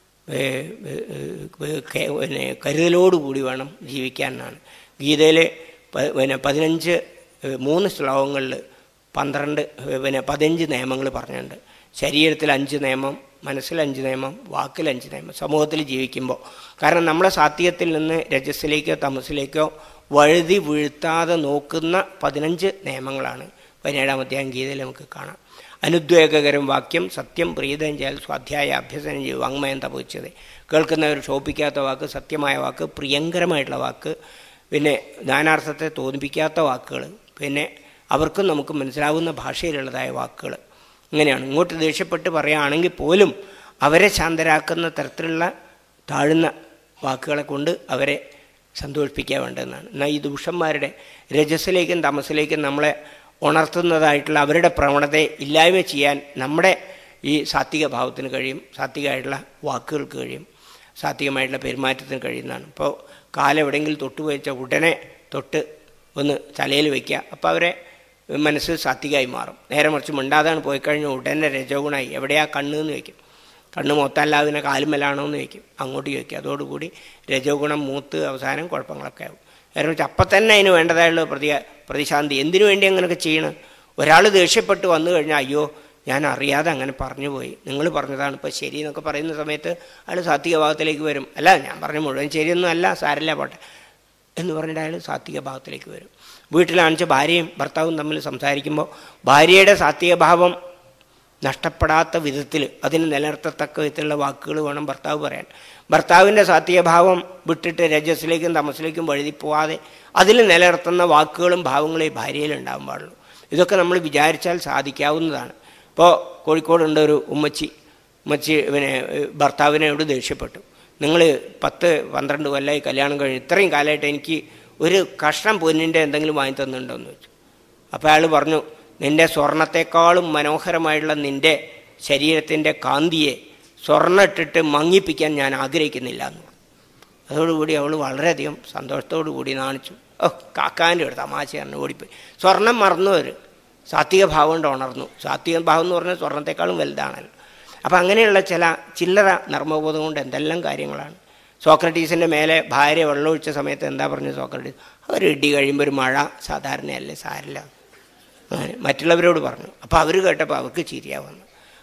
പിന്നെ കരുതലോടുകൂടി വേണം ജീവിക്കാൻ എന്നാണ് ഗീതയിൽ പിന്നെ പതിനഞ്ച് മൂന്ന് ശ്ലോകങ്ങളിൽ പന്ത്രണ്ട് പിന്നെ പതിനഞ്ച് നിയമങ്ങൾ പറഞ്ഞിട്ടുണ്ട് ശരീരത്തിൽ അഞ്ച് നിയമം മനസ്സിൽ അഞ്ച് നിയമം വാക്കിൽ അഞ്ച് നിയമം സമൂഹത്തിൽ ജീവിക്കുമ്പോൾ കാരണം നമ്മളെ സാത്വികത്തിൽ നിന്ന് രജസ്സിലേക്കോ തമസിലേക്കോ വഴുതി വീഴ്ത്താതെ നോക്കുന്ന പതിനഞ്ച് നിയമങ്ങളാണ് പതിനേഴാം അധ്യായം ഗീതയിൽ നമുക്ക് കാണാം അനുദ്വേഗകരം വാക്യം സത്യം പ്രീതം ചെയ്യാൽ സ്വാധ്യായ അഭ്യസനം ചെയ്യും വാങ്മയം തപോച്ചത് കേൾക്കുന്നവർ ക്ഷോഭിക്കാത്ത വാക്ക് സത്യമായ വാക്ക് പ്രിയങ്കരമായിട്ടുള്ള വാക്ക് പിന്നെ നാനാർത്ഥത്തെ തോന്നിപ്പിക്കാത്ത വാക്കുകൾ പിന്നെ അവർക്കും നമുക്ക് മനസ്സിലാവുന്ന ഭാഷയിലുള്ളതായ വാക്കുകൾ ഇങ്ങനെയാണ് ഇങ്ങോട്ട് ദേഷ്യപ്പെട്ട് പറയുകയാണെങ്കിൽ പോലും അവരെ ശാന്തരാക്കുന്ന തരത്തിലുള്ള താഴ്ന്ന വാക്കുകളെ കൊണ്ട് അവരെ സന്തോഷിപ്പിക്കാൻ വേണ്ടതെന്നാണ് എന്നാൽ ഈ ദൂഷന്മാരുടെ രജസ്സിലേക്കും തമസിലേക്കും നമ്മളെ ഉണർത്തുന്നതായിട്ടുള്ള അവരുടെ പ്രവണതയെ ഇല്ലായ്മ ചെയ്യാൻ നമ്മുടെ ഈ സാത്വിക ഭാവത്തിന് കഴിയും സാത്വികമായിട്ടുള്ള വാക്കുകൾക്ക് കഴിയും സാത്വികമായിട്ടുള്ള പെരുമാറ്റത്തിന് കഴിയുന്നതാണ് ഇപ്പോൾ കാലം എവിടെയെങ്കിലും തൊട്ട് വെച്ചാൽ ഉടനെ തൊട്ട് ഒന്ന് തലയിൽ വയ്ക്കുക അപ്പോൾ അവരെ മനസ്സ് സാത്വികമായി മാറും നേരെ മറിച്ച് മിണ്ടാതാണ് പോയി കഴിഞ്ഞാൽ ഉടനെ രജോഗുണമായി എവിടെയാ കണ്ണ് എന്ന് വയ്ക്കും കണ്ണ് മൊത്തമല്ല അതിനെ കാലുമലാണോ എന്ന് വയ്ക്കും അങ്ങോട്ട് ചോദിക്കും അതോടുകൂടി രജോഗുണം മൂത്ത് അവസാനം കുഴപ്പങ്ങളൊക്കെ ആവും നേരെ മറിച്ച് അപ്പം തന്നെ അതിന് വേണ്ടതായുള്ള പ്രതി പ്രതിശാന്തി എന്തിനു വേണ്ടി അങ്ങനെയൊക്കെ ചെയ്യണം ഒരാൾ ദേഷ്യപ്പെട്ട് വന്നു കഴിഞ്ഞാൽ അയ്യോ ഞാൻ അറിയാതെ അങ്ങനെ പറഞ്ഞു പോയി നിങ്ങൾ പറഞ്ഞതാണ് ഇപ്പോൾ ശരി എന്നൊക്കെ പറയുന്ന സമയത്ത് അയാൾ സാത്വിക ഭാഗത്തിലേക്ക് വരും അല്ല ഞാൻ പറഞ്ഞ മുഴുവൻ ശരിയൊന്നും അല്ല സാരല്ല പോട്ടെ എന്ന് പറഞ്ഞിട്ട് അയാൾ സാത്വിക ഭാവത്തിലേക്ക് വരും വീട്ടിലാണെന്ന് ഭാര്യയും ഭർത്താവും തമ്മിൽ സംസാരിക്കുമ്പോൾ ഭാര്യയുടെ സാത്വിക ഭാവം നഷ്ടപ്പെടാത്ത വിധത്തിൽ അതിന് നിലനിർത്തത്തക്ക വിധത്തിലുള്ള വാക്കുകൾ വേണം ഭർത്താവ് പറയാൻ ഭർത്താവിൻ്റെ സാത്വികഭാവം വിട്ടിട്ട് രജസിലേക്കും തമസിലേക്കും വഴുതി പോവാതെ അതിൽ നിലനിർത്തുന്ന വാക്കുകളും ഭാവങ്ങളും ഈ ഭാര്യയിൽ ഉണ്ടാകാൻ പാടുള്ളൂ ഇതൊക്കെ നമ്മൾ വിചാരിച്ചാൽ സാധിക്കാവുന്നതാണ് ഇപ്പോൾ കോഴിക്കോടുണ്ട് ഒരു ഉമ്മച്ചി ഉമ്മച്ചി പിന്നെ ഭർത്താവിനോട് ദേഷ്യപ്പെട്ടു നിങ്ങൾ പത്ത് പന്ത്രണ്ട് കൊല്ലമായി കല്യാണം കഴിഞ്ഞ് ഇത്രയും കാലമായിട്ട് എനിക്ക് ഒരു കഷ്ണം പൊന്നിൻ്റെ എന്തെങ്കിലും വാങ്ങി തന്നിട്ടുണ്ടോ എന്ന് ചോദിച്ചു അപ്പോൾ അയാൾ പറഞ്ഞു നിൻ്റെ സ്വർണത്തെക്കാളും മനോഹരമായിട്ടുള്ള നിൻ്റെ ശരീരത്തിൻ്റെ കാന്തിയെ സ്വർണ്ണം ഇട്ടിട്ട് മങ്ങിപ്പിക്കാൻ ഞാൻ ആഗ്രഹിക്കുന്നില്ല എന്ന് പറഞ്ഞു അതോടുകൂടി അവൾ വളരെയധികം സന്തോഷത്തോടു കൂടി നാണിച്ചു ഓ കാക്കാൻ്റെ ഒരു തമാശ പറഞ്ഞു ഓടിപ്പോയി സ്വർണം മറന്നു അവർ സാത്വിക ഭാവം കൊണ്ട് ഉണർന്നു സാത്വിക ഭാവം എന്ന് പറഞ്ഞാൽ സ്വർണത്തെക്കാളും വലുതാണല്ലോ അപ്പം അങ്ങനെയുള്ള ചില ചില്ലറ നർമ്മബോധം കൊണ്ട് എന്തെല്ലാം കാര്യങ്ങളാണ് സോക്രട്ടീസിൻ്റെ മേലെ ഭാര്യ വെള്ളമൊഴിച്ച സമയത്ത് എന്താ പറഞ്ഞത് സോക്രട്ടീസ് അവർ ഇടി കഴിയുമ്പോൾ ഒരു മഴ സാധാരണയല്ലേ സാരില്ല അങ്ങനെ മറ്റുള്ളവരോട് പറഞ്ഞു അപ്പോൾ അവർ കേട്ടപ്പോൾ അവർക്ക് ചിരിയാ വന്നു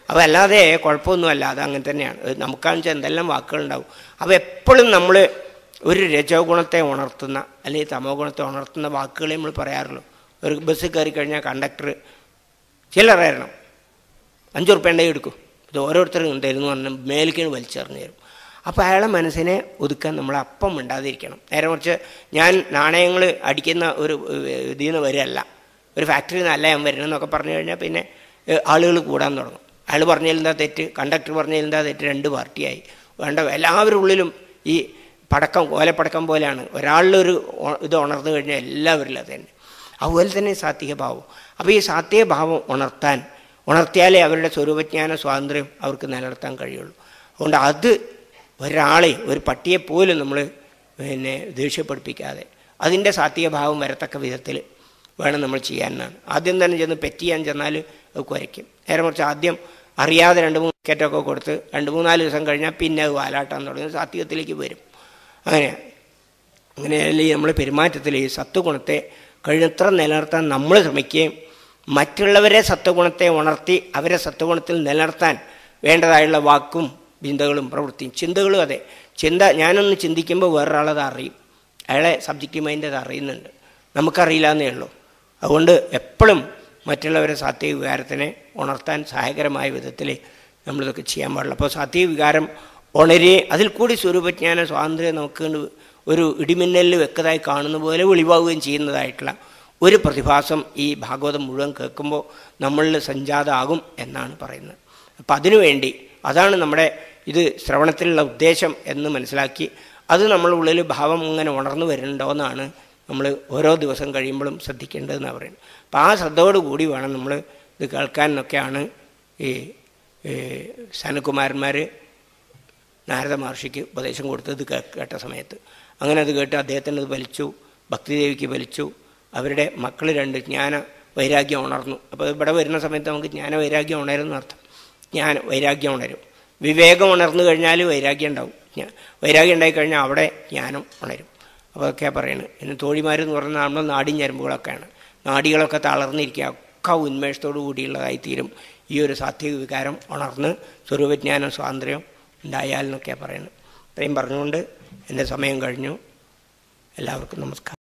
അപ്പോൾ അല്ലാതെ കുഴപ്പമൊന്നുമല്ല അത് അങ്ങനെ തന്നെയാണ് അത് നമുക്കാണെന്ന് വെച്ചാൽ എന്തെല്ലാം വാക്കുകളുണ്ടാവും അപ്പോൾ എപ്പോഴും നമ്മൾ ഒരു രജോ ഗുണത്തെ ഉണർത്തുന്ന അല്ലെങ്കിൽ തമോ ഗുണത്തെ ഉണർത്തുന്ന വാക്കുകളെ നമ്മൾ പറയാറുള്ളൂ ഒരു ബസ് കയറി കഴിഞ്ഞാൽ കണ്ടക്ടർ ചില്ലറ തരണം അഞ്ച് ഉറുപ്പ്യ ഉണ്ടെങ്കിൽ എടുക്കും ഇത് ഓരോരുത്തരും തരുന്നു പറഞ്ഞാൽ മേലിക്കാണ് വലിച്ചെറിഞ്ഞു തരും അപ്പോൾ അയാളെ മനസ്സിനെ ഒതുക്കാൻ നമ്മൾ അപ്പം മിണ്ടാതിരിക്കണം നേരെ മറിച്ച് ഞാൻ നാണയങ്ങൾ അടിക്കുന്ന ഒരു ഏഹ്, ഇതിൽ നിന്ന് വരികയല്ല ഒരു ഫാക്ടറിയിൽ നിന്നല്ല ഞാൻ വരുന്നതെന്നൊക്കെ പറഞ്ഞു കഴിഞ്ഞാൽ പിന്നെ ആളുകൾ കൂടാൻ തുടങ്ങും അയാൾ പറഞ്ഞതിൽ എന്താ തെറ്റ് കണ്ടക്ടർ പറഞ്ഞതിൽ എന്താ തെറ്റ് രണ്ട് പാർട്ടിയായി വേണ്ട എല്ലാവരുടെ ഉള്ളിലും ഈ പടക്കം ഓലപ്പടക്കം പോലെയാണ് ഒരാളിലൊരു ഒ- ഇത് ഉണർന്നു കഴിഞ്ഞാൽ എല്ലാവരിലും അത് തന്നെ അതുപോലെ തന്നെ സാത്വിക ഭാവം അപ്പോൾ ഈ സാത്വിക ഭാവം ഉണർത്താൻ ഉണർത്തിയാലേ അവരുടെ സ്വരൂപജ്ഞാന സ്വാതന്ത്ര്യം അവർക്ക് നിലനിർത്താൻ കഴിയുള്ളൂ അതുകൊണ്ട് അത് ഒരാളെ ഒരു പട്ടിയെ പോലും നമ്മൾ പിന്നെ ദേഷ്യപ്പെടുപ്പിക്കാതെ അതിൻ്റെ സാത്വിക ഭാവം വരത്തക്ക വിധത്തിൽ വേണം നമ്മൾ ചെയ്യാനാണ് ആദ്യം തന്നെ ചെന്ന് പെറ്റ് ചെയ്യാൻ ചെന്നാൽ അത് കുരയ്ക്കും നേരെ മറിച്ച് ആദ്യം അറിയാതെ രണ്ട് മൂന്ന് വിക്കറ്റൊക്കെ കൊടുത്ത് രണ്ട് മൂന്നാല് ദിവസം കഴിഞ്ഞാൽ പിന്നെ അത് വാലാട്ടാൻ തുടങ്ങി സാത്വികത്തിലേക്ക് വരും അങ്ങനെ അങ്ങനെയല്ലേ നമ്മൾ പെരുമാറ്റത്തിൽ ഈ സത്വഗുണത്തെ കഴിയുന്നത്ര നിലനിർത്താൻ നമ്മൾ ശ്രമിക്കുകയും മറ്റുള്ളവരെ സത്വഗുണത്തെ ഉണർത്തി അവരെ സത്വഗുണത്തിൽ നിലനിർത്താൻ വേണ്ടതായുള്ള വാക്കും ചിന്തകളും പ്രവൃത്തിയും ചിന്തകളും അതെ ചിന്ത ഞാനൊന്ന് ചിന്തിക്കുമ്പോൾ വേറൊരാളത് അറിയും അയാളെ സബ്ജക്റ്റ് മൈൻഡ് അത് അറിയുന്നുണ്ട് നമുക്കറിയില്ല എന്നേ ഉള്ളൂ അതുകൊണ്ട് എപ്പോഴും മറ്റുള്ളവരെ സാത്വിക വികാരത്തിനെ ഉണർത്താൻ സഹായകരമായ വിധത്തിൽ നമ്മളിതൊക്കെ ചെയ്യാൻ പാടില്ല അപ്പോൾ സാത്വിക വികാരം ഉണരെ അതിൽ കൂടി സ്വരൂപജ്ഞാന സ്വാതന്ത്ര്യം നമുക്ക് കണ്ട് ഒരു ഇടിമിന്നലിൽ വെക്കതായി കാണുന്ന പോലെ വെളിവാകുകയും ചെയ്യുന്നതായിട്ടുള്ള ഒരു പ്രതിഭാസം ഈ ഭാഗവതം മുഴുവൻ കേൾക്കുമ്പോൾ നമ്മളിൽ സംജാതമാകും എന്നാണ് പറയുന്നത് അപ്പം അതിനുവേണ്ടി അതാണ് നമ്മുടെ ഇത് ശ്രവണത്തിലുള്ള ഉദ്ദേശം എന്ന് മനസ്സിലാക്കി അത് നമ്മളുടെ ഉള്ളിൽ ഭാവം ഇങ്ങനെ ഉണർന്നു വരുന്നുണ്ടോ എന്നാണ് നമ്മൾ ഓരോ ദിവസം കഴിയുമ്പോഴും ശ്രദ്ധിക്കേണ്ടതെന്നാണ് പറയുന്നത് അപ്പം ആ ശ്രദ്ധയോടുകൂടി വേണം നമ്മൾ ഇത് കേൾക്കാൻ എന്നൊക്കെയാണ് ഈ ഈ സനകുമാരന്മാർ നാരദ മഹർഷിക്ക് ഉപദേശം കൊടുത്തത് കേ- കേട്ട സമയത്ത് അങ്ങനെ അത് കേട്ട് അദ്ദേഹത്തിന് അത് വലിച്ചു ഭക്തിദേവിക്ക് വലിച്ചു അവരുടെ മക്കൾ രണ്ട് ജ്ഞാന വൈരാഗ്യം ഉണർന്നു അപ്പോൾ ഇവിടെ വരുന്ന സമയത്ത് നമുക്ക് ജ്ഞാന വൈരാഗ്യം ഉണരുന്ന അർത്ഥം ജ്ഞാന വൈരാഗ്യം ഉണരും വിവേകം ഉണർന്നു കഴിഞ്ഞാൽ വൈരാഗ്യം ഉണ്ടാവും ജ്ഞാ- വൈരാഗ്യം ഉണ്ടായി കഴിഞ്ഞാൽ അവിടെ ജ്ഞാനം ഉണരും അപ്പോൾ അതൊക്കെയാണ് പറയുന്നത് പിന്നെ തോഴിമാരെന്ന് പറഞ്ഞാൽ നമ്മുടെ നാടിൻ ഞരമ്പുകളൊക്കെയാണ് നാടികളൊക്കെ തളർന്നിരിക്കുക ഒക്കെ ഉന്മേഷത്തോടു കൂടിയുള്ളതായി തീരും ഈ ഒരു സാത്വിക വികാരം ഉണർന്ന് സ്വരൂപജ്ഞാനം സ്വാതന്ത്ര്യം ഉണ്ടായാൽ എന്നൊക്കെയാണ് പറയുന്നത് ഇത്രയും പറഞ്ഞുകൊണ്ട് എൻ്റെ സമയം കഴിഞ്ഞു എല്ലാവർക്കും നമസ്കാരം